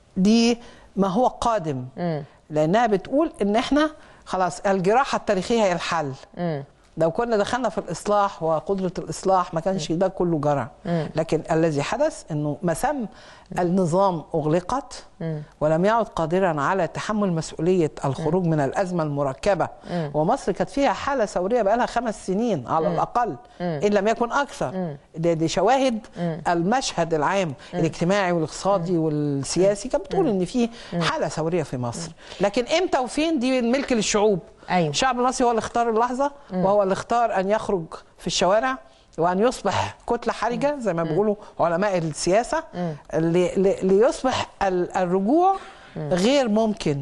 دي ما هو قادم لأنها بتقول إن إحنا خلاص الجراحة التاريخية هي الحل لو كنا دخلنا في الاصلاح وقدره الاصلاح ما كانش ده كله جرى لكن الذي حدث انه مسام النظام اغلقت ولم يعد قادرا على تحمل مسؤوليه الخروج من الازمه المركبه ومصر كانت فيها حاله ثوريه بقى لها خمس سنين على الاقل ان لم يكن اكثر دي, دي شواهد المشهد العام الاجتماعي والاقتصادي والسياسي كانت بتقول ان في حاله ثوريه في مصر لكن امتى وفين دي ملك للشعوب أيوة. الشعب المصري هو اللي اختار اللحظه وهو اللي اختار ان يخرج في الشوارع وان يصبح كتله حرجه زي ما بيقولوا علماء السياسه لي- لي- ليصبح ال- الرجوع غير ممكن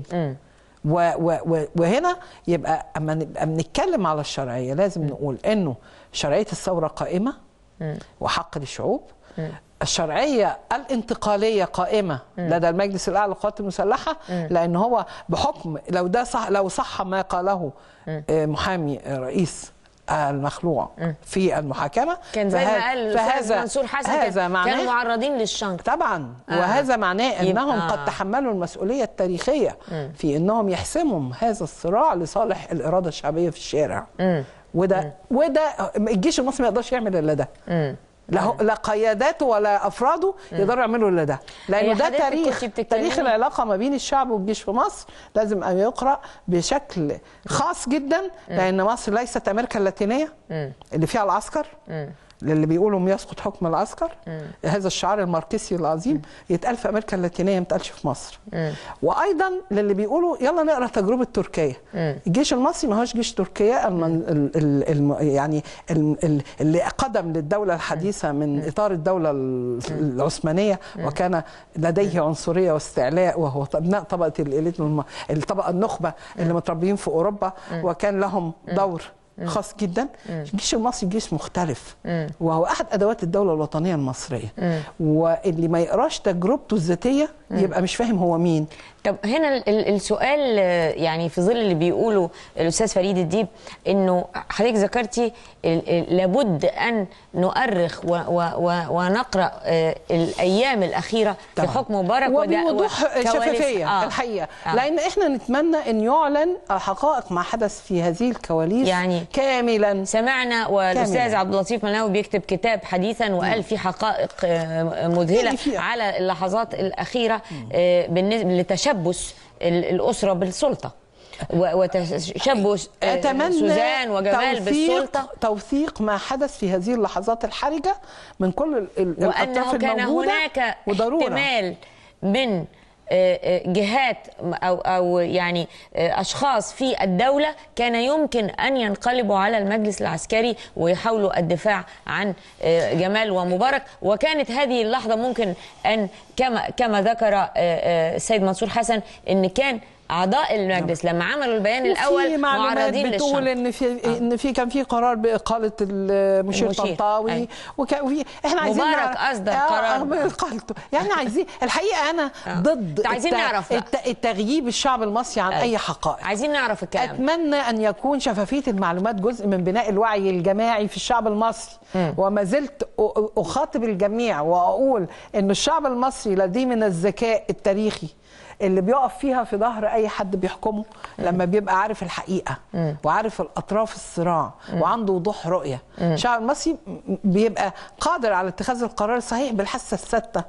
و و و وهنا يبقى اما نبقى بنتكلم على الشرعيه لازم نقول انه شرعيه الثوره قائمه وحق للشعوب الشرعيه الانتقاليه قائمه لدى المجلس الاعلى للقوات المسلحه لان هو بحكم لو ده صح لو صح ما قاله آه، محامي رئيس المخلوع في المحاكمه كان زي ما فه- قال الاستاذ منصور حسن هذا كان- معناه كانوا معرضين للشنق طبعا آه. وهذا معناه انهم يبقى- قد تحملوا المسؤوليه التاريخيه في انهم يحسموا هذا الصراع لصالح الاراده الشعبيه في الشارع وده وده الجيش المصري ما يقدرش يعمل الا ده لا هو- لا قياداته ولا افراده يقدروا يعملوا الا ده لانه هي ده حضرتك تاريخ كنتي بتتكلمي- تاريخ العلاقه ما بين الشعب والجيش في مصر لازم ان يقرا بشكل خاص جدا لان مصر ليست امريكا اللاتينيه اللي فيها العسكر اللي بيقولوا يسقط حكم العسكر هذا الشعار الماركسي العظيم يتقال في امريكا اللاتينيه ما يتقالش في مصر وايضا للي بيقولوا يلا نقرا تجربه تركيا الجيش المصري ما هوش جيش تركيا المن ال ال الم يعني ال ال اللي قدم للدوله الحديثه من اطار الدوله ال- العثمانيه وكان لديه عنصريه واستعلاء وهو ابناء طبقه الاليت الم- الطبقه النخبه اللي متربيين في اوروبا وكان لهم دور خاص جدا الجيش المصري جيش مختلف وهو احد ادوات الدوله الوطنيه المصريه واللي ما يقراش تجربته الذاتيه يبقى مش فاهم هو مين طب هنا ال- ال- السؤال آه، يعني في ظل اللي بيقوله الاستاذ فريد الديب انه حضرتك ذكرتي ال- ال- لابد ان نؤرخ و و و ونقرا آه، الايام الاخيره في طبعاً. حكم مبارك وده- وبوضوح وكواليس- شفافيه آه. الحقيقه آه. لان احنا نتمنى ان يعلن حقائق ما حدث في هذه الكواليس يعني كاملا سمعنا والاستاذ كاملاً. عبد اللطيف مناوي بيكتب كتاب حديثا وقال في حقائق آه، مذهله يعني في- على اللحظات الاخيره آه، بالنسبه لتشبث ال- الاسره بالسلطه و- وتشبث آه، اتمنى سوزان وجمال توثيق بالسلطه توثيق ما حدث في هذه اللحظات الحرجه من كل ال- ال- وانه الاطراف كان الموجوده هناك وضروره احتمال من آه، آه، جهات او او يعني آه، اشخاص في الدوله كان يمكن ان ينقلبوا على المجلس العسكري ويحاولوا الدفاع عن آه، جمال ومبارك وكانت هذه اللحظه ممكن ان كما كما ذكر آه، آه، السيد منصور حسن ان كان اعضاء المجلس لما عملوا البيان وفي الاول معلومات معرضين بتقول للشنق ان في ان في كان في قرار باقاله المشير المشير، طنطاوي أيوة. وكان وفي احنا عايزين مبارك نعرف- أصدر آه، قرار. آه، باقالته يعني عايزين الحقيقه انا آه. ضد عايزين الت- نعرف بقى. الت- التغييب الشعب المصري عن أيوة. اي حقائق عايزين نعرف الكلام اتمنى ان يكون شفافيه المعلومات جزء من بناء الوعي الجماعي في الشعب المصري وما زلت أ- اخاطب الجميع واقول ان الشعب المصري لديه من الذكاء التاريخي اللي بيقف فيها في ظهر اي حد بيحكمه لما بيبقى عارف الحقيقه وعارف الاطراف الصراع وعنده وضوح رؤيه الشعب المصري م- بيبقى قادر على اتخاذ القرار الصحيح بالحاسه السادسه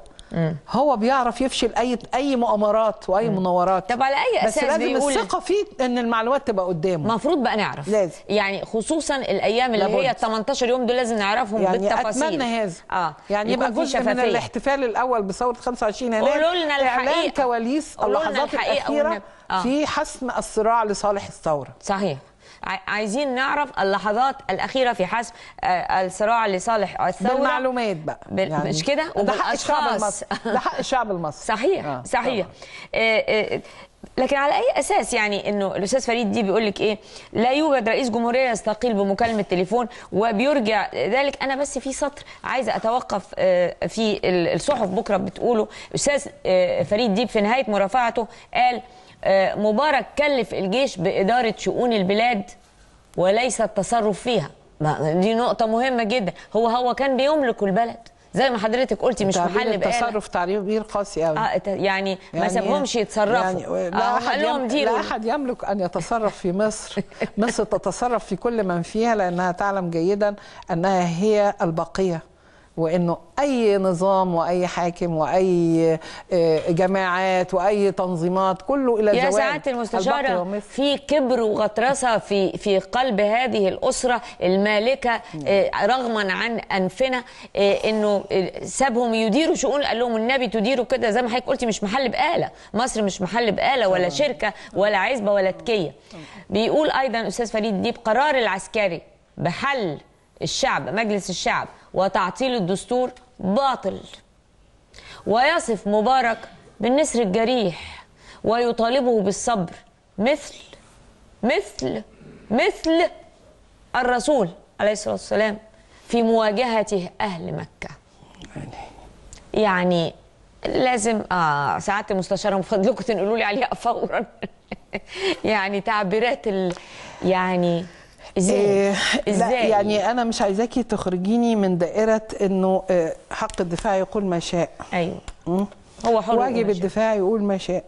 هو بيعرف يفشل اي اي مؤامرات واي مناورات طب على أي بس أساس لازم بيقول- الثقه فيه ان المعلومات تبقى قدامه المفروض بقى نعرف لازم. يعني خصوصا الايام اللي هي لابد. 18 يوم دول لازم نعرفهم يعني بالتفاصيل اتمنى هذا اه يعني يبقى يكون في جزء من شفافية. الاحتفال الاول بثوره 25 يناير قولوا لنا اعلان الحقيقة. كواليس قولوا لنا اللحظات الحقيقة الاخيره والنبي. آه. في حسم الصراع لصالح الثوره صحيح عاي- عايزين نعرف اللحظات الاخيره في حسم آه، الصراع لصالح الثوره بالمعلومات بقى بال- مش كده؟ ده حق الشعب وبالأشخاص. المصري ده حق الشعب المصري صحيح آه، صحيح طبعاً. آه، آه، لكن على اي اساس يعني انه الاستاذ فريد دي بيقول لك ايه لا يوجد رئيس جمهوريه يستقيل بمكالمه تليفون وبيرجع ذلك انا بس في سطر عايزه اتوقف آه، في ال- الصحف بكره بتقوله استاذ آه، فريد ديب في نهايه مرافعته قال آه، مبارك كلف الجيش باداره شؤون البلاد وليس التصرف فيها ما- دي نقطه مهمه جدا هو هو كان بيملك البلد زي ما حضرتك قلتي مش تعبير محل بقاله التصرف تعبير قاسي قوي اه ت- يعني, ما يعني سابهمش إيه؟ يتصرفوا يعني لا آه، أحد قال لهم يم- ديروا لا أحد يملك أن يتصرف في مصر مصر تتصرف في كل من فيها لأنها تعلم جيدا أنها هي البقية وانه اي نظام واي حاكم واي آه، جماعات واي تنظيمات كله الى يا زوال سعاده البقية المستشاره ومصر. في كبر وغطرسه في في قلب هذه الاسره المالكه آه، رغما عن انفنا آه، انه آه، سابهم يديروا شؤون قال لهم النبي تديروا كده زي ما حضرتك قلتي مش محل بقاله مصر مش محل بقاله ولا شركه ولا عزبه ولا تكيه بيقول ايضا استاذ فريد ديب قرار العسكري بحل الشعب مجلس الشعب وتعطيل الدستور باطل ويصف مبارك بالنسر الجريح ويطالبه بالصبر مثل مثل مثل الرسول عليه الصلاة والسلام في مواجهة أهل مكة يعني لازم آه ساعات المستشارة من فضلكم تنقلوا لي عليها فورا يعني تعبيرات ال يعني ازاي إيه لا ازاي يعني انا مش عايزاكي تخرجيني من دائره انه آه، حق الدفاع يقول ما شاء ايوه مم. هو حر واجب يقول ما شاء. الدفاع يقول ما شاء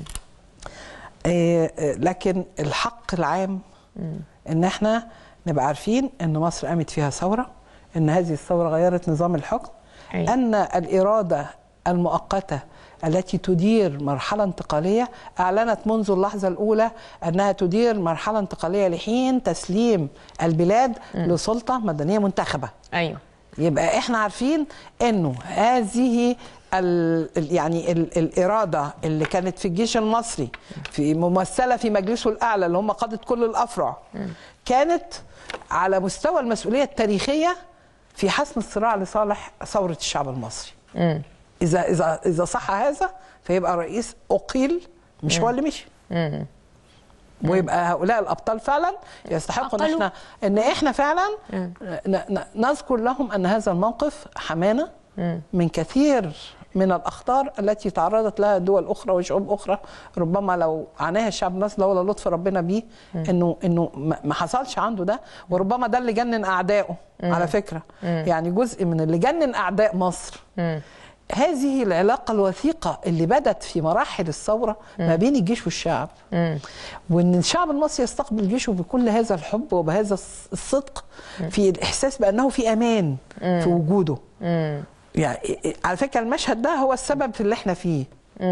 آه، آه، لكن الحق العام ان احنا نبقى عارفين ان مصر قامت فيها ثوره ان هذه الثوره غيرت نظام الحكم أيوة. ان الاراده المؤقته التي تدير مرحله انتقاليه اعلنت منذ اللحظه الاولى انها تدير مرحله انتقاليه لحين تسليم البلاد لسلطه مدنيه منتخبه ايوه يبقى احنا عارفين انه هذه ال ال- يعني ال الاراده اللي كانت في الجيش المصري في ممثله في مجلسه الاعلى اللي هم قاده كل الافرع كانت على مستوى المسؤوليه التاريخيه في حسم الصراع لصالح ثوره الشعب المصري اذا اذا اذا صح هذا فيبقى رئيس اقيل مش هو اللي مشي ويبقى هؤلاء الابطال فعلا يستحقوا ان أقلوا. احنا ان احنا فعلا ن- ن- نذكر لهم ان هذا الموقف حمانا من كثير من الاخطار التي تعرضت لها دول اخرى وشعوب اخرى ربما لو عاناها الشعب المصري لولا لطف ربنا بيه انه انه ما ما حصلش عنده ده وربما ده اللي جنن اعدائه على فكره يعني جزء من اللي جنن اعداء مصر هذه العلاقة الوثيقة اللي بدت في مراحل الثورة ما بين الجيش والشعب وان الشعب المصري يستقبل جيشه بكل هذا الحب وبهذا الص- الصدق في الإحساس بأنه في أمان في وجوده يعني على فكرة المشهد ده هو السبب في اللي احنا فيه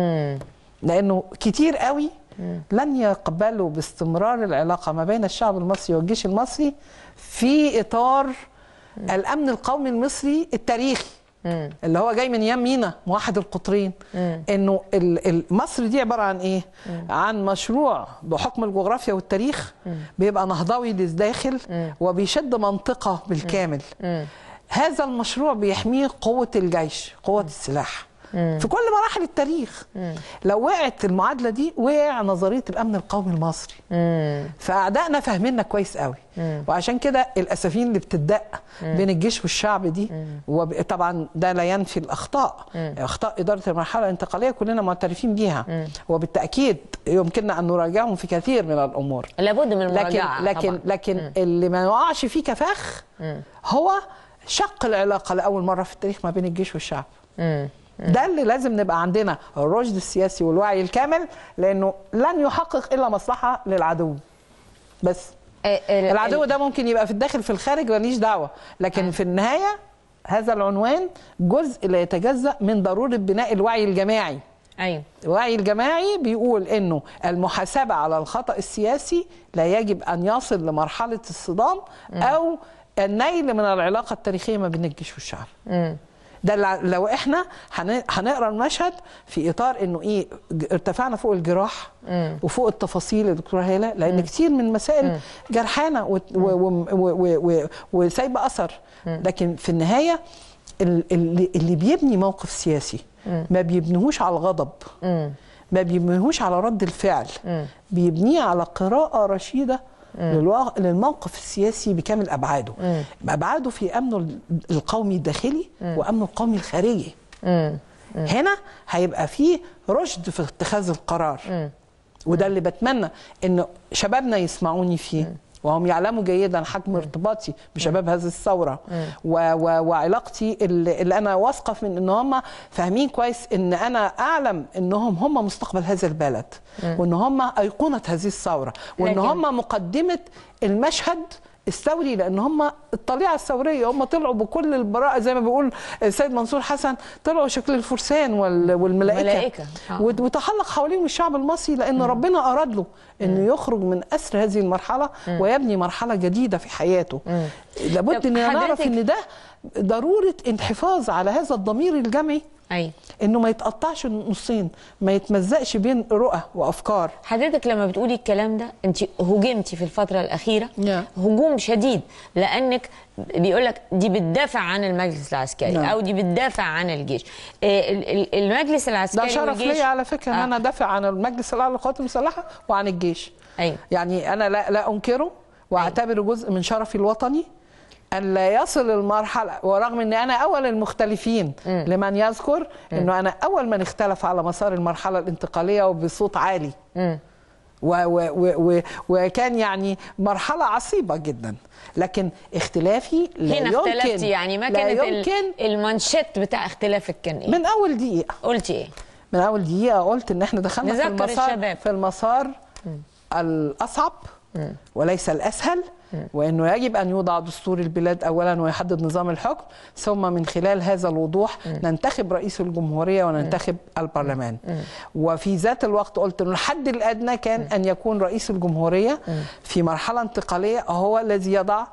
لأنه كتير قوي لن يقبلوا باستمرار العلاقة ما بين الشعب المصري والجيش المصري في إطار الأمن القومي المصري التاريخي اللي هو جاي من ايام مينا موحد القطرين انه ال- ال- مصر دي عباره عن ايه؟ عن مشروع بحكم الجغرافيا والتاريخ بيبقى نهضوي للداخل وبيشد منطقه بالكامل هذا المشروع بيحميه قوه الجيش قوه السلاح في كل مراحل التاريخ لو وقعت المعادله دي وقع نظريه الامن القومي المصري فاعدائنا فاهميننا كويس قوي وعشان كده الاسفين اللي بتدق بين الجيش والشعب دي وطبعا ده لا ينفي الاخطاء اخطاء اداره المرحله الانتقاليه كلنا معترفين بيها وبالتاكيد يمكننا ان نراجعهم في كثير من الامور لابد من لكن المراجعه لكن طبعاً. لكن اللي ما يقعش فيه كفاخ هو شق العلاقه لاول مره في التاريخ ما بين الجيش والشعب ده اللي لازم نبقى عندنا الرشد السياسي والوعي الكامل لانه لن يحقق الا مصلحه للعدو بس آه، ال- العدو ال- ده ممكن يبقى في الداخل في الخارج ماليش دعوه لكن في النهايه هذا العنوان جزء لا يتجزا من ضروره بناء الوعي الجماعي ايوه الوعي الجماعي بيقول انه المحاسبه على الخطا السياسي لا يجب ان يصل لمرحله الصدام او النيل من العلاقه التاريخيه ما بين الجيش والشعب ده اللي لو احنا هن- هنقرا المشهد في اطار انه ايه ج- ارتفعنا فوق الجراح وفوق التفاصيل يا دكتوره هاله لان كتير من المسائل جرحانه و- و- و- و- و- وسايبه اثر لكن في النهايه ال- اللي اللي بيبني موقف سياسي ما بيبنيهوش على الغضب ما بيبنيهوش على رد الفعل بيبنيه على قراءه رشيده للوا- للموقف السياسي بكامل ابعاده ابعاده في امنه ال- القومي الداخلي وامنه القومي الخارجي هنا هيبقى فيه رشد في اتخاذ القرار وده اللي بتمنى ان شبابنا يسمعوني فيه وهم يعلموا جيدا حجم ارتباطي بشباب هذه الثوره و و وعلاقتي اللي, اللي انا واثقه من ان هم فاهمين كويس ان انا اعلم انهم هم مستقبل هذا البلد وان هم ايقونه هذه الثوره وان لكن- هم مقدمه المشهد الثوري لان هم الطليعه الثوريه هم طلعوا بكل البراءه زي ما بيقول السيد منصور حسن طلعوا شكل الفرسان وال- والملائكه ملائكة. آه. وت- وتحلق حواليهم الشعب المصري لان ربنا اراد له انه يخرج من اسر هذه المرحله ويبني مرحله جديده في حياته لابد طب اننا نعرف حضرتك- ان ده ضروره الحفاظ على هذا الضمير الجمعي ايوه انه ما يتقطعش نصين ما يتمزقش بين رؤى وافكار حضرتك لما بتقولي الكلام ده انت هجمتي في الفتره الاخيره نعم. هجوم شديد لانك بيقول لك دي بتدافع عن المجلس العسكري نعم. او دي بتدافع عن الجيش آه، ال- ال- المجلس العسكري ده شرف والجيش ليا على فكره ان آه. انا دافع عن المجلس الاعلى للقوات المسلحه وعن الجيش أيوة. يعني انا لا لا انكره واعتبره جزء من شرفي الوطني ان لا يصل المرحله ورغم ان انا اول المختلفين لمن يذكر انه انا اول من اختلف على مسار المرحله الانتقاليه وبصوت عالي و و و و وكان يعني مرحله عصيبه جدا لكن اختلافي لا هنا يمكن اختلفتي يعني ما لا كانت ال- يمكن المانشيت بتاع اختلافك كان ايه من اول دقيقه قلتي ايه من اول دقيقه قلت ان احنا دخلنا في نذكر المسار الشباب. في المسار الاصعب وليس الاسهل وانه يجب ان يوضع دستور البلاد اولا ويحدد نظام الحكم ثم من خلال هذا الوضوح ننتخب رئيس الجمهوريه وننتخب البرلمان وفي ذات الوقت قلت انه الحد الادنى كان ان يكون رئيس الجمهوريه في مرحله انتقاليه هو الذي يضع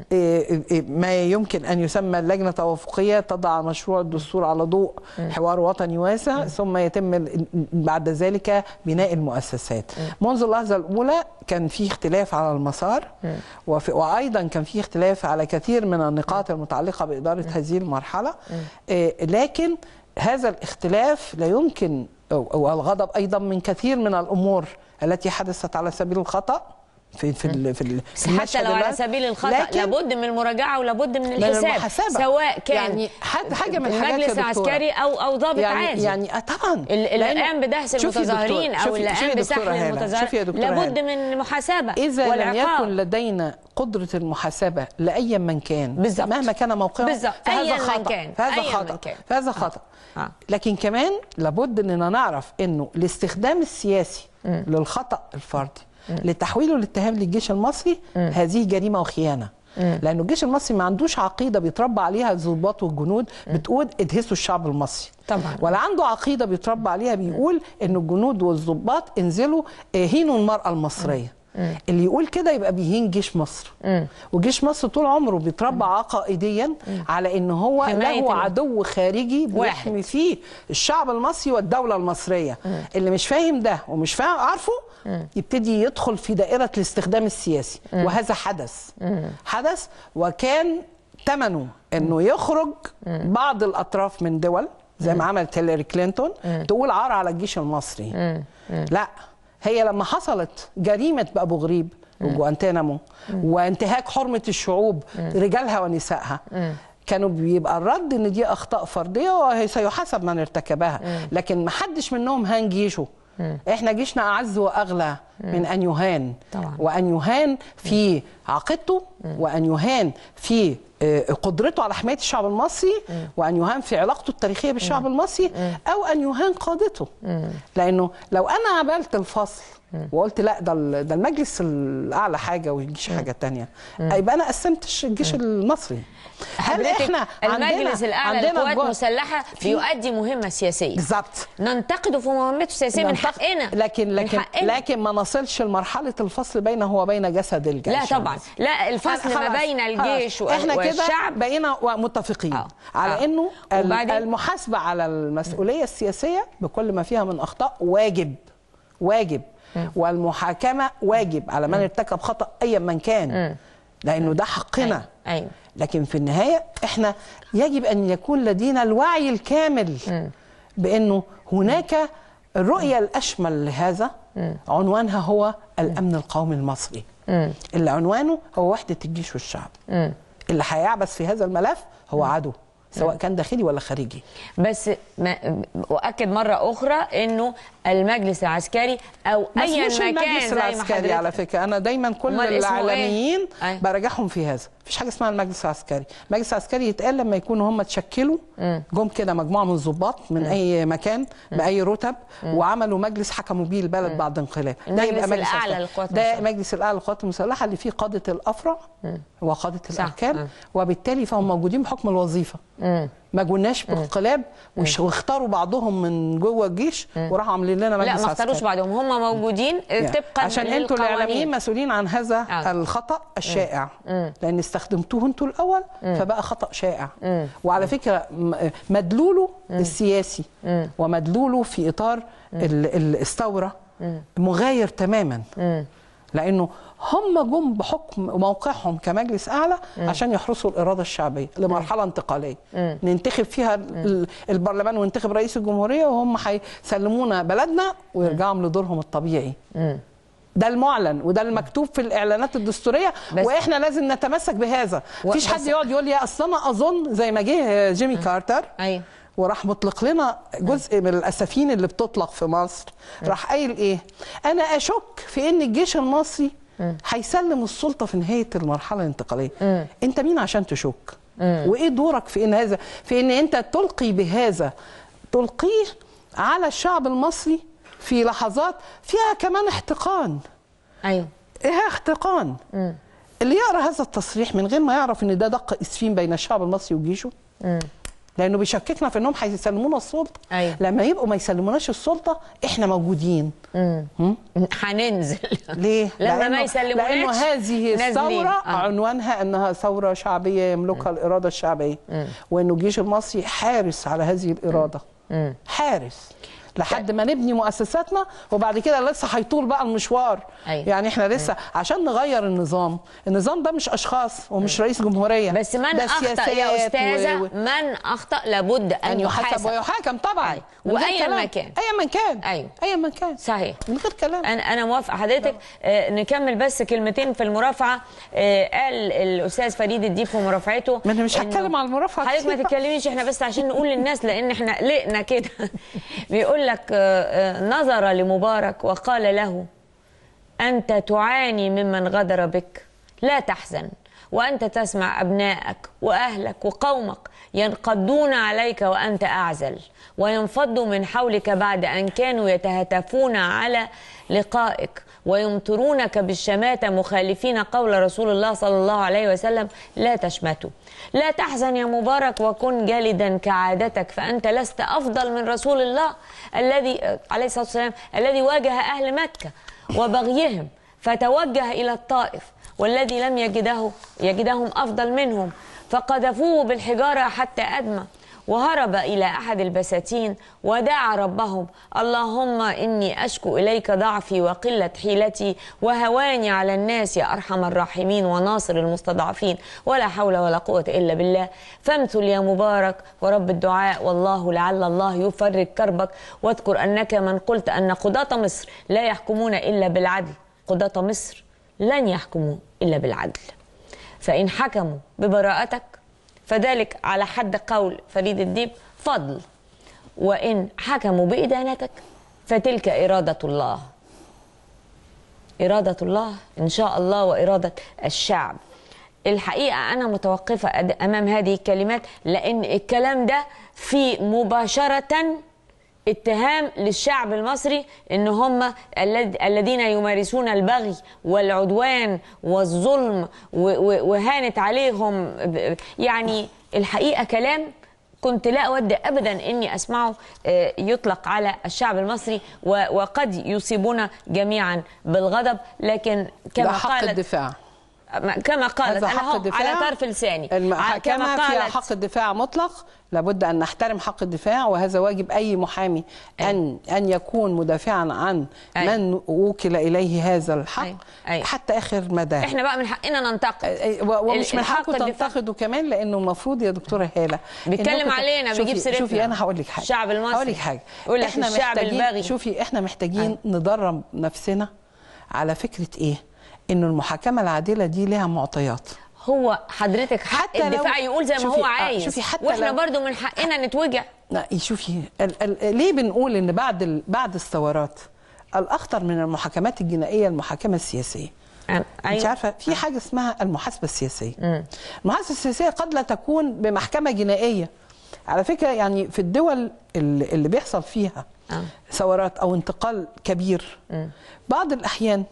إيه إيه ما يمكن ان يسمى اللجنه توافقيه تضع مشروع الدستور على ضوء حوار وطني واسع ثم يتم ال- بعد ذلك بناء المؤسسات. منذ اللحظه الاولى كان في اختلاف على المسار وفي وايضا كان في اختلاف على كثير من النقاط المتعلقه باداره هذه المرحله إيه لكن هذا الاختلاف لا يمكن أو- والغضب ايضا من كثير من الامور التي حدثت على سبيل الخطا في في ال- في ال- بس في المشهد حتى لو على الآن. سبيل الخطا لكن لابد من المراجعه ولابد من من الحساب المحاسبة. سواء كان يعني حد- حاجة من الحاجات يا المجلس دكتورة. العسكري او او ضابط يعني عادي يعني آه طبعا ال- اللي لأنه- قام بدهس شوفي يا المتظاهرين دكتورة، او اللي شوفي- شوفي قام يا بسحل دكتورة هالة، شوفي يا المتظاهرين دكتورة لابد هالة. من محاسبه إذا لم والعقاب. يكن لدينا قدرة المحاسبة لأي من كان بالظبط. مهما كان موقعه بالظبط. فهذا أياً من خطأ كان. فهذا أياً من خطأ كان. فهذا خطأ آه. لكن كمان لابد أننا نعرف أنه الاستخدام السياسي للخطأ الفردي لتحويله لاتهام للجيش المصري هذه جريمة وخيانة لأنه الجيش المصري ما عندوش عقيدة بيتربى عليها الضباط والجنود بتقول ادهسوا الشعب المصري طبعاً. ولا عنده عقيدة بيتربى عليها بيقول أن الجنود والضباط انزلوا آه، هينوا المرأة المصرية اللي يقول كده يبقى بيهين جيش مصر وجيش مصر طول عمره بيتربى عقائديا على ان هو حماية له ال- عدو خارجي واحد. بيحمي فيه الشعب المصري والدوله المصريه اللي مش فاهم ده ومش فاهم عارفه يبتدي يدخل في دائره الاستخدام السياسي وهذا حدث حدث وكان ثمنه انه يخرج بعض الاطراف من دول زي ما عملت هيلاري كلينتون تقول عار على الجيش المصري لا هي لما حصلت جريمه بابو غريب وجوانتانامو وانتهاك حرمه الشعوب رجالها ونسائها كانوا بيبقى الرد ان دي اخطاء فرديه وسيحاسب من ارتكبها لكن ما حدش منهم هان جيشه احنا جيشنا اعز واغلى من ان يهان طبعاً. وان يهان في عقيدته وان يهان في آه، قدرته على حمايه الشعب المصري وان يهان في علاقته التاريخيه بالشعب المصري او ان يهان قادته لانه لو انا عملت الفصل وقلت لا ده ال- ده المجلس الاعلى حاجه والجيش حاجه تانية يبقى انا قسمت الش- الجيش المصري هل حضرتك احنا عندنا المجلس الاعلى عندنا للقوات جوه- المسلحه في- بيؤدي مهمه سياسيه بالظبط ننتقده في مهمته السياسيه من ننتقد- حقنا لكن من لكن حقنا. لكن ما نصلش لمرحله الفصل بينه وبين جسد الجيش لا طبعا لا الفصل ما خلاص، بين الجيش خلاص. احنا كده والشعب بقينا متفقين آه. على آه. انه ال- وبعدين؟ المحاسبه على المسؤوليه السياسيه بكل ما فيها من اخطاء واجب واجب والمحاكمه واجب على من ارتكب خطا ايا من كان لانه ده حقنا أيوة. أيوة. لكن في النهايه احنا يجب ان يكون لدينا الوعي الكامل بانه هناك الرؤيه الاشمل لهذا عنوانها هو الامن القومي المصري اللي عنوانه هو وحده الجيش والشعب اللي هيعبث في هذا الملف هو عدو سواء كان داخلي ولا خارجي بس ما اؤكد مره اخرى انه المجلس العسكري او ما ايا اسموش ما كان المجلس زي ما العسكري حضرتك على فكره انا دايما كل أمال اسمه إيه؟ الاعلاميين أي. براجعهم في هذا مفيش حاجه اسمها المجلس العسكري المجلس العسكري يتقال لما يكونوا هم تشكلوا جم كده مجموعه من الضباط من اي مكان باي رتب وعملوا مجلس حكموا بيه البلد بعد انقلاب ده المجلس يبقى مجلس الأعلى عسكري. للقوات ده المسلحة. مجلس الاعلى للقوات المسلحه اللي فيه قاده الافرع وقاده صح. الاركان مم. وبالتالي فهم موجودين بحكم الوظيفه ما جولناش بانقلاب وش- واختاروا بعضهم من جوه الجيش وراحوا عاملين لنا مجلس لا ما عسكري. اختاروش بعضهم هم موجودين يعني طبقا عشان انتوا للقوانين. الاعلاميين مسؤولين عن هذا آه. الخطا الشائع لان استخدمتوه انتوا الاول فبقى خطا شائع وعلى فكره م- مدلوله السياسي ومدلوله في اطار ال- ال- الثوره مغاير تماما لانه هم جم بحكم موقعهم كمجلس اعلى عشان يحرسوا الاراده الشعبيه لمرحله انتقاليه ننتخب فيها ال- البرلمان وننتخب رئيس الجمهوريه وهم هيسلمونا بلدنا ويرجعوا لدورهم الطبيعي ده المعلن وده المكتوب في الاعلانات الدستوريه بس- واحنا لازم نتمسك بهذا و- مفيش حد بس- يقعد يقول لي اصل انا اظن زي ما جه جيمي كارتر ايوه وراح مطلق لنا جزء من الاسفين اللي بتطلق في مصر راح قايل ايه انا اشك في ان الجيش المصري هيسلم السلطه في نهايه المرحله الانتقاليه انت مين عشان تشك وايه دورك في ان هذا في ان انت تلقي بهذا تلقيه على الشعب المصري في لحظات فيها كمان احتقان ايوه ايه احتقان اللي يقرا هذا التصريح من غير ما يعرف ان ده دق اسفين بين الشعب المصري وجيشه لانه بيشككنا في انهم هيسلمونا السلطه أيوة. لما يبقوا ما يسلموناش السلطه احنا موجودين هم؟ هننزل ليه؟ لما ما لأنه- يسلموناش لانه هذه نازلين. الثوره آه. عنوانها انها ثوره شعبيه يملكها الاراده الشعبيه وانه الجيش المصري حارس على هذه الاراده حارس لحد ما نبني مؤسساتنا وبعد كده لسه هيطول بقى المشوار أيوة. يعني احنا لسه عشان نغير النظام النظام ده مش اشخاص ومش رئيس جمهوريه بس من ده اخطا يا سياسات استاذه و... و... من اخطا لابد ان ان يحاسب يحاسب ويحاكم طبعا أيوة. من غير وأيا كلام. ما كان. ايا ما كان أيوة. ايا ما كان صحيح من غير كلام انا انا موافقه حضرتك آه نكمل بس كلمتين في المرافعه آه قال الاستاذ فريد الديب في مرافعته ما أنا مش إنه- هتكلم عن المرافعة حضرتك ما كتير بقى. تتكلميش احنا بس عشان نقول للناس لان احنا قلقنا كده بيقول لك آه آه نظر لمبارك وقال له انت تعاني ممن غدر بك لا تحزن وانت تسمع ابنائك واهلك وقومك ينقضون عليك وانت اعزل وينفضوا من حولك بعد ان كانوا يتهتفون على لقائك ويمطرونك بالشماتة مخالفين قول رسول الله صلى الله عليه وسلم لا تشمتوا لا تحزن يا مبارك وكن جلدا كعادتك فأنت لست أفضل من رسول الله الذي عليه الصلاة والسلام الذي واجه أهل مكة وبغيهم فتوجه إلى الطائف والذي لم يجده يجدهم أفضل منهم فقذفوه بالحجارة حتى أدمى وهرب إلى أحد البساتين ودعا ربهم اللهم إني أشكو إليك ضعفي وقلة حيلتي وهواني على الناس يا أرحم الراحمين وناصر المستضعفين ولا حول ولا قوة إلا بالله فامثل يا مبارك ورب الدعاء والله لعل الله يفرج كربك واذكر أنك من قلت أن قضاة مصر لا يحكمون إلا بالعدل قضاة مصر لن يحكموا إلا بالعدل فإن حكموا ببراءتك فذلك على حد قول فريد الديب فضل وإن حكموا بإدانتك فتلك إرادة الله إرادة الله إن شاء الله وإرادة الشعب الحقيقة أنا متوقفة أد- أمام هذه الكلمات لأن الكلام ده في مباشرة اتهام للشعب المصري ان هم الذ- الذين يمارسون البغي والعدوان والظلم و- و- وهانت عليهم ب- يعني الحقيقه كلام كنت لا اود ابدا اني اسمعه آه، يطلق على الشعب المصري و- وقد يصيبنا جميعا بالغضب لكن كما ده حق قالت الدفاع كما قالت هذا انا حق هو الدفاع على طرف لساني ع- المحاكمة فيها حق الدفاع مطلق لابد أن نحترم حق الدفاع وهذا واجب أي محامي أن أن يكون مدافعا عن أي. من وكل إليه هذا الحق أي. أي. حتى آخر مدى احنا بقى من حقنا ننتقد أي- و- ومش من الحق حقه الدفاع. تنتقده كمان لانه المفروض يا دكتوره هاله بيتكلم إنكم ت- علينا، شوفي- بيجيب سيرتنا. شوفي انا هقول لك حاجه الشعب المصري. هقول لك حاجه يقول لك الشعب محتاجين الباغي. شوفي احنا محتاجين ندرب نفسنا على فكره ايه انه المحاكمه العادله دي لها معطيات هو حضرتك حق حتى لو- الدفاع يقول زي ما شوفي- هو آه، عايز شوفي حتى واحنا لو- برضو من حقنا نتوجع لا شوفي ال ال ليه بنقول ان بعد ال بعد الثورات الاخطر من المحاكمات الجنائيه المحاكمه السياسيه أيوة. انت عارفه في حاجه اسمها المحاسبه السياسيه المحاسبه السياسيه قد لا تكون بمحكمه جنائيه على فكره يعني في الدول اللي, اللي بيحصل فيها آه. ثورات او انتقال كبير بعض الاحيان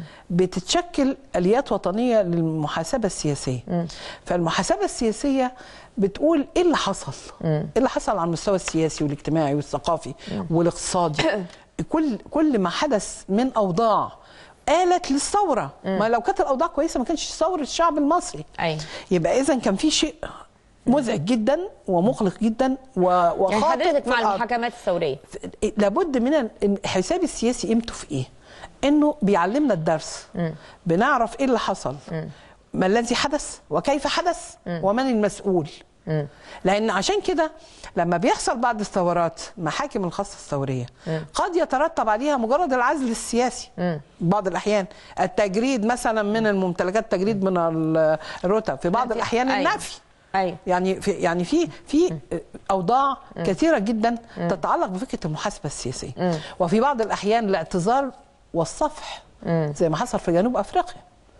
بتتشكل اليات وطنيه للمحاسبه السياسيه فالمحاسبه السياسيه بتقول ايه اللي حصل ايه اللي حصل على المستوى السياسي والاجتماعي والثقافي والاقتصادي كل كل ما حدث من اوضاع آلت للثورة ما لو كانت الأوضاع كويسة ما كانش ثورة الشعب المصري أيوة. يبقى إذا كان في شيء مزعج جدا ومقلق جدا و- يعني وخاطئ حضرتك في مع الأرض. المحاكمات الثوريه لابد من ال- الحساب السياسي قيمته في ايه؟ انه بيعلمنا الدرس بنعرف ايه اللي حصل ما الذي حدث وكيف حدث ومن المسؤول لان عشان كده لما بيحصل بعد الثورات محاكم الخاصه الثوريه قد يترتب عليها مجرد العزل السياسي بعض الاحيان التجريد مثلا من الممتلكات تجريد من ال- الرتب في بعض الاحيان أيوة. النفي ايوه يعني في يعني في في اوضاع كثيره جدا تتعلق بفكره المحاسبه السياسيه وفي بعض الاحيان الاعتذار والصفح زي ما حصل في جنوب افريقيا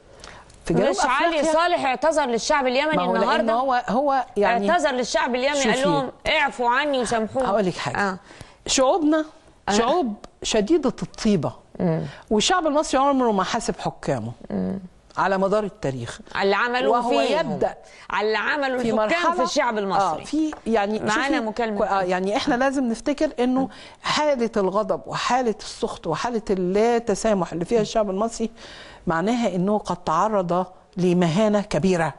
في جنوب مش علي صالح اعتذر للشعب اليمني ما هو لأن النهارده هو هو يعني اعتذر للشعب اليمني قال شوفي. لهم اعفوا عني وسامحوني هقول لك حاجه آه. شعوبنا شعوب شديده الطيبه والشعب المصري عمره ما حاسب حكامه على مدار التاريخ على اللي عملوه وهو فيهم يبدأ على اللي عملوا في الحكام مرحله في الشعب المصري آه في يعني معانا شوفي، مكالمة. آه يعني احنا لازم نفتكر انه حاله الغضب وحاله السخط وحاله اللا تسامح اللي فيها الشعب المصري معناها انه قد تعرض لمهانه كبيره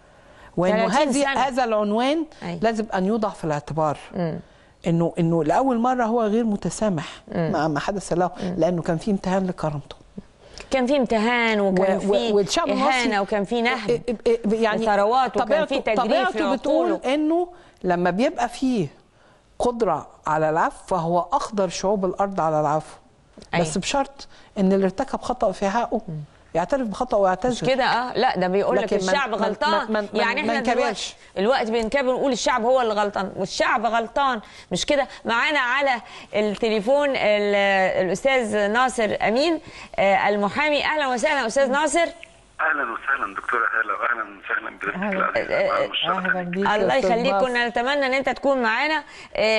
وانه 30 هذه سنة. هذا العنوان أي. لازم ان يوضع في الاعتبار انه انه لاول مره هو غير متسامح مع ما حدث له لانه كان في امتهان لكرامته كان في امتهان وكان و- في و- والشعب المصري اهانه وكان في نهب إ- إ- يعني وثروات وكان في طبيعته- تجريف طبيعته بتقول لعقوله. انه لما بيبقى فيه قدره على العفو فهو اقدر شعوب الارض على العفو أيوة. بس بشرط ان اللي ارتكب خطا في حقه يعترف بخطأه ويعتذر مش كده اه لا ده بيقول لك لكن ما- الشعب ما- غلطان ما- ما- يعني ما احنا نكبرش. دلوقتي الوقت بنكبر نقول الشعب هو اللي غلطان والشعب غلطان مش كده معانا على التليفون ال- الاستاذ ناصر امين آه، المحامي اهلا وسهلا استاذ ناصر اهلا وسهلا دكتوره هلا واهلا وسهلا بضيفتك العزيزه مع المشرفة. اهلا بيك يا الله أستاذ يخليك ناصر. كنا نتمنى ان انت تكون معانا آه،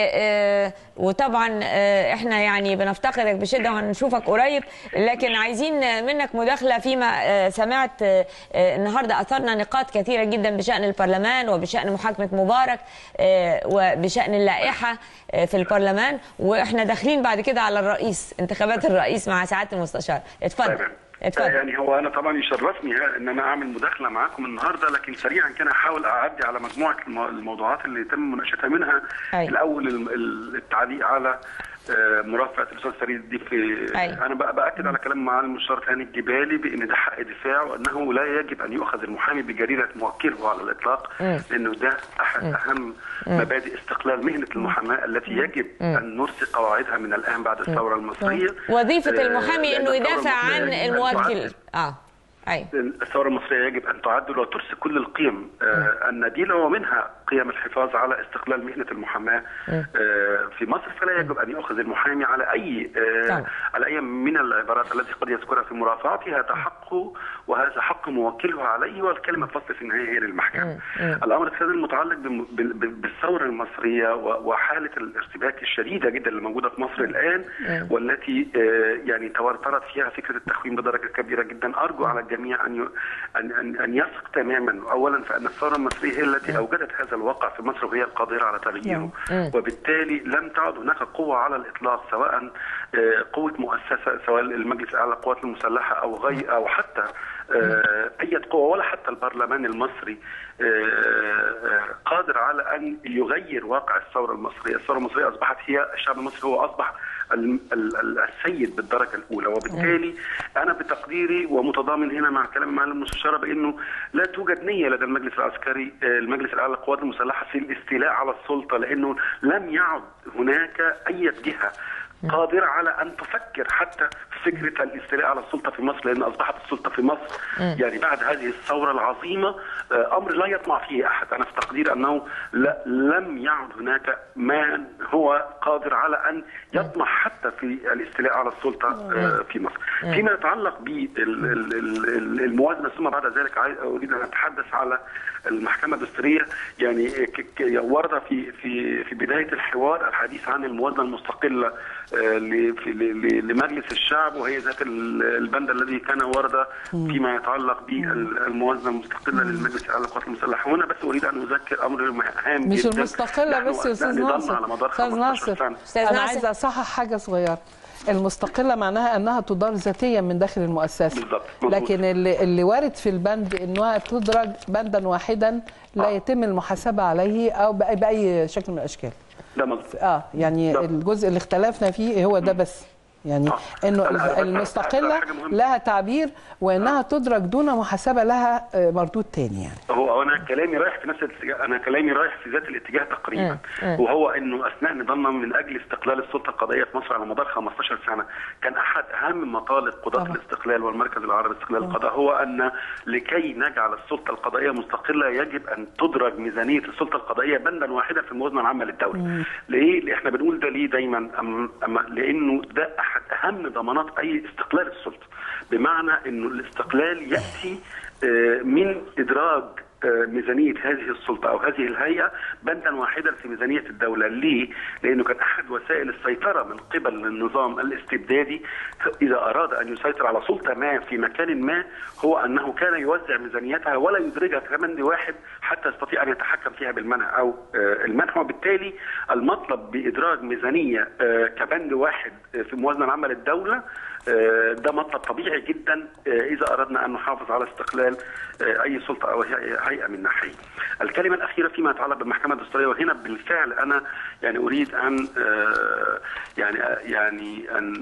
آه، وطبعا آه، احنا يعني بنفتقدك بشده وهنشوفك قريب لكن عايزين منك مداخله فيما آه، سمعت آه، آه، النهارده اثرنا نقاط كثيره جدا بشان البرلمان وبشان محاكمه مبارك آه، وبشان اللائحه آه، في البرلمان واحنا داخلين بعد كده على الرئيس انتخابات الرئيس مع سعاده المستشار اتفضل طيب. اتفضل يعني هو انا طبعا يشرفني ها- ان انا اعمل مداخله معاكم النهارده لكن سريعا كده احاول اعدي على مجموعه المو- الموضوعات اللي تم مناقشتها منها أي. الاول ال- ال- التعليق على آه، مرافعه الاستاذ فريد دي في أي. انا بقى باكد على كلام معالي المستشار هاني الجبالي بان ده حق دفاع وانه لا يجب ان يؤخذ المحامي بجريره موكله على الاطلاق لانه ده احد اهم مبادئ استقلال مهنه المحاماه التي يجب ان نرسي قواعدها من الان بعد الثوره المصريه وظيفه آه، المحامي لأن انه الثورة يدافع المصرية عن يجب أن الموكل تعدل. اه اي الثورة المصرية يجب أن تعدل وترسي كل القيم آه، النبيلة ومنها قيم الحفاظ على استقلال مهنة المحاماة آه، في مصر فلا يجب أن يؤخذ المحامي على أي آه، طبعا. على أي من العبارات التي قد يذكرها في مرافعته هذا حقه وهذا حق موكله عليه والكلمة فصل في النهاية هي للمحكمة الأمر الثاني المتعلق بم- بال- بال- بالثورة المصرية و- وحالة الارتباك الشديدة جدا اللي موجودة في مصر الآن والتي آه، يعني تواترت فيها فكرة التخوين بدرجة كبيرة جدا أرجو على الجميع أن ي- أن أن أن يثق تماما أولا فأن الثورة المصرية هي التي أوجدت هذا الواقع في مصر وهي القادرة على تغييره وبالتالي لم تعد هناك قوة على الإطلاق سواء آه، قوة مؤسسة سواء المجلس الأعلى للقوات المسلحة أو غي أو حتى آه، أي قوة ولا حتى البرلمان المصري آه، آه، قادر على أن يغير واقع الثورة المصرية الثورة المصرية أصبحت هي الشعب المصري هو أصبح ال- ال- ال- السيد بالدرجة الأولى وبالتالي أنا بتقديري ومتضامن هنا مع كلام معالي المستشارة بأنه لا توجد نية لدى المجلس العسكري آه، المجلس الأعلى للقوات المسلحة في الاستيلاء على السلطة لأنه لم يعد هناك أي جهة قادره على ان تفكر حتى في فكره الاستيلاء على السلطه في مصر لان اصبحت السلطه في مصر يعني بعد هذه الثوره العظيمه آه، امر لا يطمع فيه احد انا في تقدير انه لا لم يعد هناك من هو قادر على ان يطمح حتى في الاستيلاء على السلطه آه، في مصر فيما يتعلق بالموازنه ثم بعد ذلك عايز- اريد ان اتحدث على المحكمه الدستوريه يعني ك- ك- ورد في في في بدايه الحوار الحديث عن الموازنه المستقله آه، ل- في- ل- ل- لمجلس الشعب وهي ذات ال- البند الذي كان ورد فيما يتعلق بالموازنه المستقله للمجلس الاعلى للقوات المسلحه هنا بس اريد ان اذكر امر هام مش جدا المستقله نحن بس يا استاذ نظلنا ناصر على مدار استاذ 15 ناصر سنه أستاذ انا ناصر. عايزه اصحح حاجه صغيره المستقله معناها انها تدار ذاتيا من داخل المؤسسه بالضبط، مظبوط. لكن اللي, اللي وارد في البند انها تدرج بندا واحدا لا آه. يتم المحاسبه عليه او باي, بأي شكل من الاشكال ده مظبوط اه يعني ده. الجزء اللي اختلفنا فيه هو ده بس يعني آه. انه أنا- أنا بس- المستقله حاجة مهمة. لها تعبير وانها تدرج دون محاسبه لها آه، مردود تاني يعني هو هو انا كلامي رايح في نفس الاتجاه انا كلامي رايح في ذات الاتجاه تقريبا وهو انه اثناء نضالنا من اجل استقلال السلطه القضائيه في مصر على مدار 15 سنه كان احد اهم مطالب قضاه طبعا. الاستقلال والمركز العربي لاستقلال القضاء هو ان لكي نجعل السلطه القضائيه مستقله يجب ان تدرج ميزانيه السلطه القضائيه بندا واحدا في الموازنه العامه للدوله. ليه؟ لأ احنا بنقول ده ليه دايما أم أم لانه ده احد اهم ضمانات اي استقلال السلطه. بمعنى انه الاستقلال ياتي آه، من ادراج آه، ميزانيه هذه السلطه او هذه الهيئه بندا واحدا في ميزانيه الدوله، ليه؟ لانه كان احد وسائل السيطره من قبل النظام الاستبدادي اذا اراد ان يسيطر على سلطه ما في مكان ما هو انه كان يوزع ميزانيتها ولا يدرجها كبند واحد حتى يستطيع ان يتحكم فيها بالمنع او آه، المنع وبالتالي المطلب بادراج ميزانيه آه، كبند واحد آه، في الموازنه العامه للدوله آه، ده مطلب طبيعي جدا آه، اذا اردنا ان نحافظ على استقلال آه، اي سلطه او هي- هيئه من ناحيه. الكلمه الاخيره فيما يتعلق بالمحكمه الدستوريه وهنا بالفعل انا يعني اريد ان آه، يعني يعني ان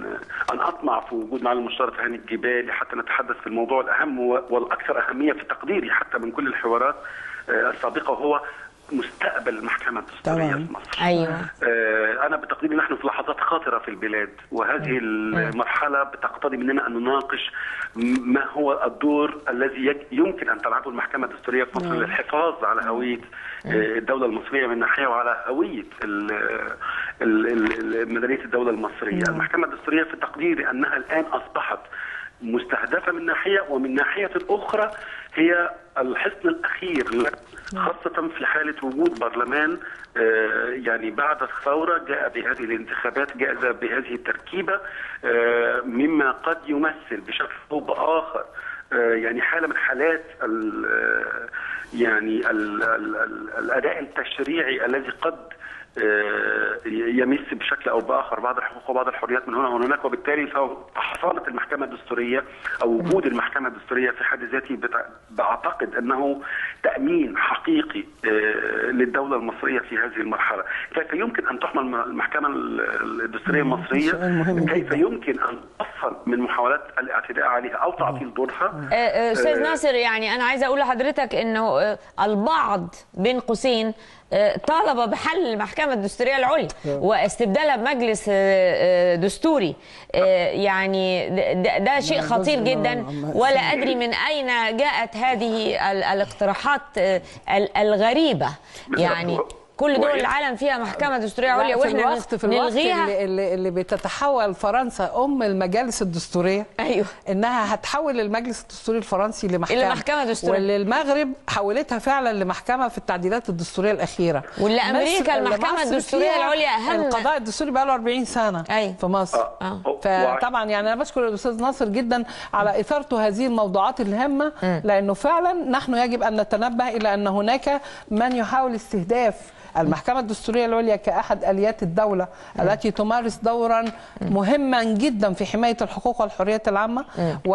ان اطمع في وجود معالي المستشار هاني الجبالي حتى نتحدث في الموضوع الاهم والاكثر اهميه في تقديري حتى من كل الحوارات آه، السابقه وهو مستقبل المحكمة الدستورية طبعاً. في مصر ايوه آه، أنا بتقديري نحن في لحظات خطرة في البلاد وهذه المرحلة بتقتضي مننا أن نناقش م- ما هو الدور الذي يج- يمكن أن تلعبه المحكمة الدستورية في مصر للحفاظ على هوية آه، الدولة المصرية من ناحية وعلى هوية ال- ال- ال- ال- مدنية الدولة المصرية المحكمة الدستورية في تقديري أنها الآن أصبحت مستهدفة من ناحية ومن ناحية أخرى هي الحصن الأخير ل- خاصة في حالة وجود برلمان آه، يعني بعد الثورة جاء بهذه الانتخابات جاء بهذه التركيبة آه، مما قد يمثل بشكل أو بآخر آه، يعني حالة من حالات ال- آه، يعني ال- ال- ال- الأداء التشريعي الذي قد آه، يمس بشكل او باخر بعض الحقوق وبعض الحريات من هنا وهناك وبالتالي فحصانه المحكمه الدستوريه او وجود المحكمه الدستوريه في حد ذاته بتع- بعتقد انه تامين حقيقي آه، للدوله المصريه في هذه المرحله، كيف يمكن ان تحمل المحكمه الدستوريه المصريه؟ سؤال مهم كيف جداً. يمكن ان تفصل من محاولات الاعتداء عليها او تعطيل دورها؟ آه، آه، استاذ آه، ناصر يعني انا عايزه اقول لحضرتك انه آه، البعض بين قوسين آه، طالب بحل المحكمه الدستوريه العليا واستبدالها بمجلس آه، آه، دستوري آه، يعني ده- ده, ده شيء ده خطير جزء جدا من- ولا ادري من اين جاءت هذه ال- الاقتراحات آه، ال- الغريبه يعني كل دول وهي- العالم فيها محكمه دستوريه عليا لا، في واحنا الوقت في الوقت نلغيها اللي, اللي, اللي بتتحول فرنسا ام المجالس الدستوريه ايوه انها هتحول المجلس الدستوري الفرنسي لمحكمه إلى محكمة دستورية. واللي المغرب حولتها فعلا لمحكمه في التعديلات الدستوريه الاخيره واللي مصر- أمريكا اللي المحكمة مصر الدستورية فيها العليا أهم- القضاء الدستوري بقى له 40 سنه أيوة. في مصر آه. آه. فطبعا يعني انا بشكر الاستاذ ناصر جدا على اثارته هذه الموضوعات الهامه لانه فعلا نحن يجب ان نتنبه الى ان هناك من يحاول استهداف المحكمة الدستورية العليا كأحد آليات الدولة التي تمارس دورا مهما جدا في حماية الحقوق والحريات العامة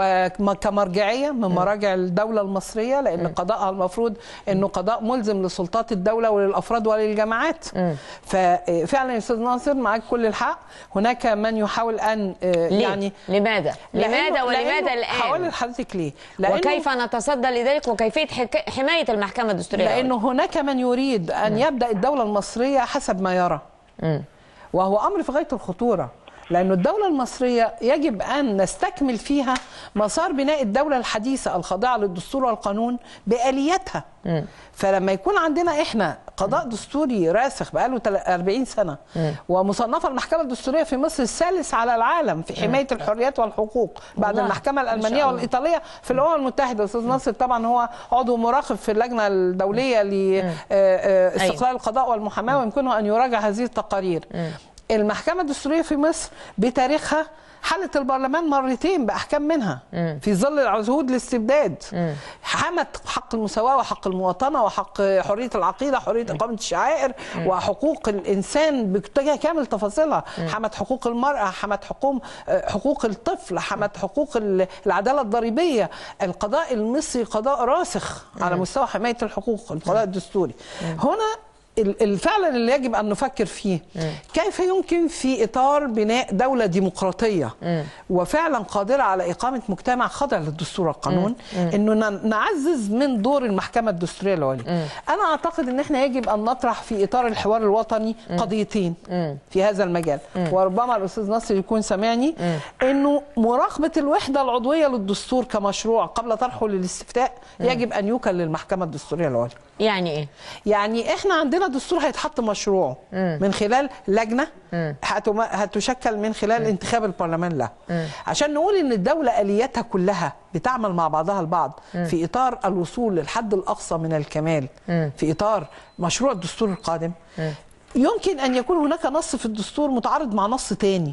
وكمرجعية من مراجع الدولة المصرية لأن قضاءها المفروض أنه قضاء ملزم لسلطات الدولة وللأفراد وللجماعات ففعلا يا أستاذ ناصر معك كل الحق هناك من يحاول أن آه، ليه؟ يعني لماذا لماذا لأنه- ولماذا لأنه- هقول الان لحضرتك ليه لأنه وكيف نتصدى لذلك وكيفيه حك... حمايه المحكمه الدستوريه لانه هناك من يريد ان يبدا الدوله المصريه حسب ما يرى وهو امر في غايه الخطوره لأن الدولة المصرية يجب أن نستكمل فيها مسار بناء الدولة الحديثة الخاضعة للدستور والقانون بآلياتها فلما يكون عندنا إحنا قضاء دستوري راسخ بقاله تل- 40 سنة ومصنفة المحكمة الدستورية في مصر الثالث على العالم في حماية الحريات والحقوق بعد والله. المحكمة ما شاء الألمانية الله. والإيطالية في الأمم المتحدة أستاذ ناصر طبعا هو عضو مراقب في اللجنة الدولية لاستقلال القضاء والمحاماة ويمكنه أن يراجع هذه التقارير المحكمة الدستورية في مصر بتاريخها حلت البرلمان مرتين بأحكام منها في ظل العهود الاستبداد حمت حق المساواة وحق المواطنة وحق حرية العقيدة حرية إقامة الشعائر وحقوق الإنسان بكامل تفاصيلها حمت حقوق المرأة حمت حقوق حقوق الطفل حمت حقوق ال- العدالة الضريبية القضاء المصري قضاء راسخ على مستوى حماية الحقوق القضاء الدستوري هنا ال- ال- فعلا اللي يجب ان نفكر فيه كيف يمكن في اطار بناء دوله ديمقراطيه وفعلا قادره على اقامه مجتمع خاضع للدستور والقانون انه ن- نعزز من دور المحكمه الدستوريه العليا انا اعتقد ان احنا يجب ان نطرح في اطار الحوار الوطني قضيتين في هذا المجال وربما الاستاذ نصر يكون سامعني انه مراقبه الوحده العضويه للدستور كمشروع قبل طرحه للاستفتاء يجب ان يوكل للمحكمه الدستوريه العليا يعني ايه يعني احنا عندنا دستور هيتحط مشروعه من خلال لجنه هتم- هتشكل من خلال انتخاب البرلمان لها عشان نقول ان الدوله الياتها كلها بتعمل مع بعضها البعض في اطار الوصول للحد الاقصى من الكمال في اطار مشروع الدستور القادم يمكن ان يكون هناك نص في الدستور متعارض مع نص تاني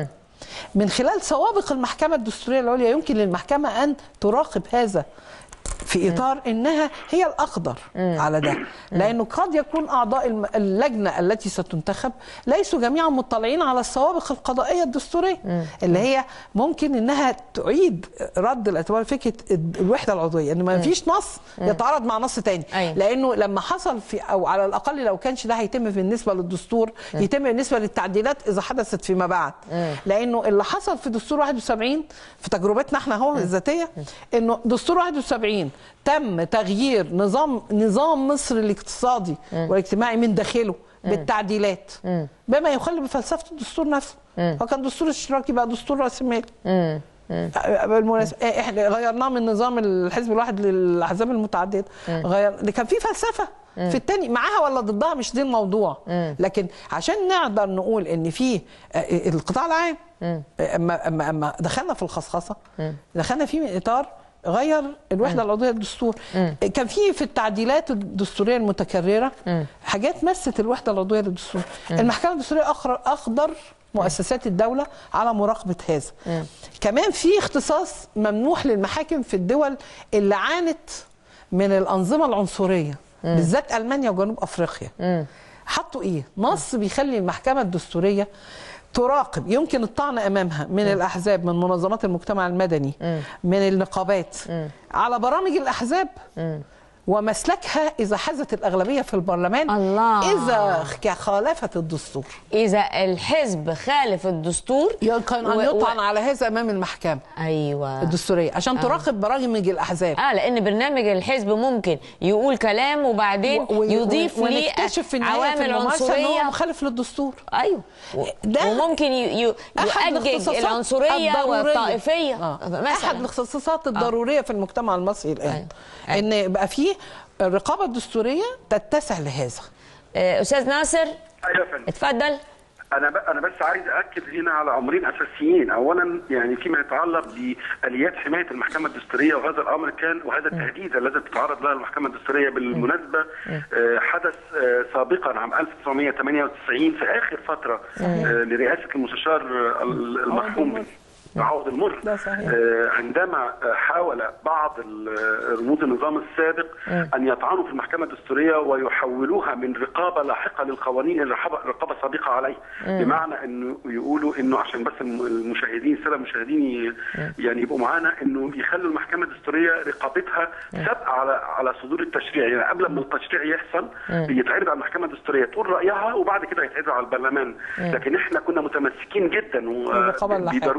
من خلال سوابق المحكمة الدستورية العليا يمكن للمحكمة أن تراقب هذا في إطار إنها هي الأقدر على ده لأنه قد يكون أعضاء الم- اللجنة التي ستنتخب ليسوا جميعا مطلعين على السوابق القضائية الدستورية اللي هي ممكن إنها تعيد رد الاعتبار فكرة الوحدة العضوية إن ما فيش نص يتعارض مع نص تاني أيوة. لانه لما حصل في او على الاقل لو كانش ده هيتم بالنسبه للدستور يتم بالنسبه للتعديلات اذا حدثت فيما بعد لانه اللي حصل في دستور 71 في تجربتنا احنا هو الذاتيه انه دستور 71 تم تغيير نظام نظام مصر الاقتصادي والاجتماعي من داخله بالتعديلات بما يخل بفلسفه الدستور نفسه فكان دستور اشتراكي بقى دستور راسمالي بالمناسبه إيه، احنا غيرناه من نظام الحزب الواحد للاحزاب المتعدده غير اللي كان في فلسفه في التاني معاها ولا ضدها مش دي الموضوع لكن عشان نقدر نقول ان في آه، القطاع العام اما اما اما دخلنا في الخصخصه دخلنا فيه من اطار غير الوحده العضويه للدستور كان في في التعديلات الدستوريه المتكرره حاجات مست الوحده العضويه للدستور المحكمه الدستوريه أخر- اخضر مؤسسات الدولة على مراقبة هذا كمان في اختصاص ممنوح للمحاكم في الدول اللي عانت من الأنظمة العنصرية بالذات ألمانيا وجنوب أفريقيا حطوا إيه؟ نص بيخلي المحكمة الدستورية تراقب يمكن الطعن امامها من الاحزاب من منظمات المجتمع المدني من النقابات على برامج الاحزاب ومسلكها اذا حازت الاغلبيه في البرلمان الله. اذا خالفت الدستور اذا الحزب خالف الدستور يمكن ان و- و- يطعن على هذا امام المحكمه ايوه الدستوريه عشان تراقب برامج الاحزاب اه لان برنامج الحزب ممكن يقول كلام وبعدين و- و- يضيف و- ليه ونكتشف في النهايه في عوامل الممارسه ان هو عنصريه مخالف للدستور ايوه و- ده وممكن ي- ي- أحد يؤجج الاختصاصات العنصريه الضرورية. والطائفيه آه. مثلا احد الاختصاصات الضروريه في المجتمع المصري الان أيوة. أيوة. ان يبقى فيه الرقابه الدستوريه تتسع لهذا آه، استاذ ناصر ايوه يا فندم اتفضل انا ب... انا بس عايز اكد هنا على امرين اساسيين اولا يعني فيما يتعلق باليات حمايه المحكمه الدستوريه وهذا الامر كان وهذا التهديد الذي تتعرض له المحكمه الدستوريه بالمناسبه آه، حدث آه، سابقا عام 1998 في اخر فتره آه، لرئاسه المستشار آه، المرحوم عوض المر ده صحيح. آه، عندما آه، حاول بعض ال- رموز النظام السابق ان يطعنوا في المحكمه الدستوريه ويحولوها من رقابه لاحقه للقوانين الى رقابه رقابة سابقه عليه بمعنى انه يقولوا انه عشان بس الم- المشاهدين الساده المشاهدين ي- يعني يبقوا معانا انه يخلوا المحكمه الدستوريه رقابتها سابقه على على صدور التشريع يعني قبل ما التشريع يحصل يتعرض على المحكمه الدستوريه تقول رايها وبعد كده يتعرض على البرلمان لكن احنا كنا متمسكين جدا و- الرقابة اللاحقة. بضروره ان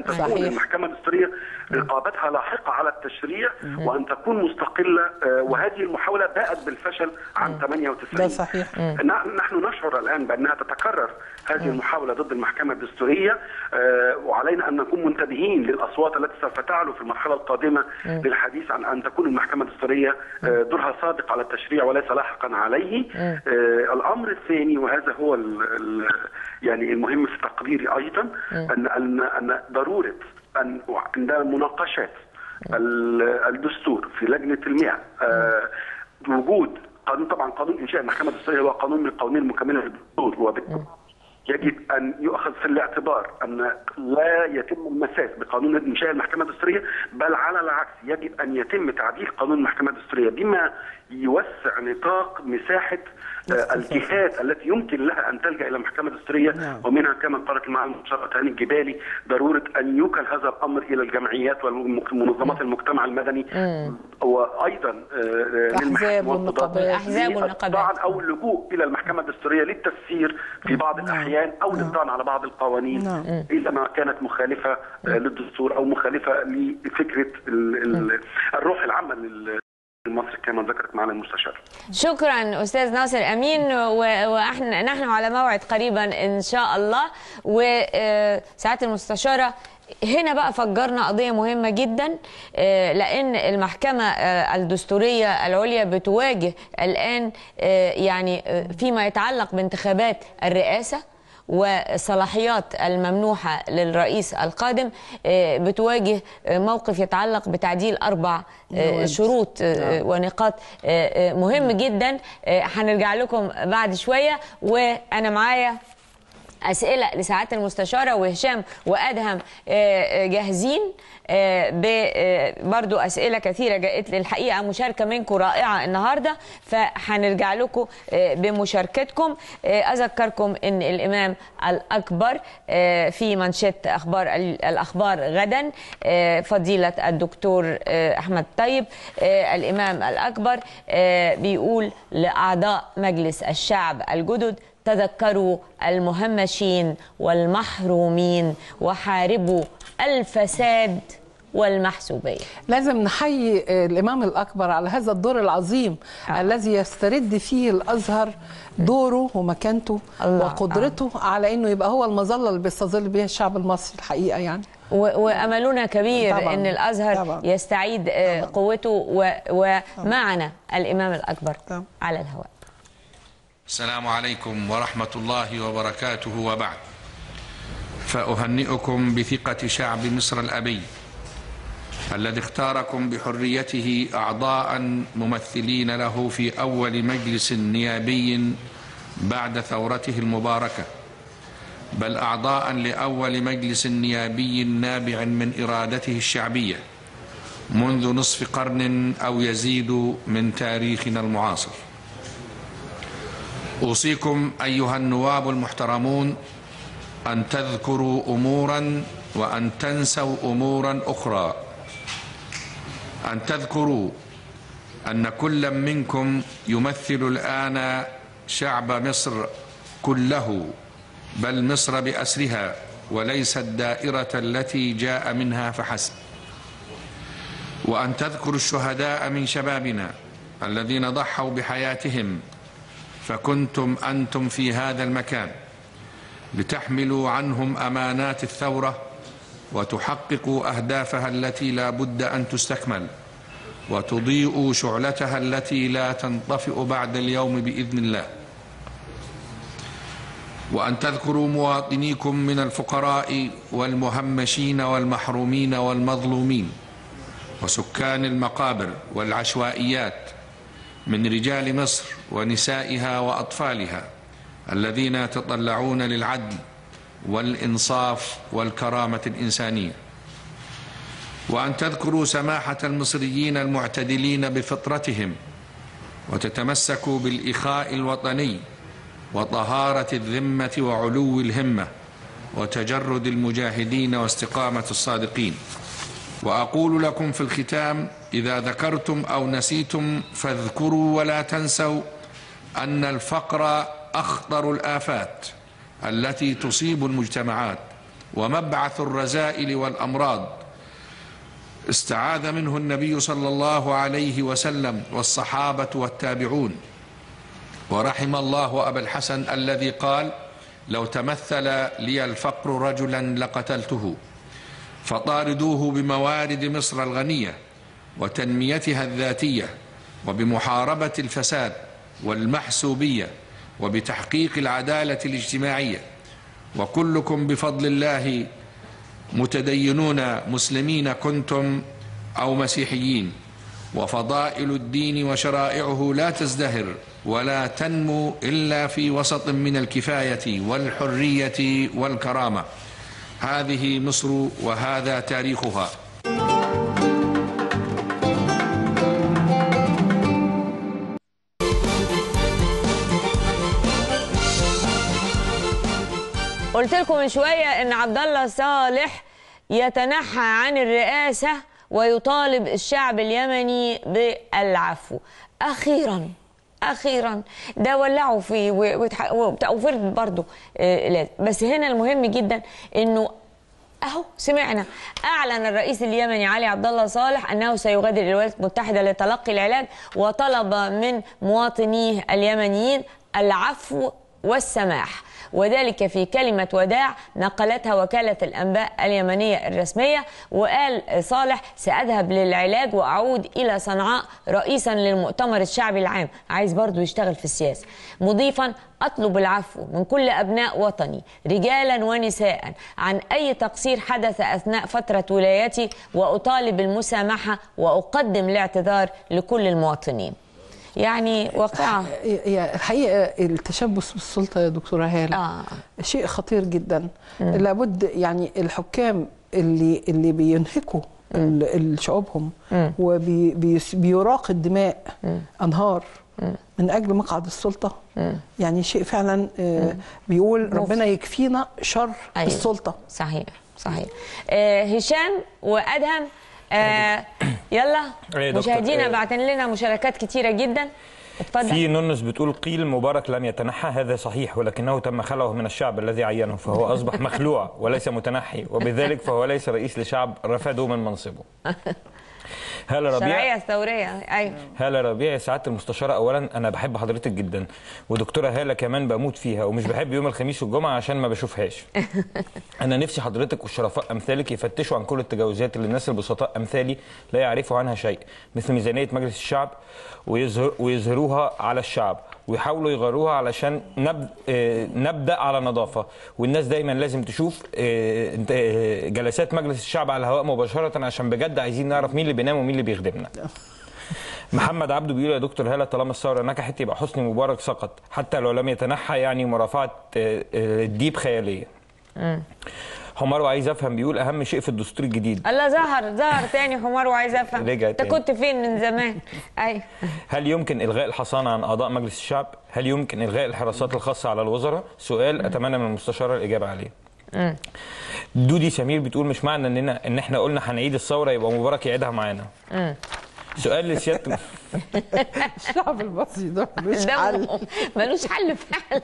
تكون صحيح. المحكمه الدستوريه رقابتها لاحقه على التشريع وان تكون مستقله آه، وهذه المحاوله باءت بالفشل عام 98 ده صحيح. نحن نحن نشعر الان بانها تتكرر هذه المحاوله ضد المحكمه الدستوريه آه، وعلينا ان نكون منتبهين للاصوات التي سوف تعلو في المرحله القادمه للحديث عن ان تكون المحكمه الدستوريه آه، دورها سابق على التشريع وليس لاحقا عليه آه، الامر الثاني وهذا هو ال ال يعني المهم في تقديري ايضا ان ان ان ضروره ان عند مناقشات ال- الدستور في لجنه المئه آه، وجود قانون طبعا قانون انشاء المحكمه الدستوريه هو قانون من القوانين المكمله للدستور وبالتالي يجب ان يؤخذ في الاعتبار ان لا يتم المساس بقانون انشاء المحكمه الدستوريه بل على العكس يجب ان يتم تعديل قانون المحكمه الدستوريه بما يوسع نطاق مساحه آه، الجهات التي يمكن لها ان تلجا الى المحكمه الدستوريه نعم. ومنها كما قالت المعالي المستشار تهاني الجبالي ضروره ان يوكل هذا الامر الى الجمعيات ومنظمات المجتمع المدني وايضا آه، آه، الأحزاب للمحاكم والنقابات. الأحزاب والنقابات. للطعن او اللجوء الى المحكمه الدستوريه للتفسير في بعض الاحيان او للطعن على بعض القوانين نعم. اذا ما كانت مخالفه آه، للدستور او مخالفه لفكره ال- ال- الروح العامه لل- المصري كما ذكرت معنا المستشار شكرا استاذ ناصر امين و- واحنا نحن على موعد قريبا ان شاء الله وساعات المستشاره هنا بقى فجرنا قضيه مهمه جدا آه، لان المحكمه آه، الدستوريه العليا بتواجه الان آه، يعني آه، فيما يتعلق بانتخابات الرئاسه والصلاحيات الممنوحة للرئيس القادم آه، بتواجه آه، موقف يتعلق بتعديل أربع آه، مواد. شروط آه، ونقاط آه، آه، مهم جدا آه، هنرجع لكم بعد شوية وأنا معايا أسئلة لسعادة المستشارة وهشام وأدهم آه، آه، جاهزين آه، ب- آه، برضو أسئلة كثيرة جاءت لي الحقيقة مشاركة منكم رائعة النهاردة فهنرجع لكم آه، بمشاركتكم آه، أذكركم أن الإمام الأكبر آه، في منشط أخبار الأخبار غدا آه، فضيلة الدكتور آه، أحمد طيب آه، الإمام الأكبر آه، بيقول لأعضاء مجلس الشعب الجدد تذكروا المهمشين والمحرومين وحاربوا الفساد والمحسوبية لازم نحيي آه، الإمام الأكبر على هذا الدور العظيم آه. الذي يسترد فيه الأزهر دوره ومكانته الله. وقدرته على أنه يبقى هو المظلة اللي بيستظل بها الشعب المصري الحقيقة يعني و- وأملنا كبير طبعاً. أن الأزهر طبعاً. يستعيد آه، قوته و- ومعنا الإمام الأكبر طبعاً. على الهواء السلام عليكم ورحمة الله وبركاته وبعد فأهنئكم بثقة شعب مصر الأبي الذي اختاركم بحريته أعضاء ممثلين له في أول مجلس نيابي بعد ثورته المباركة بل أعضاء لأول مجلس نيابي نابع من إرادته الشعبية منذ نصف قرن أو يزيد من تاريخنا المعاصر أوصيكم أيها النواب المحترمون أن تذكروا أمورا وأن تنسوا أمورا أخرى أن تذكروا أن كل منكم يمثل الآن شعب مصر كله بل مصر بأسرها وليس الدائرة التي جاء منها فحسب وأن تذكروا الشهداء من شبابنا الذين ضحوا بحياتهم فكنتم انتم في هذا المكان لتحملوا عنهم امانات الثوره وتحققوا اهدافها التي لا بد ان تستكمل وتضيئوا شعلتها التي لا تنطفئ بعد اليوم باذن الله وان تذكروا مواطنيكم من الفقراء والمهمشين والمحرومين والمظلومين وسكان المقابر والعشوائيات من رجال مصر ونسائها واطفالها الذين يتطلعون للعدل والانصاف والكرامه الانسانيه وان تذكروا سماحه المصريين المعتدلين بفطرتهم وتتمسكوا بالاخاء الوطني وطهاره الذمه وعلو الهمه وتجرد المجاهدين واستقامه الصادقين واقول لكم في الختام اذا ذكرتم او نسيتم فاذكروا ولا تنسوا ان الفقر اخطر الافات التي تصيب المجتمعات ومبعث الرذائل والأمراض استعاذ منه النبي صلى الله عليه وسلم والصحابة والتابعون ورحم الله أبا الحسن الذي قال لو تمثل لي الفقر رجلا لقتلته فطاردوه بموارد مصر الغنية وتنميتها الذاتية وبمحاربة الفساد والمحسوبية وبتحقيق العدالة الاجتماعية وكلكم بفضل الله متدينون مسلمين كنتم أو مسيحيين وفضائل الدين وشرائعه لا تزدهر ولا تنمو إلا في وسط من الكفاية والحرية والكرامة هذه مصر وهذا تاريخها قلت لكم من شويه ان عبد الله صالح يتنحى عن الرئاسه ويطالب الشعب اليمني بالعفو اخيرا اخيرا ده ولعوا فيه و- وتح- وبتاع- وفرد برضه آه، لازم بس هنا المهم جدا انه اهو سمعنا اعلن الرئيس اليمني علي عبد الله صالح انه سيغادر الولايات المتحده لتلقي العلاج وطلب من مواطنيه اليمنيين العفو والسماح وذلك في كلمة وداع نقلتها وكالة الأنباء اليمنية الرسمية وقال صالح سأذهب للعلاج وأعود إلى صنعاء رئيسا للمؤتمر الشعبي العام عايز برضو يشتغل في السياسة مضيفا أطلب العفو من كل أبناء وطني رجالا ونساء عن أي تقصير حدث أثناء فترة ولايتي وأطالب المسامحة وأقدم الاعتذار لكل المواطنين يعني واقعة هي الحقيقه التشبث بالسلطه يا دكتوره هاله آه. شيء خطير جدا لابد يعني الحكام اللي اللي بينهكوا ال- شعوبهم وبيراق الدماء انهار من اجل مقعد السلطه يعني شيء فعلا آه، بيقول ربنا يكفينا شر أيوة. السلطه صحيح صحيح آه هشام وادهم آه يلا إيه يا دكتور؟ مشاهدينا إيه. بعتن لنا مشاركات كتيره جدا اتفضل في نونس بتقول قيل مبارك لم يتنحى هذا صحيح ولكنه تم خلعه من الشعب الذي عينه فهو أصبح مخلوع وليس متنحي وبذلك فهو ليس رئيس لشعب رفضه من منصبه هلا ربيع الشرعيه الثوريه ايوه هالة ربيع يا سعاده المستشاره اولا انا بحب حضرتك جدا ودكتوره هاله كمان بموت فيها ومش بحب يوم الخميس والجمعه عشان ما بشوفهاش انا نفسي حضرتك والشرفاء امثالك يفتشوا عن كل التجاوزات اللي الناس البسطاء امثالي لا يعرفوا عنها شيء مثل ميزانيه مجلس الشعب ويظهر ويظهروها على الشعب ويحاولوا يغيروها علشان نب... آه، نبدا على نظافه والناس دايما لازم تشوف آه، انت- آه، جلسات مجلس الشعب على الهواء مباشره عشان بجد عايزين نعرف مين اللي بينام ومين اللي بيخدمنا محمد عبده بيقول يا دكتور هلا طالما الثوره نجحت يبقى حسني مبارك سقط حتى لو لم يتنحى يعني مرافعه آه، آه، الديب خياليه حمار وعايز افهم بيقول اهم شيء في الدستور الجديد الله ظهر ظهر تاني حمار وعايز افهم رجع انت تاني. كنت فين من زمان ايوه هل يمكن الغاء الحصانه عن اعضاء مجلس الشعب هل يمكن الغاء الحراسات الخاصه على الوزراء سؤال اتمنى من المستشاره الاجابه عليه دودي سمير بتقول مش معنى اننا ان احنا قلنا هنعيد الثوره يبقى مبارك يعيدها معانا سؤال لسياده الشعب المصري ده ملوش ده حل ملوش حل فعلا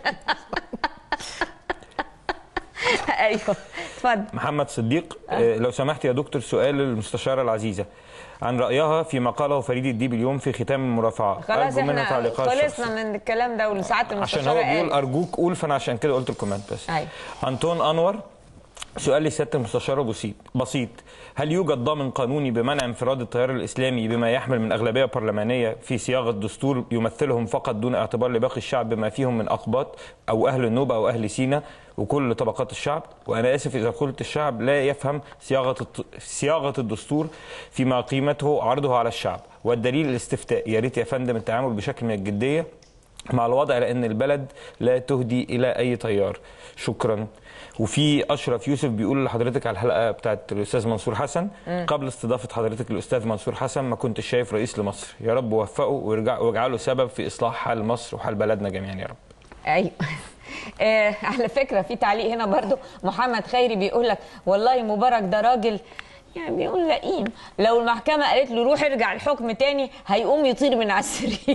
ايوه اتفضل محمد صديق آه، لو سمحت يا دكتور سؤال للمستشاره العزيزه عن رايها فيما قاله فريد الديب اليوم في ختام المرافعه خلاص أرجو منها احنا تعليقها خلصنا الشخصي. من الكلام ده ولساعات عشان المستشاره هو بيقول قال. ارجوك قول فانا عشان كده قلت الكومنت بس أيوة. انطون انور سؤال لسياده المستشار بسيط بسيط هل يوجد ضامن قانوني بمنع انفراد التيار الاسلامي بما يحمل من اغلبيه برلمانيه في صياغه دستور يمثلهم فقط دون اعتبار لباقي الشعب بما فيهم من اقباط او اهل النوبه او اهل سينا وكل طبقات الشعب وانا اسف اذا قلت الشعب لا يفهم صياغه الت- صياغه الدستور فيما قيمته عرضه على الشعب والدليل الاستفتاء يا ريت يا فندم التعامل بشكل من الجديه مع الوضع لان البلد لا تهدي الى اي تيار شكرا وفي اشرف يوسف بيقول لحضرتك على الحلقه بتاعت الاستاذ منصور حسن قبل استضافه حضرتك الاستاذ منصور حسن ما كنتش شايف رئيس لمصر يا رب وفقه ويرجع واجعله سبب في اصلاح حال مصر وحال بلدنا جميعا يا رب ايوه آه على فكره في تعليق هنا برضو محمد خيري بيقول لك والله مبارك ده راجل يعني بيقول لئيم لو المحكمه قالت له روح ارجع الحكم تاني هيقوم يطير من على السرير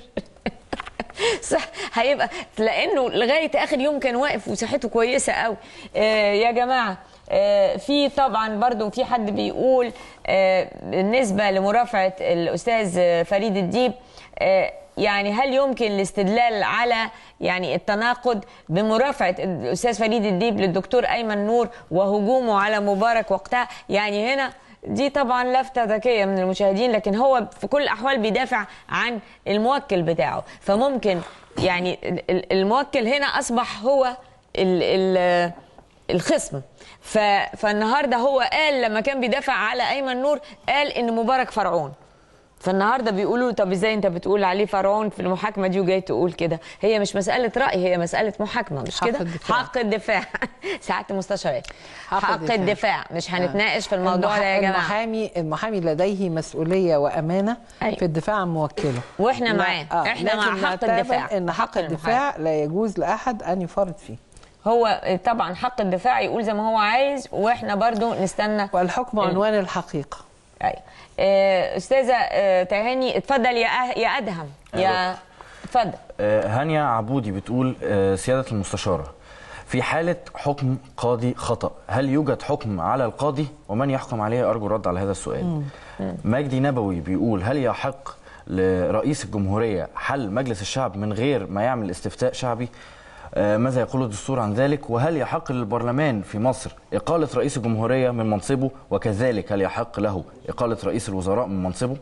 صح هيبقى لانه لغايه اخر يوم كان واقف وصحته كويسه قوي آه يا جماعه آه، في طبعا برضو في حد بيقول آه، بالنسبه لمرافعه الاستاذ آه، فريد الديب آه، يعني هل يمكن الاستدلال على يعني التناقض بمرافعه الاستاذ فريد الديب للدكتور ايمن نور وهجومه على مبارك وقتها يعني هنا دي طبعا لفتة ذكية من المشاهدين لكن هو في كل الأحوال بيدافع عن الموكل بتاعه فممكن يعني ال- ال- الموكل هنا أصبح هو ال ال الخصم ف فالنهارده هو قال لما كان بيدافع على أيمن نور قال إن مبارك فرعون فالنهارده بيقولوا له طب ازاي انت بتقول عليه فرعون في المحاكمه دي وجاي تقول كده هي مش مساله راي هي مساله محاكمه مش حق كده الدفاع. حق الدفاع ساعه المستشارات حق حق الدفاع. الدفاع مش هنتناقش في الموضوع ده يا المح- جماعه المحامي المحامي لديه مسؤوليه وامانه أيوة. في الدفاع عن موكله واحنا لا- معاه. إحنا مع لكن حق نعتبر الدفاع. ان حق حق الدفاع لا يجوز لاحد ان يفرط فيه هو طبعا حق الدفاع يقول زي ما هو عايز واحنا برضو نستنى والحكم عنوان الحقيقه ايوه آه، استاذه آه، تهاني اتفضل يا أه- يا ادهم يا اتفضل آه، هانيا عبودي بتقول آه، سيادة المستشارة في حالة حكم قاضي خطأ هل يوجد حكم على القاضي ومن يحكم عليه أرجو الرد على هذا السؤال مجدي نبوي بيقول هل يحق لرئيس الجمهورية حل مجلس الشعب من غير ما يعمل استفتاء شعبي آه، ماذا يقول الدستور عن ذلك وهل يحق للبرلمان في مصر إقالة رئيس الجمهورية من منصبه وكذلك هل يحق له إقالة رئيس الوزراء من منصبه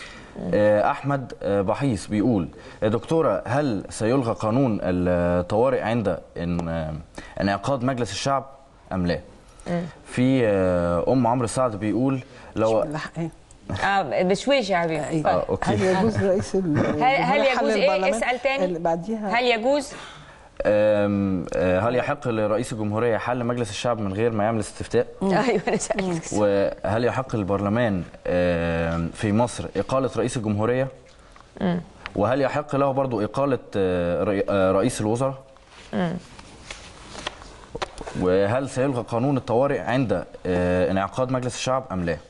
آه، احمد آه، بحيث بيقول يا دكتوره هل سيلغى قانون الطوارئ عند إن- آه، انعقاد مجلس الشعب ام لا في آه، ام عمرو سعد بيقول لو لا، إيه؟ آه بشويش يا حبيبي إيه. اتفضل. آه، أوكي. هل يجوز رئيس ال- هل, هل الجمهورية حل يجوز ايه البرلمان؟ اسال تاني اللي بعديها هل يجوز آم، آه، هل يحق لرئيس الجمهوريه حل مجلس الشعب من غير ما يعمل استفتاء ايوه انا سالت وهل يحق للبرلمان آم، في مصر اقاله رئيس الجمهوريه وهل يحق له برضو اقاله آه، رئي- آه، رئيس الوزراء وهل سيلغى قانون الطوارئ عند آه، انعقاد مجلس الشعب ام لا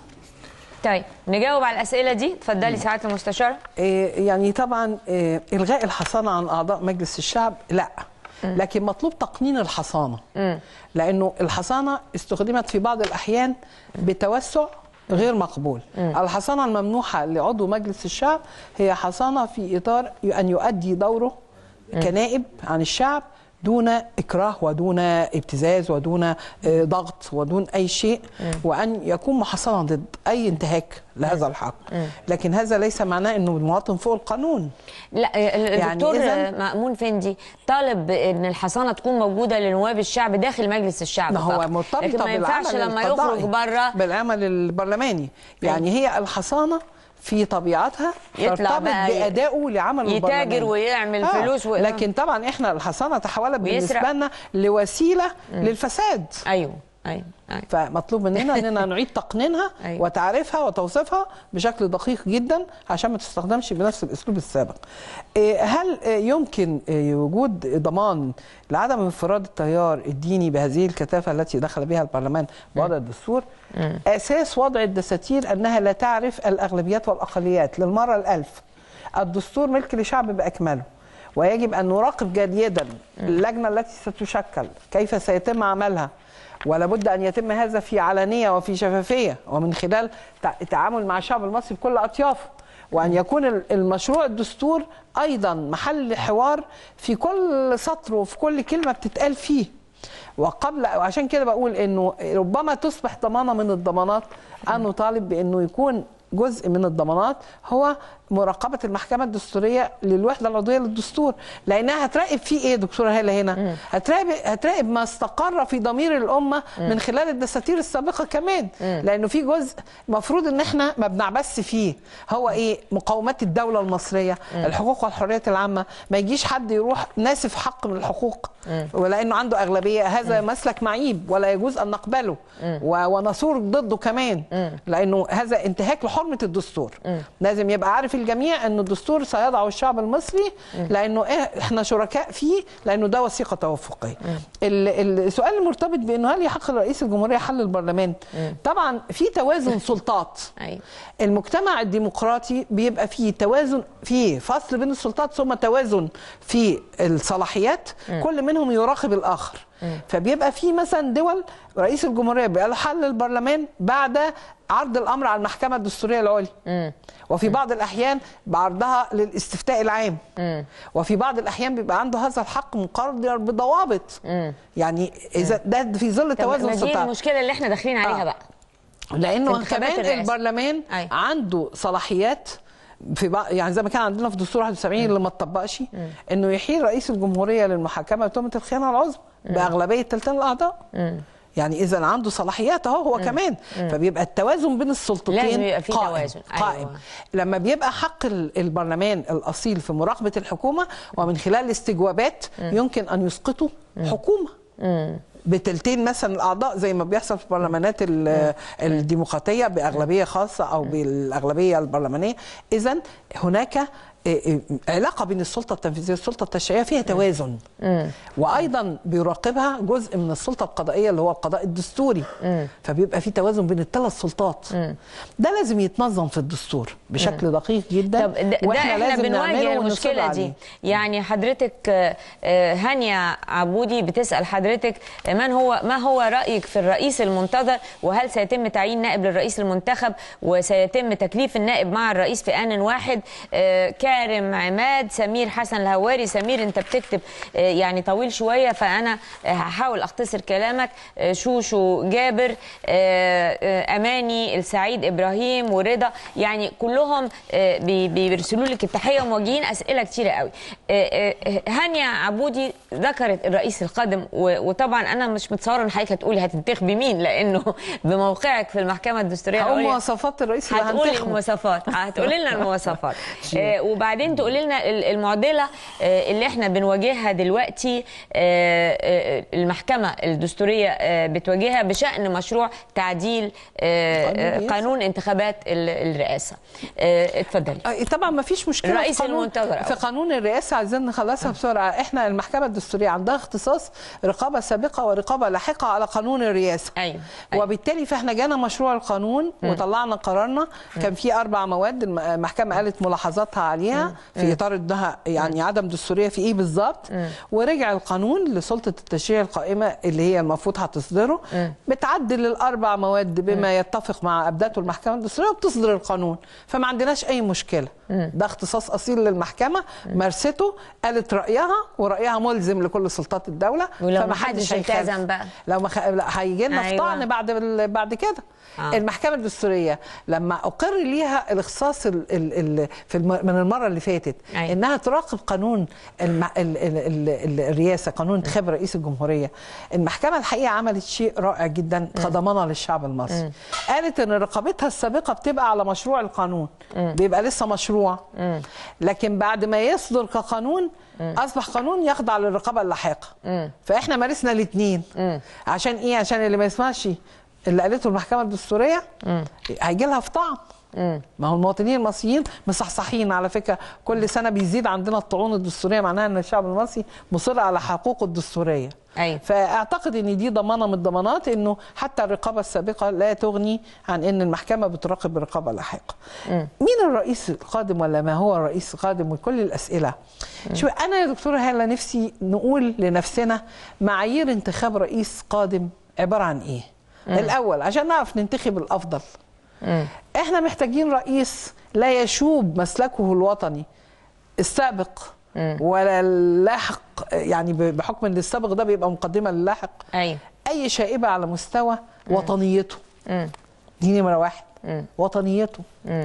طيب نجاوب على الاسئله دي اتفضلي سعاده المستشاره إيه، يعني طبعا إيه، الغاء الحصانه عن اعضاء مجلس الشعب لا لكن مطلوب تقنين الحصانه لانه الحصانه استخدمت في بعض الاحيان بتوسع غير مقبول الحصانه الممنوحه لعضو مجلس الشعب هي حصانه في اطار ان يؤدي دوره كنائب عن الشعب دون اكراه ودون ابتزاز ودون آه، ضغط ودون اي شيء وان يكون محصنا ضد اي انتهاك لهذا الحق لكن هذا ليس معناه انه المواطن فوق القانون لا يعني الدكتور إذن- مأمون فندي طالب ان الحصانه تكون موجوده لنواب الشعب داخل مجلس الشعب ما هو فقط. مرتبطه لكن ما ينفعش بالعمل لما القضائي، يخرج بره بالعمل البرلماني يعني هي الحصانه في طبيعتها يطلع ترتبط بقى ي- بادائه لعمل يتاجر البرلماني. ويعمل فلوس و- لكن طبعا احنا الحصانه تحولت ويسرق. بالنسبه لنا لوسيله للفساد ايوه ايوه ايوه فمطلوب مننا اننا نعيد تقنينها أيوة. وتعريفها وتوصيفها بشكل دقيق جدا عشان ما تستخدمش بنفس الاسلوب السابق. إيه، هل إيه، يمكن إيه، وجود ضمان لعدم انفراد التيار الديني بهذه الكثافه التي دخل بها البرلمان بوضع الدستور؟ اساس وضع الدساتير انها لا تعرف الاغلبيات والاقليات للمره الالف. الدستور ملك لشعب باكمله. ويجب ان نراقب جيدا اللجنه التي ستشكل كيف سيتم عملها ولا بد ان يتم هذا في علانيه وفي شفافيه ومن خلال تع- التعامل مع الشعب المصري بكل اطيافه وان يكون ال- المشروع الدستور ايضا محل حوار في كل سطر وفي كل كلمه بتتقال فيه وقبل وعشان كده بقول انه ربما تصبح ضمانه من الضمانات ان نطالب بانه يكون جزء من الضمانات هو مراقبه المحكمه الدستوريه للوحده العضويه للدستور لانها هتراقب فيه ايه دكتوره هاله هنا هتراقب هتراقب ما استقر في ضمير الامه من خلال الدساتير السابقه كمان لانه في جزء المفروض ان احنا ما بنعبث فيه هو ايه مقاومات الدوله المصريه الحقوق والحريات العامه ما يجيش حد يروح ناسف حق من الحقوق ولانه عنده اغلبيه هذا مسلك معيب ولا يجوز ان نقبله و- ونثور ضده كمان لانه هذا انتهاك لحرمه الدستور لازم يبقى عارف الجميع ان الدستور سيضعه الشعب المصري لانه إيه احنا شركاء فيه لانه ده وثيقه توافقيه ال- السؤال المرتبط بانه هل يحق لرئيس الجمهوريه حل البرلمان طبعا في توازن سلطات ايوه المجتمع الديمقراطي بيبقى فيه توازن فيه فصل بين السلطات ثم توازن في الصلاحيات كل منهم يراقب الاخر فبيبقى في مثلا دول رئيس الجمهوريه بيبقى له حل البرلمان بعد عرض الامر على المحكمه الدستوريه العليا وفي بعض الاحيان بعرضها للاستفتاء العام وفي بعض الاحيان بيبقى عنده هذا الحق مقرر بضوابط يعني اذا ده في ظل طب توازن ما دي السلطات المشكله اللي احنا داخلين عليها آه. بقى لانه في انتخابات كمان الرئاسة. البرلمان أيوة. عنده صلاحيات في بعض يعني زي ما كان عندنا في دستور 71 اللي ما اتطبقش انه يحيل رئيس الجمهوريه للمحاكمه بتهمه الخيانه العظمى باغلبيه ثلثين الاعضاء يعني اذا عنده صلاحيات اهو هو كمان فبيبقى التوازن بين السلطتين لازم يبقى في قائم توازن. قائم أيوة. لما بيبقى حق ال- البرلمان الاصيل في مراقبه الحكومه ومن خلال الاستجوابات يمكن ان يسقطوا حكومه بتلتين مثلا الاعضاء زي ما بيحصل في البرلمانات ال- الديمقراطيه باغلبيه خاصه او بالاغلبيه البرلمانيه اذا هناك إيه إيه علاقه بين السلطه التنفيذيه والسلطه التشريعيه فيها توازن وايضا بيراقبها جزء من السلطه القضائيه اللي هو القضاء الدستوري فبيبقى في توازن بين الثلاث سلطات ده لازم يتنظم في الدستور بشكل دقيق جدا طب ده, ده احنا لازم بنواجه نعمله ونصر المشكله دي عليه. يعني حضرتك آه، آه، هانيا عبودي بتسال حضرتك من هو ما هو رايك في الرئيس المنتظر وهل سيتم تعيين نائب للرئيس المنتخب وسيتم تكليف النائب مع الرئيس في ان واحد آه، كارم عماد سمير حسن الهواري سمير انت بتكتب آه، يعني طويل شويه فانا آه، هحاول اختصر كلامك آه، شوشو جابر آه، آه، اماني السعيد ابراهيم ورضا يعني كلهم آه، بي- بيرسلوا لك التحيه وموجهين اسئله كتيره قوي آه، آه، هانيا عبودي ذكرت الرئيس القادم و- وطبعا انا مش متصوره ان حضرتك هتقولي هتنتخبي مين لانه بموقعك في المحكمه الدستوريه هقول العليا مواصفات الرئيس اللي هتقولي هنتخبه. المواصفات هتقولي لنا المواصفات آه، وبعدين تقولي لنا ال- المعضله آه، اللي احنا بنواجهها دلوقتي آه، آه، المحكمه الدستوريه آه، بتواجهها بشان مشروع تعديل آه، قانون آه، الرئاسة. قانون انتخابات ال- الرئاسه آه، اتفضلي آه، طبعا ما فيش مشكله الرئيس في قانون المنتظر في أوي. قانون الرئاسه عايزين نخلصها بسرعه احنا المحكمه الدستوريه عندها اختصاص رقابه سابقه ورقابه لاحقه على قانون الرئاسه ايوه أيوة. وبالتالي فاحنا جانا مشروع القانون وطلعنا قرارنا كان في اربع مواد الم- المحكمه قالت ملاحظاتها عليها في اطار انها يعني عدم دستوريه في ايه بالظبط ورجع القانون لسلطه التشريع القائمه اللي هي المفروض هتصدره بتعدل الاربع مواد بما يتفق مع ابداته المحكمه الدستوريه وبتصدر القانون فما عندناش اي مشكله ده اختصاص اصيل للمحكمه مارسته قالت رايها ورايها ملزم لكل سلطات الدوله ولو فما محدش حدش التزم هيخالف. بقى؟ لو ما خ... لا هيجي لنا أيوة. في طعن بعد ال... بعد كده آه. آه. المحكمه الدستوريه لما اقر ليها الاختصاص ال... ال... ال... في الم... من المره اللي فاتت أيوة. انها تراقب قانون الم... ال... ال... ال... ال... الرئاسه قانون انتخاب رئيس الجمهوريه المحكمه الحقيقه عملت شيء رائع جدا كضمانه للشعب المصري قالت ان رقابتها السابقه بتبقى على مشروع القانون بيبقى لسه مشروع لكن بعد ما يصدر كقانون اصبح قانون يخضع للرقابه اللاحقه فاحنا مارسنا الاثنين عشان ايه عشان اللي ما يسمعش اللي قالته المحكمه الدستوريه هيجي لها في طعم ما هو المواطنين المصريين مصحصحين على فكره كل سنه بيزيد عندنا الطعون الدستوريه معناها ان الشعب المصري مصر على حقوقه الدستوريه أيوة. فاعتقد ان دي ضمانه من الضمانات انه حتى الرقابه السابقه لا تغني عن ان المحكمه بتراقب برقابه لاحقه. مين الرئيس القادم ولا ما هو الرئيس القادم وكل الاسئله؟ شو انا يا دكتوره هاله نفسي نقول لنفسنا معايير انتخاب رئيس قادم عباره عن ايه؟ الاول عشان نعرف ننتخب الافضل. احنا محتاجين رئيس لا يشوب مسلكه الوطني السابق ولا اللاحق يعني ب- بحكم ان السابق ده بيبقى مقدمه للاحق ايوه اي شائبه على مستوى وطنيته دي نمره واحد وطنيته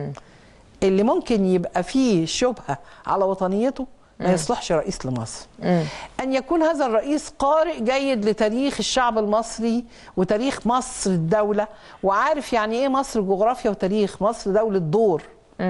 اللي ممكن يبقى فيه شبهه على وطنيته ما يصلحش رئيس لمصر ان يكون هذا الرئيس قارئ جيد لتاريخ الشعب المصري وتاريخ مصر الدوله وعارف يعني ايه مصر جغرافيا وتاريخ مصر دوله دور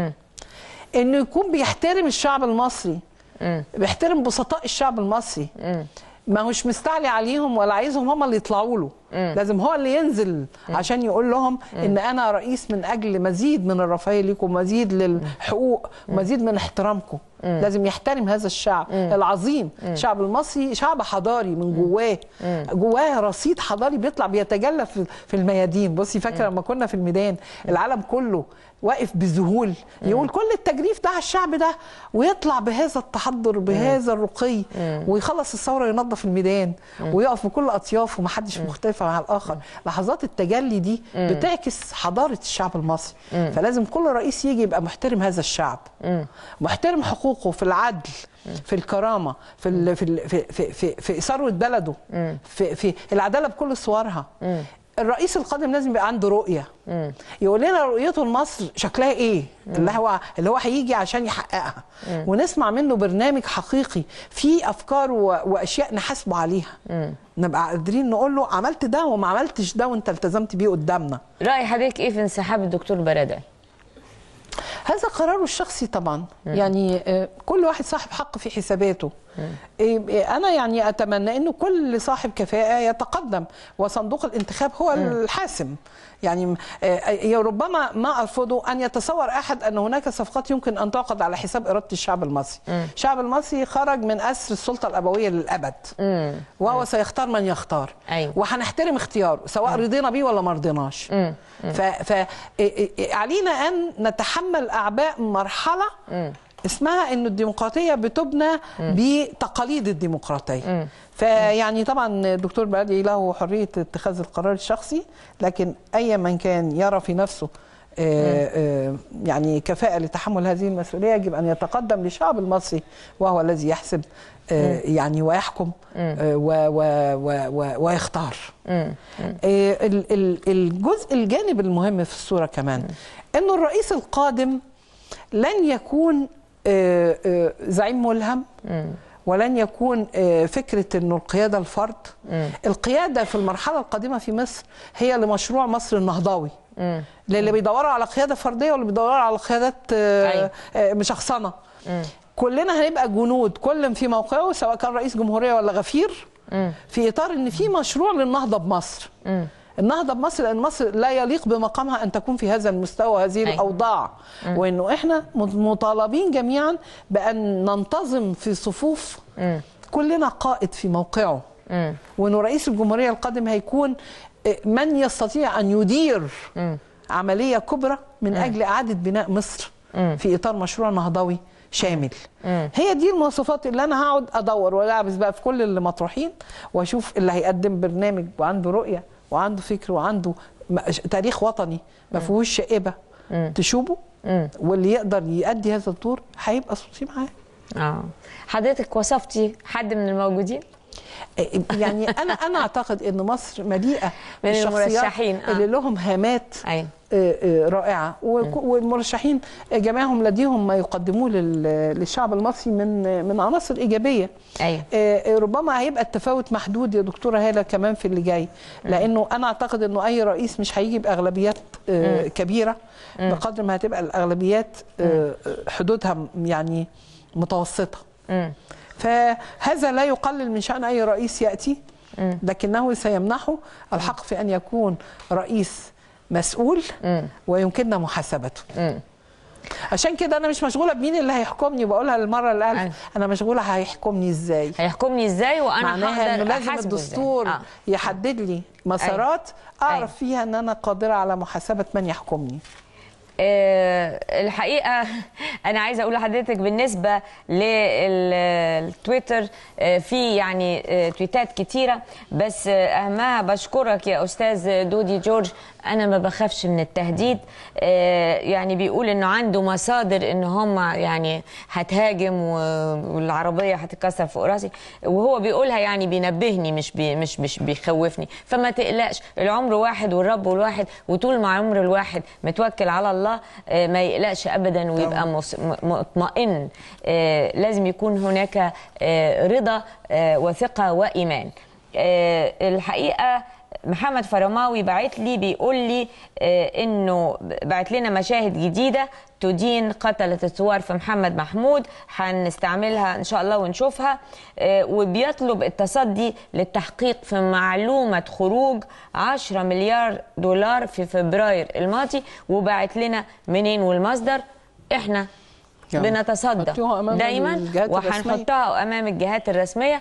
انه يكون بيحترم الشعب المصري بيحترم بسطاء الشعب المصري ما هوش مستعلي عليهم ولا عايزهم هم اللي يطلعوا له لازم هو اللي ينزل عشان يقول لهم ان انا رئيس من اجل مزيد من الرفاهيه ليكم مزيد للحقوق مزيد من احترامكم لازم يحترم هذا الشعب العظيم الشعب المصري شعب حضاري من جواه جواه رصيد حضاري بيطلع بيتجلى في في الميادين بصي فاكره لما كنا في الميدان العالم كله واقف بذهول يقول كل التجريف ده على الشعب ده ويطلع بهذا التحضر بهذا الرقي ويخلص الثوره ينظف الميدان ويقف بكل اطيافه ومحدش مختلف عن الاخر لحظات التجلي دي بتعكس حضاره الشعب المصري فلازم كل رئيس يجي يبقى محترم هذا الشعب محترم حقوقه في العدل في الكرامه في ال في ال في في, في, في ثروه بلده في في العداله بكل صورها الرئيس القادم لازم يبقى عنده رؤيه يقول لنا رؤيته لمصر شكلها ايه اللي هو اللي هو هيجي عشان يحققها ونسمع منه برنامج حقيقي فيه افكار و- واشياء نحاسبه عليها نبقى قادرين نقول له عملت ده وما عملتش ده وانت التزمت بيه قدامنا راي حضرتك ايه في انسحاب الدكتور برادعي هذا قراره الشخصي طبعا يعني آه، كل واحد صاحب حق في حساباته إيه، إيه، انا يعني اتمنى انه كل صاحب كفاءه يتقدم وصندوق الانتخاب هو الحاسم يعني آه، ربما ما ارفضه ان يتصور احد ان هناك صفقات يمكن ان تعقد على حساب اراده الشعب المصري الشعب المصري خرج من اسر السلطه الابويه للابد وهو سيختار من يختار أيوة. وهنحترم اختياره سواء رضينا بيه ولا ما رضيناش ف, ف إيه- إيه- علينا ان نتحمل اعباء مرحله اسمها انه الديمقراطيه بتبنى بتقاليد الديمقراطيه فيعني طبعا الدكتور بادي له حريه اتخاذ القرار الشخصي لكن اي من كان يرى في نفسه آه، آه، يعني كفاءة لتحمل هذه المسؤولية يجب أن يتقدم للشعب المصري وهو الذي يحسب آه، يعني ويحكم آه، و- و- و- و- ويختار آه، ال- ال- الجزء الجانب المهم في الصورة كمان أنه الرئيس القادم لن يكون آه، آه، زعيم ملهم ولن يكون آه، فكرة أنه القيادة الفرد القيادة في المرحلة القادمة في مصر هي لمشروع مصر النهضوي للي بيدوروا على قيادة فردية واللي بيدوروا على قيادات آه، أيوة. آه، مشخصنة كلنا هنبقى جنود كل في موقعه سواء كان رئيس جمهورية ولا غفير في إطار أن في مشروع للنهضة بمصر النهضة بمصر لأن مصر لا يليق بمقامها أن تكون في هذا المستوى هذه أيوة. الأوضاع وأنه إحنا مطالبين جميعا بأن ننتظم في صفوف كلنا قائد في موقعه وأنه رئيس الجمهورية القادم هيكون آه، من يستطيع أن يدير عملية كبرى من أجل إعادة بناء مصر في إطار مشروع نهضوي شامل هي دي المواصفات اللي انا هقعد ادور والعبس بقى في كل اللي مطروحين واشوف اللي هيقدم برنامج وعنده رؤيه وعنده فكر وعنده م- تاريخ وطني ما فيهوش شائبه تشوبه واللي يقدر يؤدي هذا الدور هيبقى صوتي معاه اه حضرتك وصفتي حد من الموجودين يعني انا انا اعتقد ان مصر مليئه من بالشخصيات المرشحين، آه. اللي لهم هامات أيوة. آه، آه، رائعه وك- والمرشحين جميعهم لديهم ما يقدموه لل- للشعب المصري من من عناصر ايجابيه أيوة. آه، آه، ربما هيبقى التفاوت محدود يا دكتوره هاله كمان في اللي جاي لانه انا اعتقد انه اي رئيس مش هيجي باغلبيات آه، كبيره بقدر ما هتبقى الاغلبيات آه، آه، حدودها م- يعني متوسطه فهذا لا يقلل من شأن أي رئيس يأتي لكنه سيمنحه الحق في أن يكون رئيس مسؤول ويمكننا محاسبته عشان كده أنا مش مشغولة بمين اللي هيحكمني بقولها للمرة الألف أيوة. أنا مشغولة هيحكمني إزاي هيحكمني ازاي وانا معناها هقدر انه لازم أحاسبه الدستور إزاي؟ آه. يحدد لي مسارات أيوة. اعرف فيها ان انا قادره على محاسبه من يحكمني آه، الحقيقه انا عايزه اقول لحضرتك بالنسبه للتويتر آه، في يعني آه، تويتات كتيره بس آه، اهمها بشكرك يا استاذ دودي جورج انا ما بخافش من التهديد آه، يعني بيقول انه عنده مصادر ان هم يعني هتهاجم و- والعربيه هتتكسر فوق راسي وهو بيقولها يعني بينبهني مش بي مش مش بيخوفني فما تقلقش العمر واحد والرب والواحد وطول ما عمر الواحد متوكل على الله آه، ما يقلقش ابدا ويبقى مص- م- مطمئن آه، لازم يكون هناك آه، رضا آه، وثقه وايمان آه، الحقيقه محمد فرماوي بعت لي بيقول لي آه، انه بعت لنا مشاهد جديده تدين قتلة الثوار في محمد محمود هنستعملها ان شاء الله ونشوفها آه، وبيطلب التصدي للتحقيق في معلومة خروج 10 مليار دولار في فبراير الماضي وبعت لنا منين والمصدر احنا يعني بنتصدى حطوها أمام دايما الجهات الرسمية. وهنحطها امام الجهات الرسميه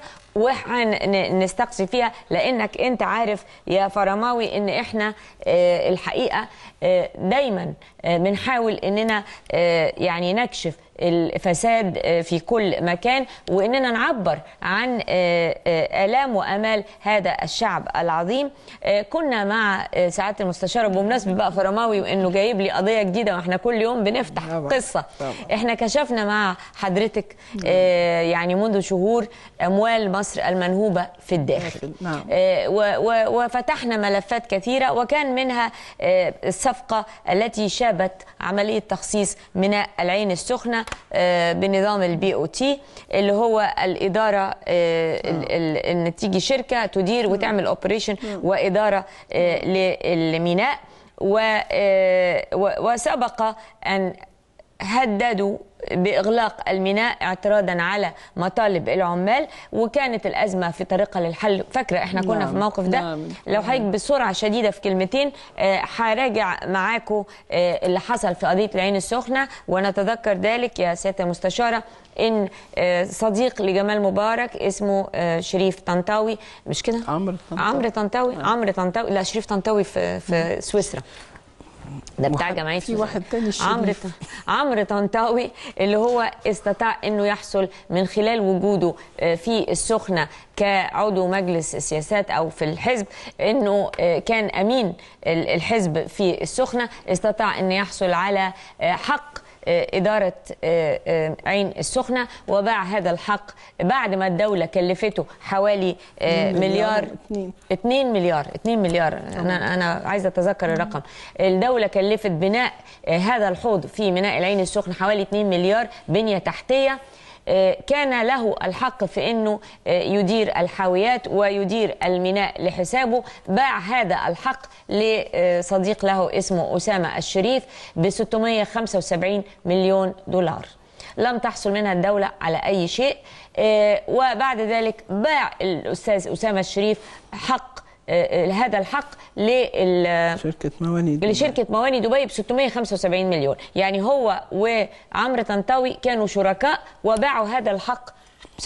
وهنستقصي فيها لانك انت عارف يا فرماوي ان احنا آه، الحقيقه آه، دايما آه، بنحاول اننا آه، يعني نكشف الفساد آه، في كل مكان واننا نعبر عن آه، آه، الام وامال هذا الشعب العظيم آه، كنا مع آه، سعاده المستشاره بمناسبه بقى فرماوي وانه جايب لي قضيه جديده واحنا كل يوم بنفتح طبعاً. قصه طبعاً. احنا كشفنا مع حضرتك آه، يعني منذ شهور اموال مصر المنهوبه في الداخل نعم. آه، و- و- وفتحنا ملفات كثيره وكان منها آه، الصفقه التي شابت عمليه تخصيص ميناء العين السخنه آه، بنظام البي او تي اللي هو الاداره آه، ال- ال- ان تيجي شركه تدير وتعمل اوبريشن واداره آه، للميناء و- آه، و- وسبق ان هددوا باغلاق الميناء اعتراضا على مطالب العمال وكانت الازمه في طريقها للحل فاكره احنا كنا نعم، في الموقف ده نعم. لو حضرتك بسرعه شديده في كلمتين آه، هراجع معاكم آه، اللي حصل في قضيه العين السخنه ونتذكر ذلك يا سياده المستشاره ان آه، صديق لجمال مبارك اسمه آه، شريف طنطاوي مش كده عمرو طنطاوي. عمرو طنطاوي عمرو طنطاوي لا شريف طنطاوي في في سويسرا ده بتاع واحد- جمعيه في سويسرا. واحد تاني شريف. عمرو ط- عمرو طنطاوي اللي هو استطاع انه يحصل من خلال وجوده آه، في السخنه كعضو مجلس السياسات او في الحزب انه آه، كان امين ال- الحزب في السخنه استطاع انه يحصل على آه، حق آه، إدارة آه، آه، عين السخنة وباع هذا الحق بعد ما الدولة كلفته حوالي آه، مليار مليار اتنين. 2 مليار 2 مليار انا انا عايزه اتذكر الرقم الدوله كلفت بناء آه، هذا الحوض في ميناء العين السخنه حوالي 2 مليار بنيه تحتيه آه، كان له الحق في انه آه، يدير الحاويات ويدير الميناء لحسابه باع هذا الحق لصديق له اسمه اسامه الشريف ب 675 مليون دولار لم تحصل منها الدولة على أي شيء آه، وبعد ذلك باع الأستاذ أسامة الشريف حق آه، آه، هذا الحق لل شركه مواني دي. لشركة مواني دبي ب 675 مليون يعني هو وعمرو طنطاوي كانوا شركاء وباعوا هذا الحق ب